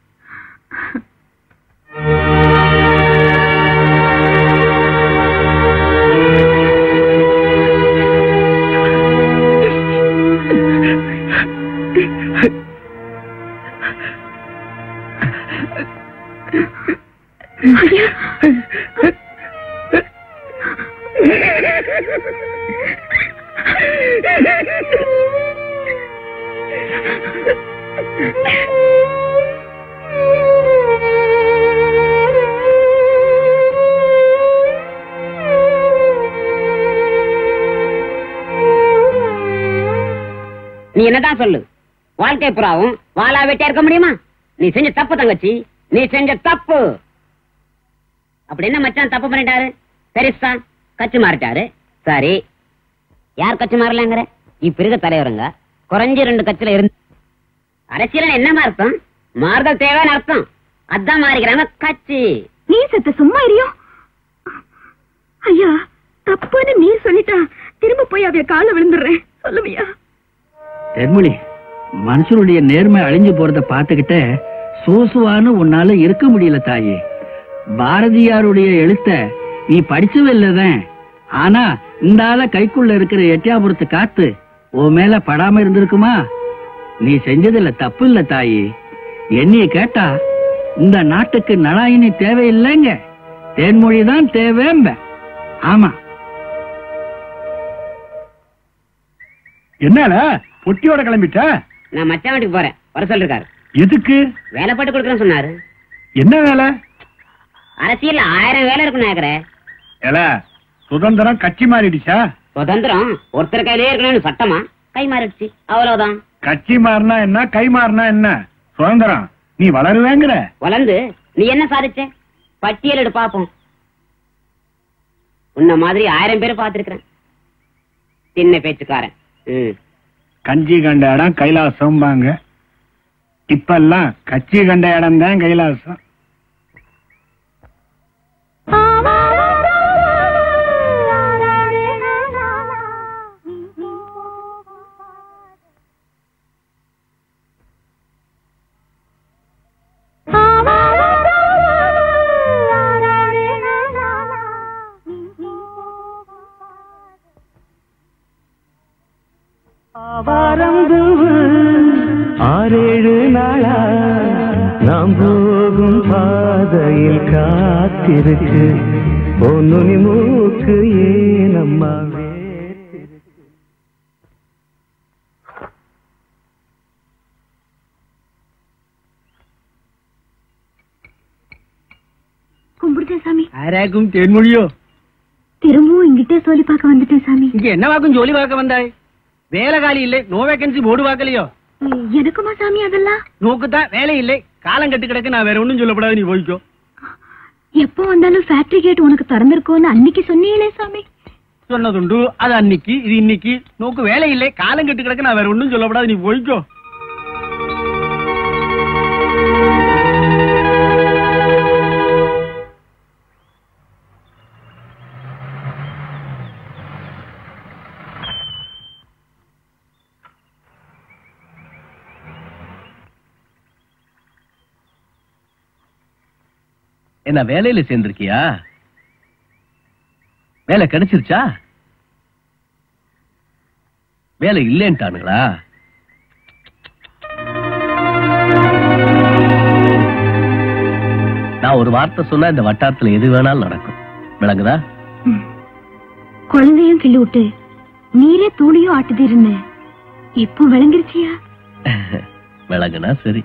K: நீ என்னதான் சொல்லு வாழ்க்கை புறாவும் வாளா வெட்டியா இருக்க முடியுமா நீ செஞ்ச தப்பு தங்கச்சி நீ செஞ்ச தப்பு அப்படி என்ன மச்சான் தப்பு பண்ணிட்டாரு பெருசா கச்சு மாறிட்டாரு சரி யார் கச்சு மாறலங்கிற இப்ப இருக்க தலைவருங்க குறைஞ்ச ரெண்டு கட்சியில இருந்து அரசியல் என்னமா அர்த்தம் மாறுதல் தேவைன்னு அர்த்தம் அதான் மாறிக்கிறாங்க கட்சி
L: நீ செத்த சும்மா இரியும் ஐயா தப்புன்னு நீ சொல்லிட்டா திரும்ப போய் அவைய கால விழுந்துடுறேன் சொல்லுவியா
A: தென்மொழி மனுஷனுடைய நேர்மை அழிஞ்சு போறத பார்த்துக்கிட்ட சோசுவான்னு உன்னால இருக்க முடியல தாயே பாரதியாருடைய எழுத்த நீ படிச்சவே இல்லதான் ஆனா இந்த ஆள கைக்குள்ள இருக்கிற எட்டியாபுரத்து காத்து உன் மேல படாம இருந்திருக்குமா நீ செஞ்சதுல தப்பு இல்ல தாயி என்னைய கேட்டா இந்த நாட்டுக்கு நலாயினி தேவையில்லைங்க தேன்மொழிதான் தேவைம்ப ஆமா
C: என்னால பொட்டியோட கிளம்பிட்ட
K: நான் மச்சான் வீட்டுக்கு போறேன் வர சொல்லிருக்காரு
C: எதுக்கு
K: வேலை போட்டு கொடுக்குறேன்னு சொன்னாரு
C: என்ன வேலை
K: அரசியல் ஆயிரம் வேலை இருக்கும் நாயக்கரே
C: ஏல சுதந்திரம் கட்சி மாறிடுச்சா
K: சுதந்திரம் ஒருத்தர் கையிலே இருக்கணும்னு சட்டமா கை மாறிடுச்சு அவ்வளவுதான்
C: கட்சி மாறினா என்ன கை மாறினா என்ன சுதந்திரம் நீ வளருவேங்கிற
K: வளர்ந்து நீ என்ன சாதிச்ச பட்டியல் எடு பாப்போம் உன்ன மாதிரி ஆயிரம் பேரை பார்த்திருக்கிறேன் சின்ன பேச்சுக்காரன் ம்.
C: கஞ்சி கண்ட இடம் கைலாசம்பாங்க இப்பெல்லாம் கட்சி கண்ட இடம் தான் கைலாசம்
G: ஆறேழு நாளா நாம் போகும் பாதையில் காத்திருக்கு பொன்னுனி மூக்கு ஏனம்மா
E: சாமி
F: ஆராக்கும் தேன்மொழியோ
E: திரும்பவும் இங்கிட்டே சொல்லி பார்க்க வந்துட்டேன் சாமி
F: இங்க என்னவாக்கும் ஜோலி பார்க்க வந்தாய் வேலை காலி இல்லை நோ வேகன்சி போர்டு பார்க்கலையோ
E: எனக்குமா சாமி அதெல்லாம்
F: நோக்குதான் வேலை இல்லை காலம் கட்டு கிடக்கு நான் வேற ஒண்ணும் சொல்லப்படாது நீ போய்க்கோ
E: எப்போ வந்தாலும் ஃபேக்டரி கேட் உனக்கு திறந்திருக்கோன்னு அன்னைக்கு சொன்னீங்களே சாமி
F: சொன்னதுண்டு அது அன்னைக்கு இது இன்னைக்கு நோக்கு வேலை இல்லை காலம் கட்டு கிடக்கு நான் வேற ஒண்ணும் சொல்லப்படாது நீ போய்க்கோ
D: என்ன வேலையில சேர்ந்திருக்கியா வேலை கிடைச்சிருச்சா வேலை இல்லைன்ட்டானுங்களா நான் ஒரு வார்த்தை சொன்னா இந்த வட்டாரத்துல எது வேணாலும் நடக்கும் விளங்குதா
E: குழந்தையும் கிள்ளி விட்டு நீரே தூளியும் ஆட்டுது இருந்தேன் இப்போ விளங்கிருச்சியா
D: விளங்குனா சரி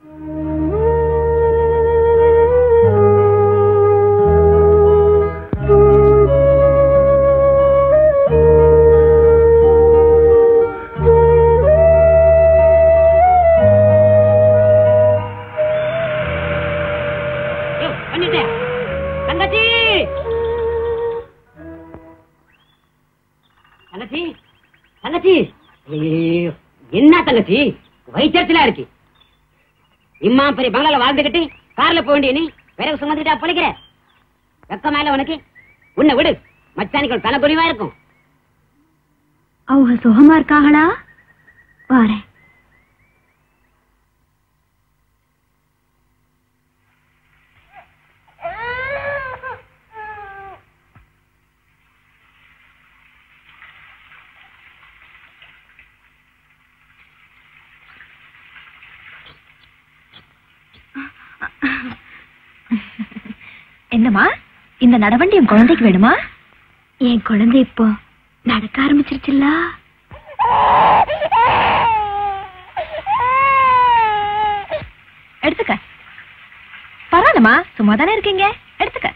K: வந்துட்டேன் தங்கச்சி தங்கச்சி தங்கச்சி ஐயையோ, என்ன தங்கச்சி வயிற்றுலா இருக்கு இம்மா பெரிய பங்களால வாழ்ந்துகிட்டு கார்ல போக வேண்டிய நீ பிறகு சுமந்துக்கிட்டா பிழைக்கிற வெக்க மேல உனக்கு உன்னை விடு மச்சானிகள் தலை குடிவா இருக்கும்
E: அவங்க சுகமா இருக்காங்களா வாரேன் என்னம்மா இந்த நடவண்டி என் குழந்தைக்கு வேணுமா என் குழந்தை இப்போ நடக்க ஆரம்பிச்சிருச்சுல்ல எடுத்துக்க பரவாயில்லம்மா சும்மா தானே இருக்கீங்க எடுத்துக்க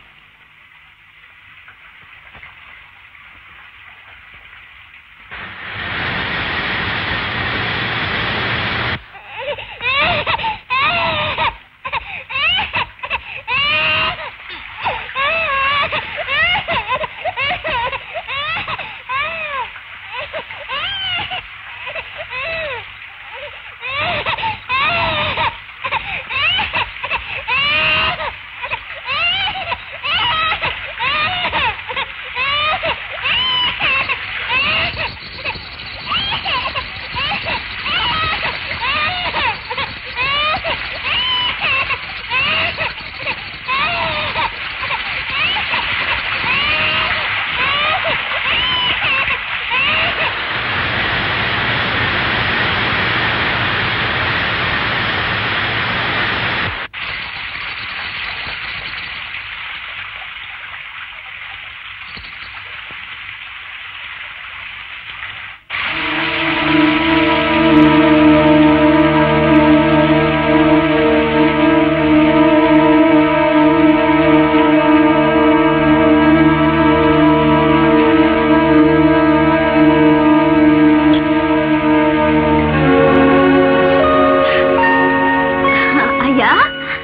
E: ஐயா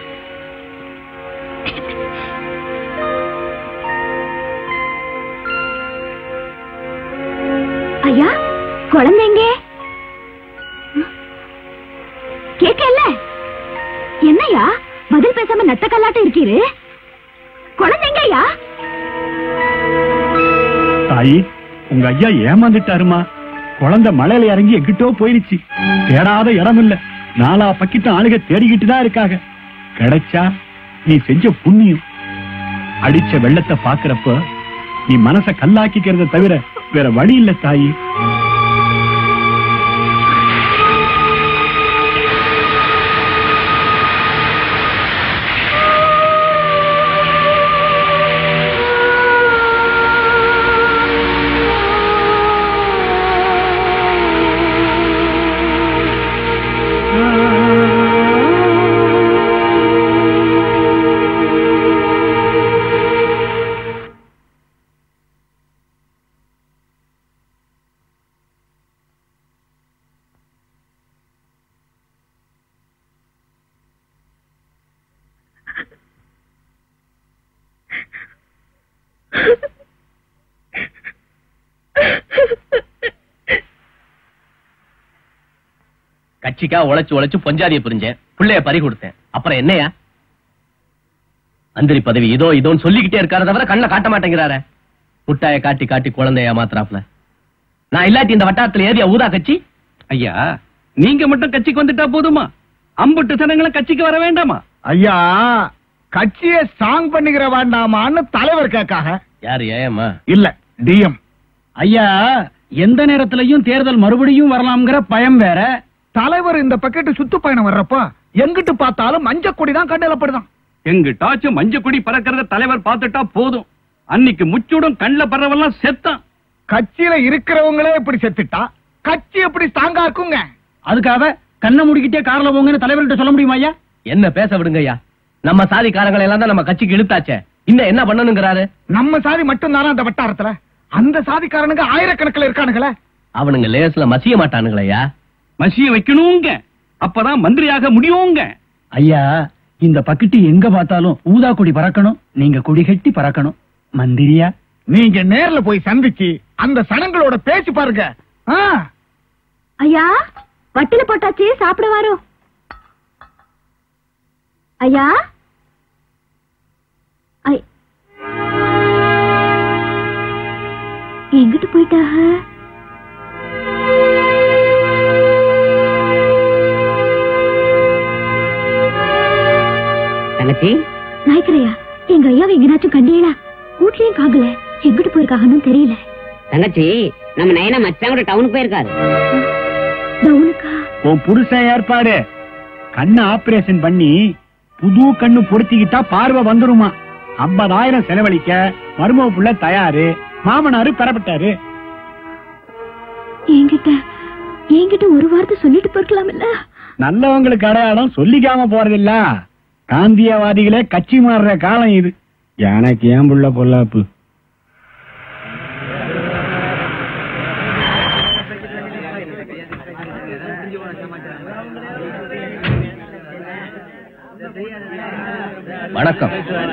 E: ஐயா குழந்தைங்க கேட்கல என்னையா பதில் பேசாம நத்த கல்லாட்டம் இருக்கீரு குழந்தைங்க ஐயா
C: தாயி உங்க ஐயா ஏமாந்துட்டாருமா குழந்தை மலையில இறங்கி எங்கிட்டோ போயிருச்சு தேடாத இடம் இல்ல நாலா பக்கிட்டும் ஆளுக தேடிக்கிட்டு தான் இருக்காங்க கிடைச்சா நீ செஞ்ச புண்ணியம் அடிச்ச வெள்ளத்தை பாக்குறப்ப நீ மனச கல்லாக்கிக்கிறத தவிர வேற வழி இல்ல தாயி
D: கட்சிக்கா உழைச்சு உழைச்சு பொஞ்சாதிய புரிஞ்சேன் பிள்ளைய பறி கொடுத்தேன் அப்புறம் என்னையா மந்திரி பதவி இதோ இதோன்னு சொல்லிக்கிட்டே இருக்காரு தவிர கண்ணை காட்ட மாட்டேங்கிறாரே முட்டாய காட்டி காட்டி குழந்தைய ஏமாத்துறாப்ல நான் இல்லாட்டி இந்த வட்டாரத்துல ஏதியா ஊதா கட்சி
I: ஐயா நீங்க மட்டும் கட்சிக்கு வந்துட்டா போதுமா அம்புட்டு சனங்களும் கட்சிக்கு வர வேண்டாமா
M: ஐயா கட்சியை ஸ்ட்ராங் பண்ணிக்கிற வேண்டாமான்னு தலைவர் கேட்காக
D: யாரு ஏமா
M: இல்ல டிஎம்
B: ஐயா எந்த நேரத்திலையும் தேர்தல் மறுபடியும் வரலாம்ங்கிற பயம் வேற
M: தலைவர் இந்த பக்கெட்டு சுத்துப்பயணம் வர்றப்ப எங்கிட்டு பார்த்தாலும் மஞ்ச கொடி தான் கண்டலப்படுதான்
I: எங்கிட்டாச்சும் மஞ்ச கொடி பறக்கிறத தலைவர் பார்த்துட்டா போதும் அன்னைக்கு முச்சூடும் கண்ணுல பறவெல்லாம் செத்தான்
M: கட்சியில இருக்கிறவங்களே இப்படி செத்துட்டா கட்சி எப்படி ஸ்ட்ராங்கா இருக்குங்க
B: அதுக்காக கண்ணை முடிக்கிட்டே கார்ல போங்கன்னு தலைவர்கிட்ட சொல்ல முடியுமா ஐயா
D: என்ன பேச விடுங்க ஐயா நம்ம சாதிக்காரங்களை எல்லாம் தான் நம்ம கட்சிக்கு இழுத்தாச்சே இன்னும் என்ன பண்ணணுங்கிறாரு
M: நம்ம சாதி மட்டும் தானே அந்த வட்டாரத்துல அந்த சாதிக்காரனுங்க ஆயிரக்கணக்கில் இருக்கானுங்களே
D: அவனுங்க லேஸ்ல மசிய மாட்டானுங்களையா
I: மசிய வைக்கணுங்க அப்பதான் மந்திரியாக முடியுங்க
B: ஐயா இந்த பக்கெட்டு எங்க பார்த்தாலும் ஊதா கொடி பறக்கணும் நீங்க கொடி கட்டி பறக்கணும் மந்திரியா
M: நீங்க நேர்ல போய் சந்திச்சு அந்த சனங்களோட பேசி பாருங்க ஆ,
L: ஐயா வட்டில போட்டாச்சு சாப்பிட வரோம் ஐயா ஐ- எங்கிட்டு போயிட்டாக
K: தங்கச்சி
L: நாய்க்கரையா எங்க ஐயாவை எங்கனாச்சும் கண்டியலா வீட்லயும் காங்கல எங்கிட்டு போயிருக்காங்கன்னு தெரியல
K: தங்கச்சி நம்ம நயனா மச்சான் கூட டவுனுக்கு போயிருக்காரு
L: டவுனுக்கா
C: உன் புருஷன் ஏற்பாடு கண்ணு ஆபரேஷன் பண்ணி புது கண்ணு பொருத்திக்கிட்டா பார்வை வந்துருமா ஐம்பதாயிரம் செலவழிக்க மருமக புள்ள தயாரு மாமனாரு பெறப்பட்டாரு
L: என்கிட்ட என்கிட்ட ஒரு வார்த்தை சொல்லிட்டு போயிருக்கலாம்ல
C: நல்லவங்களுக்கு அடையாளம் சொல்லிக்காம போறதில்ல காந்தியவாதிகளே கட்சி மாறுற காலம் இது எனக்கு ஏன் புள்ள பொல்லாப்பு
D: வணக்கம்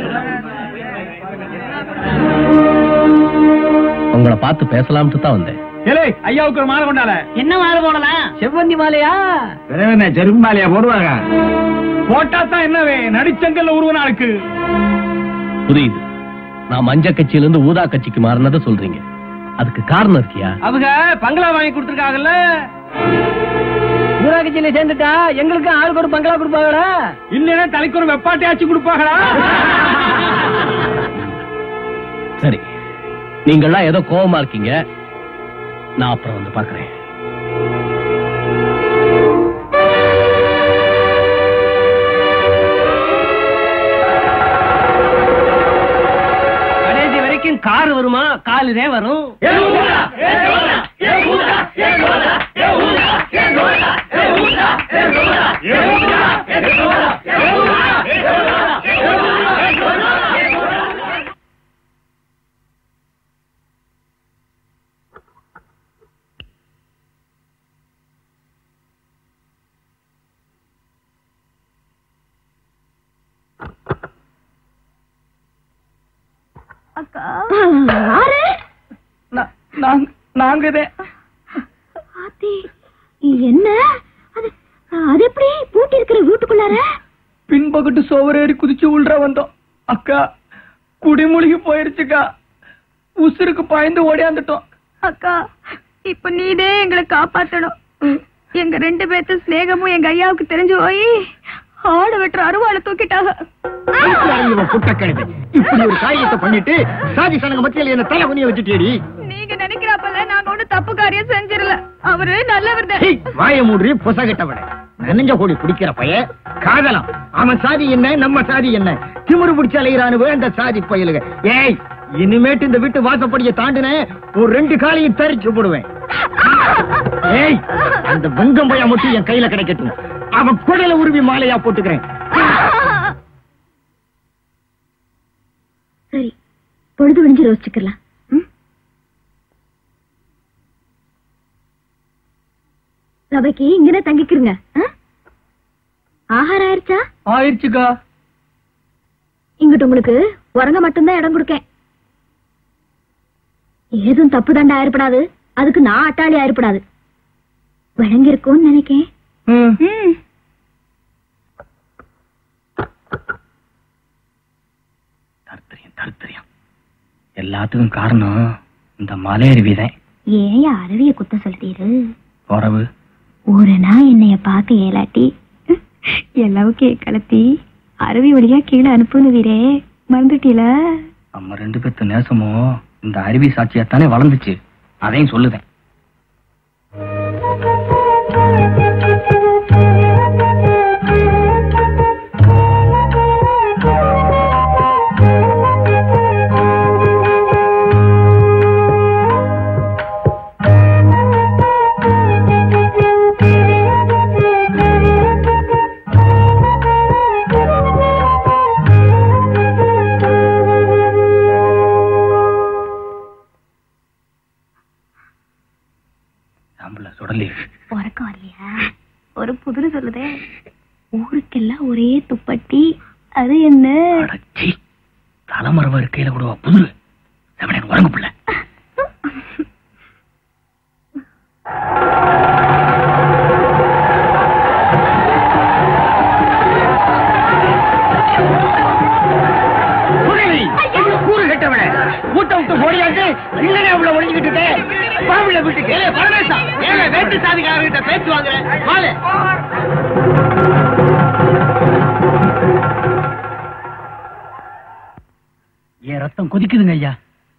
D: உங்களை பார்த்து பேசலாம்னு தான் வந்தேன்
I: ஏலே ஐயாவுக்கு ஒரு மாலை கொண்டால
F: என்ன மாலை போடலாம் செவ்வந்தி மாலையா
C: செருப்பு மாலையா போடுவாங்க
I: போட்டா தான் என்னவே நடிச்சங்கல்ல உருவ நாளுக்கு
D: புரியுது நான் மஞ்ச கட்சியில இருந்து ஊதா கட்சிக்கு மாறினதை சொல்றீங்க அதுக்கு காரணம் இருக்கியா
F: அவங்க பங்களா வாங்கி கொடுத்துருக்காங்கல்ல ஊராட்சியில சேர்ந்துட்டா எங்களுக்கு ஆளுக்கு ஒரு பங்களா கொடுப்பாங்கடா
I: இல்லைன்னா தலைக்கு ஒரு வெப்பாட்டி ஆச்சு கொடுப்பாங்களா
D: சரி நீங்கெல்லாம் ஏதோ கோவமா இருக்கீங்க நான் அப்புறம் வந்து பாக்குறேன்
F: கடைசி வரைக்கும் கார் வருமா காலுதே வரும்
L: யாரு
F: நாங்க இதே
L: ஆத்தி என்ன அது அது எப்படி பூட்டி இருக்கிற வீட்டுக்குள்ளார
F: பின்பக்கட்டு சோவரேறி குதிச்சு உள்ற வந்தோம் அக்கா குடிமூழ்கி போயிருச்சுக்கா உசுருக்கு பாய்ந்து ஓடியாந்துட்டோம்
E: அக்கா இப்ப நீதே எங்களை காப்பாத்தணும் எங்க ரெண்டு பேர்த்து சிநேகமும் எங்க ஐயாவுக்கு தெரிஞ்சு போய் ஆடு வெட்டுற அருவாளை தூக்கிட்டாங்க
M: புட்டக்கழுது இப்படி ஒரு காரியத்தை பண்ணிட்டு சாதி சனங்க மத்தியில என்ன தலை குனிய வச்சுட்டேடி
E: நீங்க நினைக்கிறாப்பல நாங்க ஒண்ணு தப்பு காரியம் செஞ்சிடல அவரு நல்லவர் தான்
M: வாய மூடி பொசகிட்டவன நனைஞ்ச கோடி குடிக்கிற பைய காதலாம் அவன் சாதி என்ன நம்ம சாதி என்ன திமிரு பிடிச்ச அலைகிறானுவே அந்த சாதி பயலுக ஏய் இனிமேட்டு இந்த வீட்டு வாசப்படிய தாண்டின ஒரு ரெண்டு காலையும் தரிச்சு போடுவேன் ஏய் அந்த வெங்கம் பையன் மட்டும் என் கையில கிடைக்கட்டும் அவன் குடல உருவி மாலையா போட்டுக்கிறேன்
L: சரி பொழுது விடிஞ்சு யோசிச்சுக்கலாம் ம்? சபைக்கு இங்கனே தங்கிக்கிறங்க ஆ? ஆகாரம் ஆயிருச்சா
F: ஆயிடுச்சுக்கா
L: இங்கிட்ட உங்களுக்கு உறங்க மட்டும்தான் இடம் கொடுக்கேன் ஏதும் தப்பு தண்டா ஆயிருப்படாது அதுக்கு நான் அட்டாளி ஆயிருப்படாது விளங்கி இருக்கும்னு நினைக்கேன் ம்.
B: தருத்திரியம் தருத்திரியம் எல்லாத்துக்கும் காரணம் இந்த மலையருவிதான்
E: ஏன் அருவிய குத்த சொல்றீரு
B: உறவு
E: ஒரு நாள் என்னைய பார்க்க ஏலாட்டி எல்லாவும் கேட்கலத்தி அருவி வழியா கீழே அனுப்புனுவீரே மறந்துட்டீல
B: நம்ம ரெண்டு பேர்த்து நேசமும் இந்த அருவி சாட்சியாத்தானே வளர்ந்துச்சு அதையும் சொல்லுதேன் நம்மள சுடலி
E: உறக்கம் வரலையா ஒரு புதிரு சொல்லுதே ஊருக்கெல்லாம் ஒரே துப்பட்டி அது என்ன
B: தலைமறைவா இருக்கையில கூட புதுரு செவனேன் உறங்கு பிள்ளை
M: கூறு கட்டவன கூட்டம் விட்டு போடியாட்டு இல்லனே உள்ள ஒளிஞ்சுக்கிட்டு பாவில வீட்டுக்கு பரமேசா ஏல வேட்டு சாதிக்காரர்கிட்ட பேச்சு வாங்குறேன் வாழ
B: என் ரத்தம் கொதிக்குதுங்க ஐயா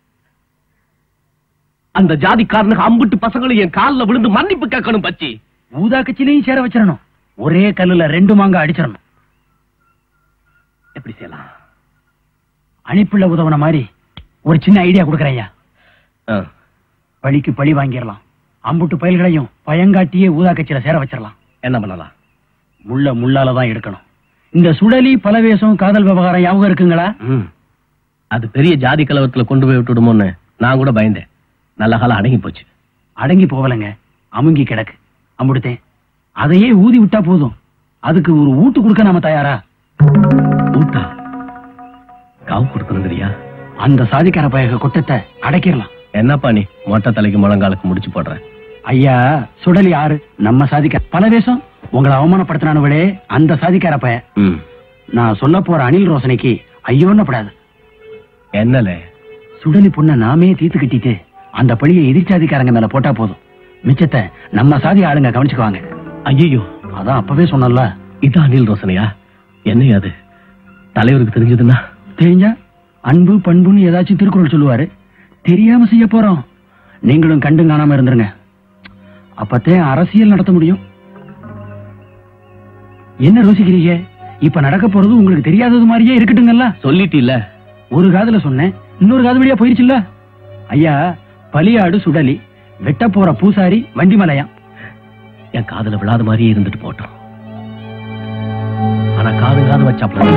D: அந்த ஜாதிக்காரனுக்கு அம்புட்டு பசங்களும் என் கால்ல விழுந்து மன்னிப்பு கேட்கணும் பச்சி
B: ஊதா கட்சியிலையும் சேர வச்சிடணும் ஒரே கல்லுல ரெண்டு மாங்க அடிச்சிடணும்
D: எப்படி செய்யலாம்
B: அணிப்புள்ள உதவுன மாதிரி ஒரு சின்ன ஐடியா கொடுக்குறேன் ஐயா பழிக்கு பழி வாங்கிடலாம் அம்புட்டு பயல்களையும் பயங்காட்டியே ஊதா கட்சியில சேர வச்சிடலாம்
D: என்ன பண்ணலாம்
B: முள்ள முள்ளால தான் எடுக்கணும் இந்த சுடலி பலவேசம் காதல் விவகாரம் ஞாபகம் இருக்குங்களா
D: ம். அது பெரிய ஜாதி கலவரத்துல கொண்டு போய் விட்டுடுமோன்னு நான் கூட பயந்தேன் நல்ல காலம் அடங்கி போச்சு
B: அடங்கி போகலங்க அமுங்கி கிடக்கு அம்புடுத்தேன் அதையே ஊதி விட்டா போதும் அதுக்கு ஒரு ஊட்டு கொடுக்க நாம தயாரா
D: ஊட்டா காவு கொடுக்கணுங்கிறியா
B: அந்த சாதிக்கார பயக கொட்டத்தை அடைக்கிடலாம்
D: என்னப்பா நீ மொட்டை தலைக்கு முழங்காலுக்கு முடிச்சு போடுறேன்
B: ஐயா சுடலி ஆறு நம்ம சாதிக்க பலவேசம் உங்களை அவமானப்படுத்தினானுவளே அந்த சாதிக்கார பய
D: ம்.
B: நான் சொல்ல போற அனில் ரோசனைக்கு ஐயோன்னப்படாது
D: என்னல
B: சுடலி பொண்ண நாமே தீர்த்து கட்டிட்டு அந்த பழியை எதிர்ச்சாதிக்காரங்க மேல போட்டா போதும் மிச்சத்தை நம்ம சாதி ஆளுங்க கவனிச்சுக்குவாங்க
D: ஐயோ
B: அதான் அப்பவே சொன்னல
D: இதான் அனில் ரோசனையா என்ன அது தலைவருக்கு தெரிஞ்சதுன்னா
B: தெரிஞ்சா அன்பு பண்புன்னு ஏதாச்சும் திருக்குறள் சொல்லுவாரு தெரியாம செய்ய போறோம் நீங்களும் கண்டும் காணாம இருந்துருங்க அப்பத்தே அரசியல் நடத்த முடியும் என்ன ரோசிக்கிறீங்க இப்ப நடக்க போறது உங்களுக்கு தெரியாதது மாதிரியே இருக்கட்டுங்கல்ல
D: சொல்லிட்டில்ல
B: ஒரு காதுல சொன்னேன் இன்னொரு காது வழியா போயிருச்சுல்ல ஐயா பலியாடு சுடலி வெட்ட போற பூசாரி வண்டிமலையாம்
D: என் காதுல விழாத மாதிரியே இருந்துட்டு போட்டோம் ஆனா காது காது வச்சாப்ல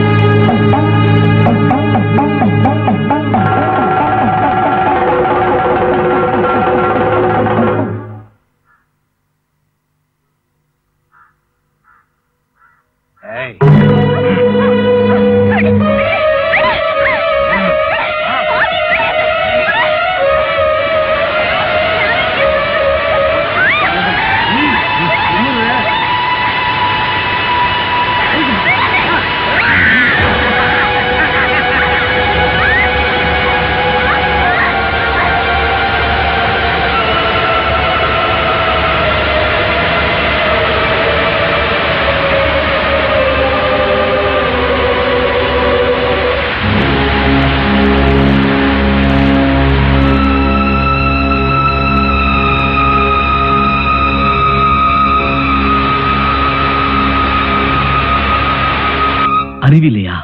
D: அறிவில்லையா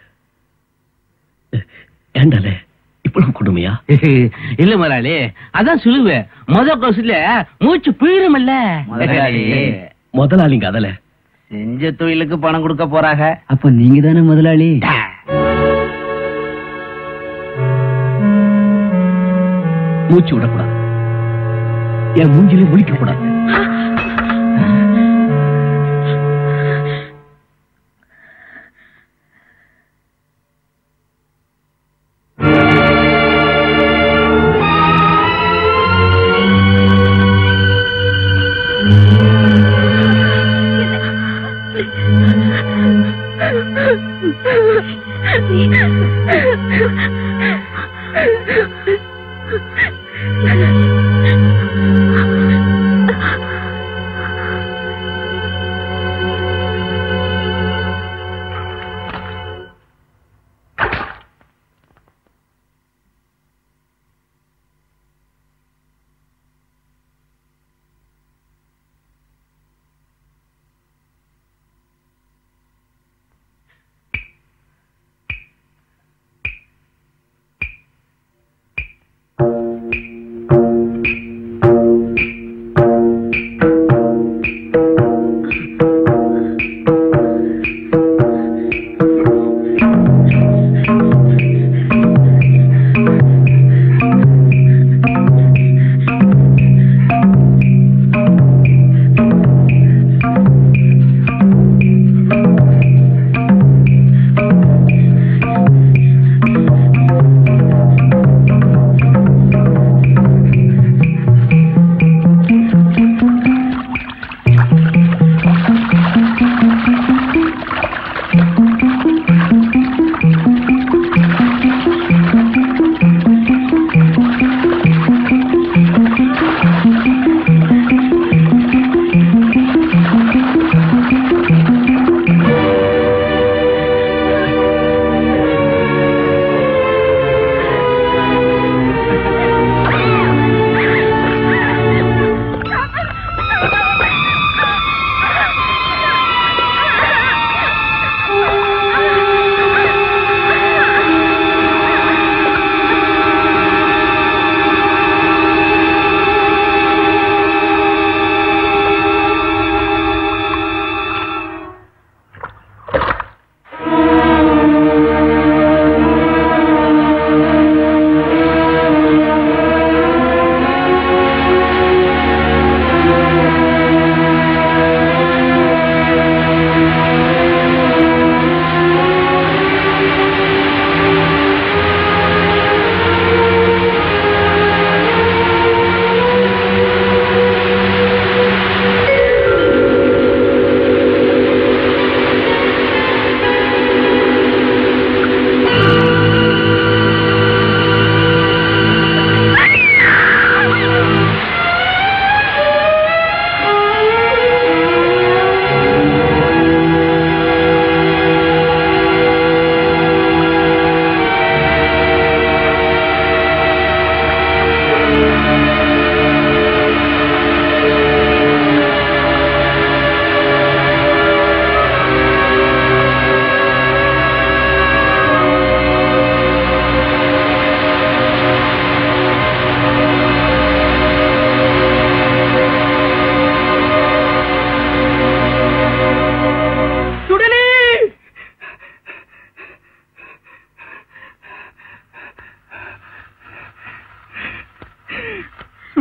D: ஏண்டலே இவ்வளவு கொடுமையா
A: இல்ல முதலாளி அதான் சொல்லுவேன் முத கோசத்துல மூச்சு போயிருமல்ல
D: முதலாளி. முதலாளிங்க அதல
A: செஞ்ச தொழிலுக்கு பணம் கொடுக்க போறாங்க
B: அப்ப நீங்க தானே முதலாளி
D: மூச்சு விடக்கூடாது என் மூஞ்சிலே முழிக்க கூடாது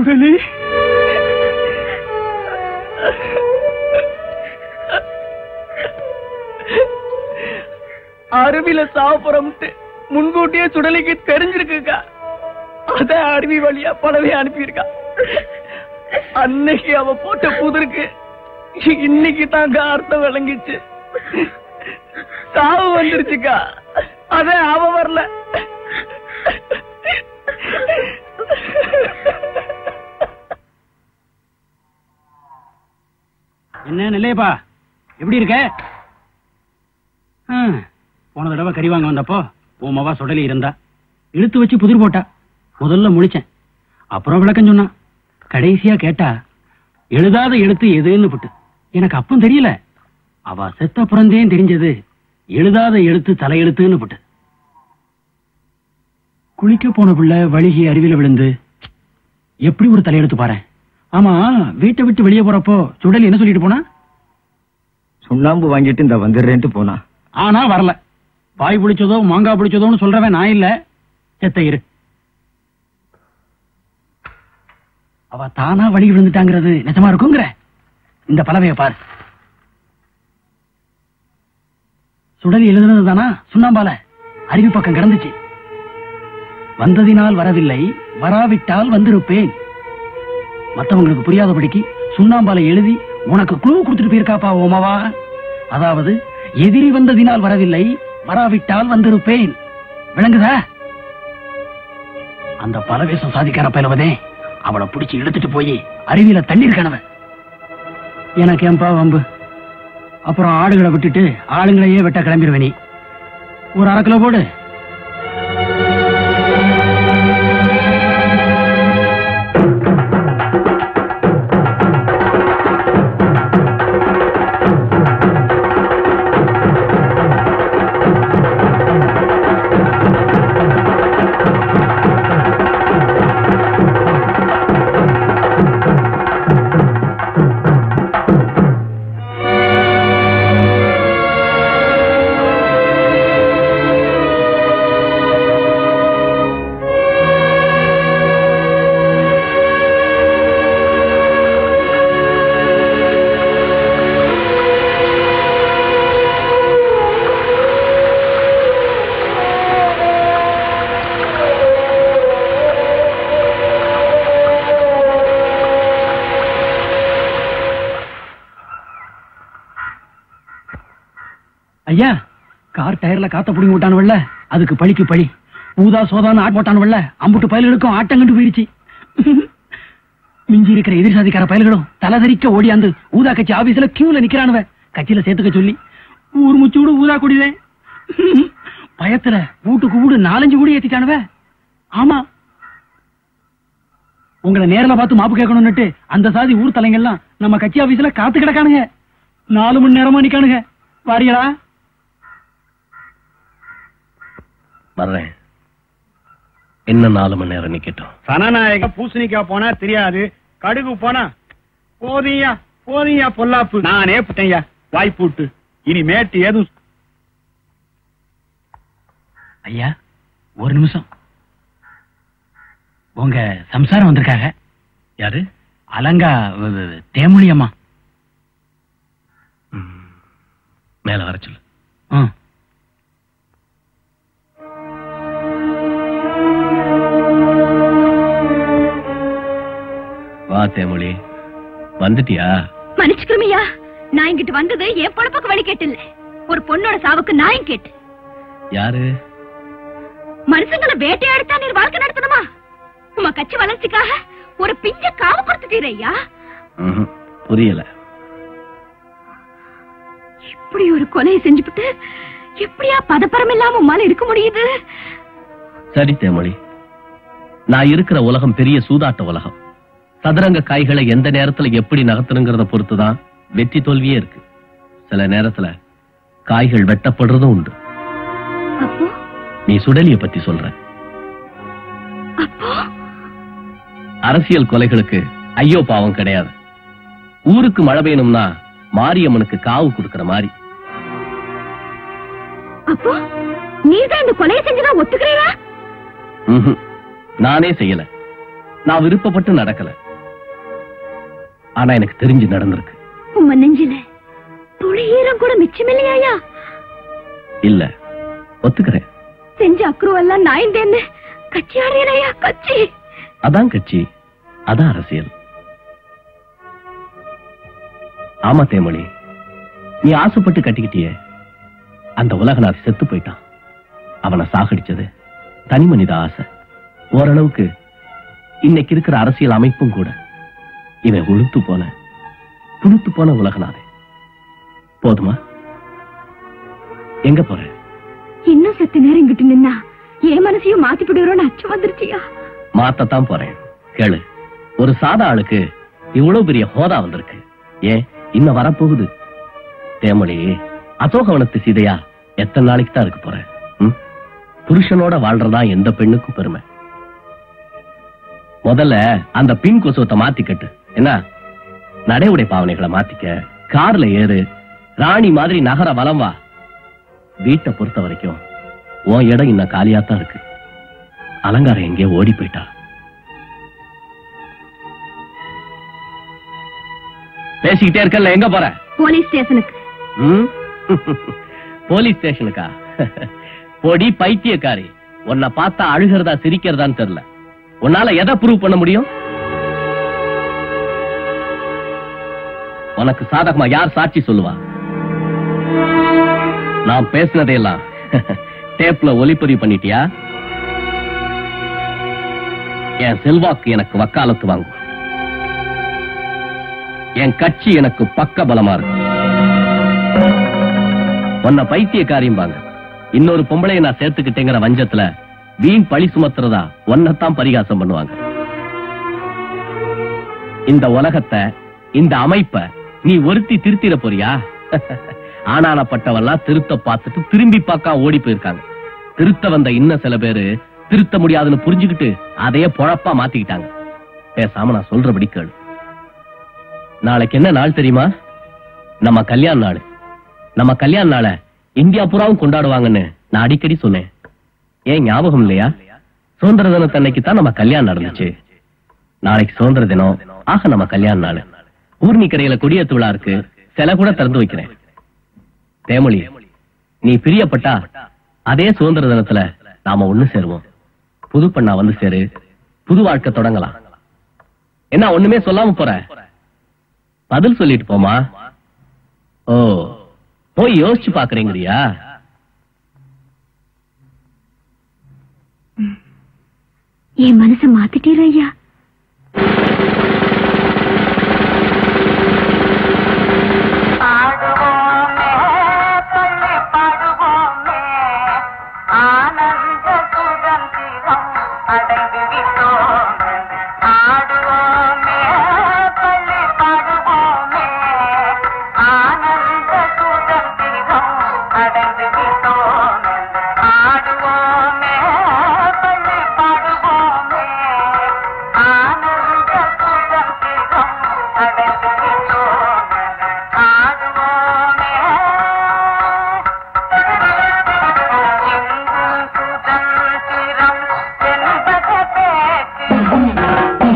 F: சுடலி அருவில சாப்பிடறோம்ட்டு முன்கூட்டியே சுடலிக்கு தெரிஞ்சிருக்குக்கா அத அருவி வழியா பழவே அனுப்பியிருக்கா அன்னைக்கு அவ போட்ட புதிருக்கு இன்னைக்கு தாங்க அர்த்தம் விளங்கிச்சு சாவு வந்துருச்சுக்கா அத அவ வரல
B: என்ன நிலையப்பா எப்படி இருக்க ஆ, போன தடவை கறி வாங்க வந்தப்போ உன் மவா சுடலி இருந்தா இழுத்து வச்சு புதிர் போட்டா முதல்ல முழிச்சேன் அப்புறம் விளக்கம் சொன்னான் கடைசியா கேட்டா எழுதாத எழுத்து எதுன்னு புட்டு எனக்கு அப்பம் தெரியல அவ செத்த பிறந்தேன் தெரிஞ்சது எழுதாத எழுத்து தலையெழுத்துன்னு புட்டு குளிக்க போன பிள்ளை வழுகி அருவியில விழுந்து எப்படி ஒரு தலையெழுத்து பாரு ஆமா வீட்டை விட்டு வெளியே போறப்போ சுடலி என்ன சொல்லிட்டு போனா
M: சுண்ணாம்பு வாங்கிட்டு இந்த வந்துடுறேன்ட்டு போனா
B: ஆனா வரல பாய் பிடிச்சதோ மாங்காய் பிடிச்சதோன்னு சொல்றவன் நான் இல்ல செத்த இரு அவ தானா வழி விழுந்துட்டாங்கிறது நிஜமா இருக்குங்கிற இந்த பலவைய பாரு சுடலி எழுதுனது தானா சுண்ணாம்பால அருவி பக்கம் கிடந்துச்சு வந்ததினால் வரவில்லை வராவிட்டால் வந்திருப்பேன் மத்தவங்களுக்கு புரியாதபடிக்கு சுண்ணாம்பால எழுதி உனக்கு குழு கொடுத்துட்டு போயிருக்காப்பா ஓமாவா அதாவது எதிரி வந்ததினால் வரவில்லை வராவிட்டால் வந்திருப்பேன் விளங்குதா அந்த பலவேசம் சாதிக்கார பயிலவதே அவளை பிடிச்சு இழுத்துட்டு போய் அருவியில தண்ணீர் எனக்கு ஏன்பா வம்பு அப்புறம் ஆடுகளை விட்டுட்டு ஆளுங்களையே வெட்ட கிளம்பிடுவே நீ ஒரு அரை கிலோ போடு ஐயா கார் டயர்ல காத்த புடிங்கி விட்டானுவல்ல அதுக்கு பழிக்கு பழி ஊதா சோதான்னு ஆட் போட்டானுவல்ல அம்புட்டு பயல்களுக்கும் ஆட்டம் கண்டு போயிருச்சு மிஞ்சி இருக்கிற எதிர் சாதிக்கார பயல்களும் தலைதறிக்க ஓடியாந்து ஊதா கட்சி ஆபீஸ்ல கியூல நிக்கிறானுவ கட்சியில சேர்த்துக்க சொல்லி ஊர் முச்சூடு ஊதா குடிதே பயத்துல வீட்டுக்கு வீடு நாலஞ்சு கூடி ஏத்திட்டானுவ ஆமா உங்களை நேர்ல பார்த்து மாப்பு கேட்கணும்னுட்டு அந்த சாதி ஊர் தலைங்கெல்லாம் நம்ம கட்சி ஆபீஸ்ல காத்து கிடக்கானுங்க நாலு மணி நேரமா நிக்கானுங்க வாரியலா
D: வர்றேன் என்ன நாலு மணி நேரம் நிக்கட்டும்
C: சனநாயக பூசணிக்காய் போனா தெரியாது கடுகு போனா போதியா போதியா பொல்லாப்பு நானே புட்டையா வாய்ப்பூட்டு இனி மேட்டு ஏதும்
B: ஐயா ஒரு நிமிஷம் உங்க சம்சாரம் வந்திருக்காங்க
D: யாரு
B: அலங்கா வ- வ- தேமொழி அம்மா
D: மேல வர சொல்லு
B: ஆ.
D: வா தேமொழி வந்துட்டியா
L: மன்னிச்சுக்கிறமையா நான் இங்கிட்டு வந்தது என் பொழப்புக்கு வழி கேட்டு இல்ல ஒரு பொண்ணோட சாவுக்கு நாயும் கேட்டு
D: யாரு
L: மனுஷங்களை வேட்டையாடித்தான் நீர் வாழ்க்கை நடத்தணுமா உமா கட்சி வளர்ச்சிக்காக ஒரு பிஞ்ச காவு கொடுத்துட்டீர் ஐயா
D: ம்ஹும். புரியல
L: இப்படி ஒரு கொலையை செஞ்சுபிட்டு எப்படியா பதப்பரம் இல்லாம உம்மால இருக்க முடியுது
D: சரி தேமொழி நான் இருக்கிற உலகம் பெரிய சூதாட்ட உலகம் சதுரங்க காய்களை எந்த நேரத்துல எப்படி நகர்த்தணுங்கிறத பொறுத்துதான் வெற்றி தோல்வியே இருக்கு சில நேரத்துல காய்கள் வெட்டப்படுறதும் உண்டு
L: அப்போ
D: நீ சுடலிய பத்தி சொல்ற
L: அப்போ
D: அரசியல் கொலைகளுக்கு ஐயோ பாவம் கிடையாது ஊருக்கு மழை பெய்யணும்னா மாரியம்மனுக்கு காவு கொடுக்கற மாதிரி
L: அப்போ நீதான் இந்த கொலையை செஞ்சதா ஒத்துக்கிறீரா
D: ம்ஹும். நானே செய்யல நான் விருப்பப்பட்டு நடக்கல ஆனா எனக்கு தெரிஞ்சு நடந்திருக்கு
L: உம்ம நெஞ்சில துளி ஈரம் கூட மிச்சமில்லையா
D: இல்ல ஒத்துக்கிறேன்
L: செஞ்ச அக்ரூவெல்லாம் நாய்ந்தேன்னு கட்சி ஆடுறியா கட்சி
D: அதான் கட்சி அதான் அரசியல் ஆமா தேமொழி நீ ஆசைப்பட்டு கட்டிக்கிட்டியே அந்த உலகநாத் செத்து போயிட்டான் அவனை சாகடிச்சது தனி மனித ஆசை ஓரளவுக்கு இன்னைக்கு இருக்கிற அரசியல் அமைப்பும் கூட இவன் உளுத்து போன புழுத்து போன உலகநாதே போதுமா எங்க போற
L: இன்னும் செத்து நேரம் இங்கிட்டு நின்னா என் மனசையும் மாத்தி போடுறோன்னு அச்சம் வந்துருச்சியா
D: மாத்தத்தான் போறேன் கேளு ஒரு சாதா ஆளுக்கு இவ்வளவு பெரிய ஹோதா வந்திருக்கு ஏன் இன்னும் வரப்போகுது தேமொழி அசோகவனத்து சீதையா எத்தனை நாளைக்கு தான் இருக்க போற ம்? புருஷனோட வாழ்றதா எந்த பெண்ணுக்கும் பெருமை முதல்ல அந்த பின் கொசுவத்தை மாத்திக்கட்டு என்ன நடை உடை பாவனைகளை மாத்திக்க கார்ல ஏறு ராணி மாதிரி நகர வலம் வா வீட்டை பொறுத்த வரைக்கும் உன் இடம் இன்னும் காலியாத்தான் இருக்கு அலங்காரம் எங்கேயோ ஓடி போயிட்டா பேசிக்கிட்டே இருக்கல எங்க போற
L: போலீஸ் ஸ்டேஷனுக்கு
D: ம்? போலீஸ் ஸ்டேஷனுக்கா பொடி பைத்தியக்காரி உன்னை பார்த்தா அழுகிறதா சிரிக்கிறதான்னு தெரியல உன்னால எதை ப்ரூவ் பண்ண முடியும் உனக்கு சாதகமா யார் சாட்சி சொல்லுவா நான் பேசினதையெல்லாம் டேப்ல ஒளிப்பதிவு பண்ணிட்டியா என் செல்வாக்கு எனக்கு வக்காலத்து வாங்கும் என் கட்சி எனக்கு பக்க பலமா இருக்கு உன்னை பைத்தியக்காரியும் பாங்க இன்னொரு பொம்பளைய நான் சேர்த்துக்கிட்டேங்கிற வஞ்சத்துல வீண் பழி சுமத்துறதா ஒன்னத்தான் பரிகாசம் பண்ணுவாங்க இந்த உலகத்தை இந்த அமைப்ப நீ ஒருத்தி திருத்திட போறியா ஆனானப்பட்டவெல்லாம் திருத்த பார்த்துட்டு திரும்பி பார்க்க ஓடி போயிருக்காங்க திருத்த வந்த இன்னும் சில பேரு திருத்த முடியாதுன்னு புரிஞ்சுக்கிட்டு அதையே பொழப்பா மாத்திக்கிட்டாங்க பேசாம நான் சொல்றபடி கேளு நாளைக்கு என்ன நாள் தெரியுமா நம்ம கல்யாண நாள் நம்ம கல்யாண நாளை இந்தியா பூராவும் கொண்டாடுவாங்கன்னு நான் அடிக்கடி சொன்னேன் ஏன் ஞாபகம் இல்லையா சுதந்திர தினத்தன்னைக்கு தான் நம்ம கல்யாணம் நடந்துச்சு நாளைக்கு சுதந்திர தினம் ஆக நம்ம கல்யாண நாள் ஊர்னி கரையில கொடியேத்து விழா இருக்கு சில கூட திறந்து வைக்கிறேன் தேமொழி நீ பிரியப்பட்டா அதே சுதந்திர தினத்துல நாம ஒண்ணு சேருவோம் புது பண்ணா வந்து சேரு புது வாழ்க்கை தொடங்கலாம் என்ன ஒண்ணுமே சொல்லாம போற பதில் சொல்லிட்டு போமா ஓ போய் யோசிச்சு பாக்குறீங்கறியா
L: என் மனசை மாத்திட்டீர் ஐயா
N: ஆனந்த சுதந்திரம் அடைந்து விட்டோம் ஆடுவோமே பள்ளி பாடுவோமே ஆனந்த சுதந்திரம் அடைந்து விட்டோம் ஆடுவோமே பள்ளி பாடுவோமே ஆனந்த சுதந்திரம் அடைந்து விட்டோம் ஆடுவோமே சுதந்திரம் என்பது பேச்சு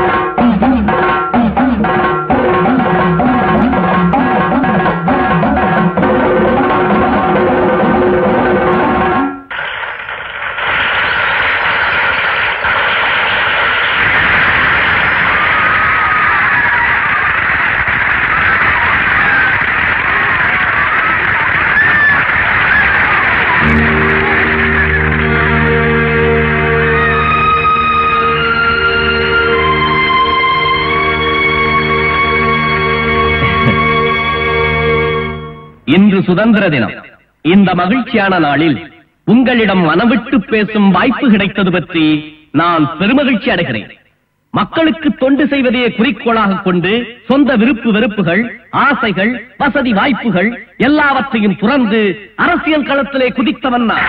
D: இன்று சுதந்திர தினம் இந்த மகிழ்ச்சியான நாளில் உங்களிடம் மனவிட்டு பேசும் வாய்ப்பு கிடைத்தது பற்றி நான் பெருமகிழ்ச்சி அடைகிறேன் மக்களுக்கு தொண்டு செய்வதையே குறிக்கோளாக கொண்டு சொந்த விருப்பு வெறுப்புகள் ஆசைகள் வசதி வாய்ப்புகள் எல்லாவற்றையும் துறந்து அரசியல் களத்திலே குதித்தவன் நான்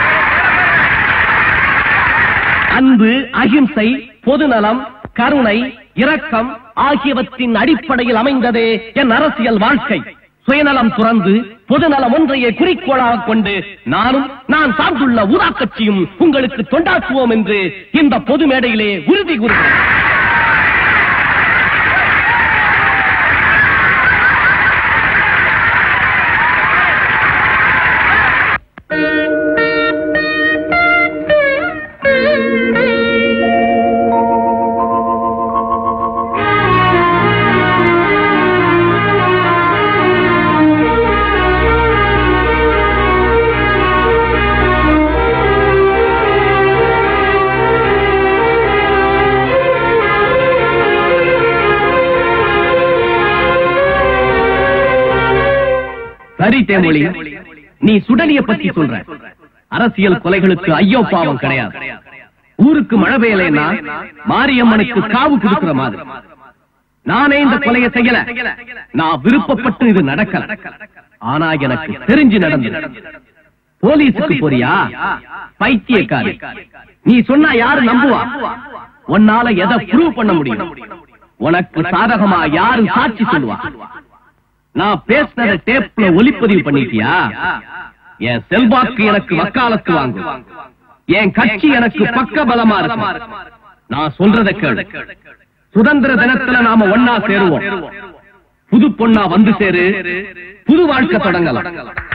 D: அன்பு அகிம்சை பொதுநலம் கருணை இரக்கம் ஆகியவற்றின் அடிப்படையில் அமைந்ததே என் அரசியல் வாழ்க்கை சுயநலம் துறந்து பொதுநலம் ஒன்றையே குறிக்கோளாக கொண்டு நானும் நான் சார்ந்துள்ள ஊதா கட்சியும் உங்களுக்கு தொண்டாற்றுவோம் என்று இந்த பொது மேடையிலே உறுதி கூறுகிறேன் சரி தேமொழி நீ சுடலிய பத்தி சொல்ற அரசியல் கொலைகளுக்கு ஐயோ பாவம் கிடையாது ஊருக்கு மழை பெய்யலைன்னா மாரியம்மனுக்கு காவு கொடுக்கிற மாதிரி நானே இந்த கொலையை செய்யல நான் விருப்பப்பட்டு இது நடக்கல ஆனா எனக்கு தெரிஞ்சு நடந்தது போலீஸுக்கு போறியா பைத்தியக்காரி நீ சொன்னா யாரு நம்புவா உன்னால எதை ப்ரூவ் பண்ண முடியும் உனக்கு சாதகமா யாரு சாட்சி சொல்லுவா நான் பேசினத டேப்ல ஒளிப்பதிவு பண்ணிட்டியா என் செல்வாக்கு எனக்கு வக்காலத்து வாங்கும் என் கட்சி எனக்கு பக்க பலமா இருக்கும் நான் சொல்றத கேளு சுதந்திர தினத்துல நாம ஒன்னா சேருவோம் புது பொண்ணா வந்து சேரு புது வாழ்க்கை தொடங்கலாம்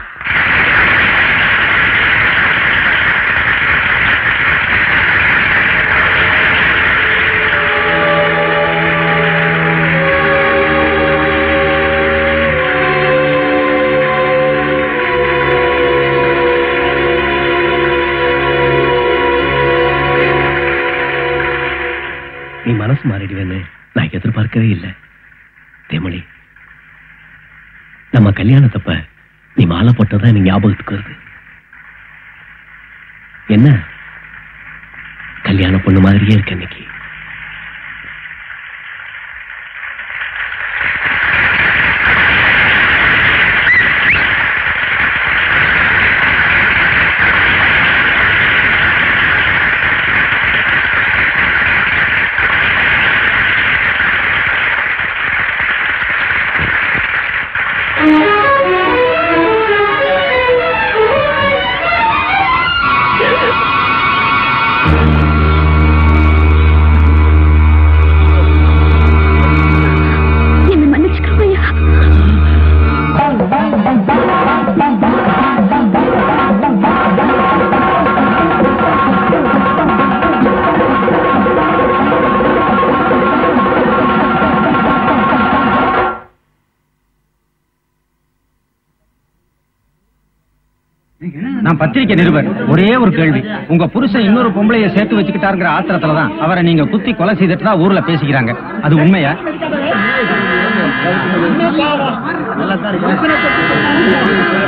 D: நீ மனசு மாறிடுவேன்னு நான் எதிர்பார்க்கவே இல்லை தேமணி நம்ம கல்யாணத்தப்ப நீ மாலை போட்டதா நீ ஞாபகத்துக்கு வருது என்ன கல்யாண பொண்ணு மாதிரியே இருக்க இன்னைக்கு
E: என்ன மன்னிச்சுக்கோ ஐயா
M: நான் பத்திரிக்கை நிருபர் ஒரே ஒரு கேள்வி உங்க புருஷன் இன்னொரு பொம்பளைய சேர்த்து வச்சுக்கிட்டாருங்கிற ஆத்திரத்துல தான் அவரை நீங்க குத்தி கொலை செய்துட்டு தான் ஊர்ல பேசிக்கிறாங்க அது உண்மையா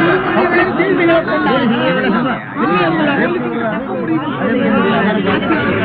N: நல்லா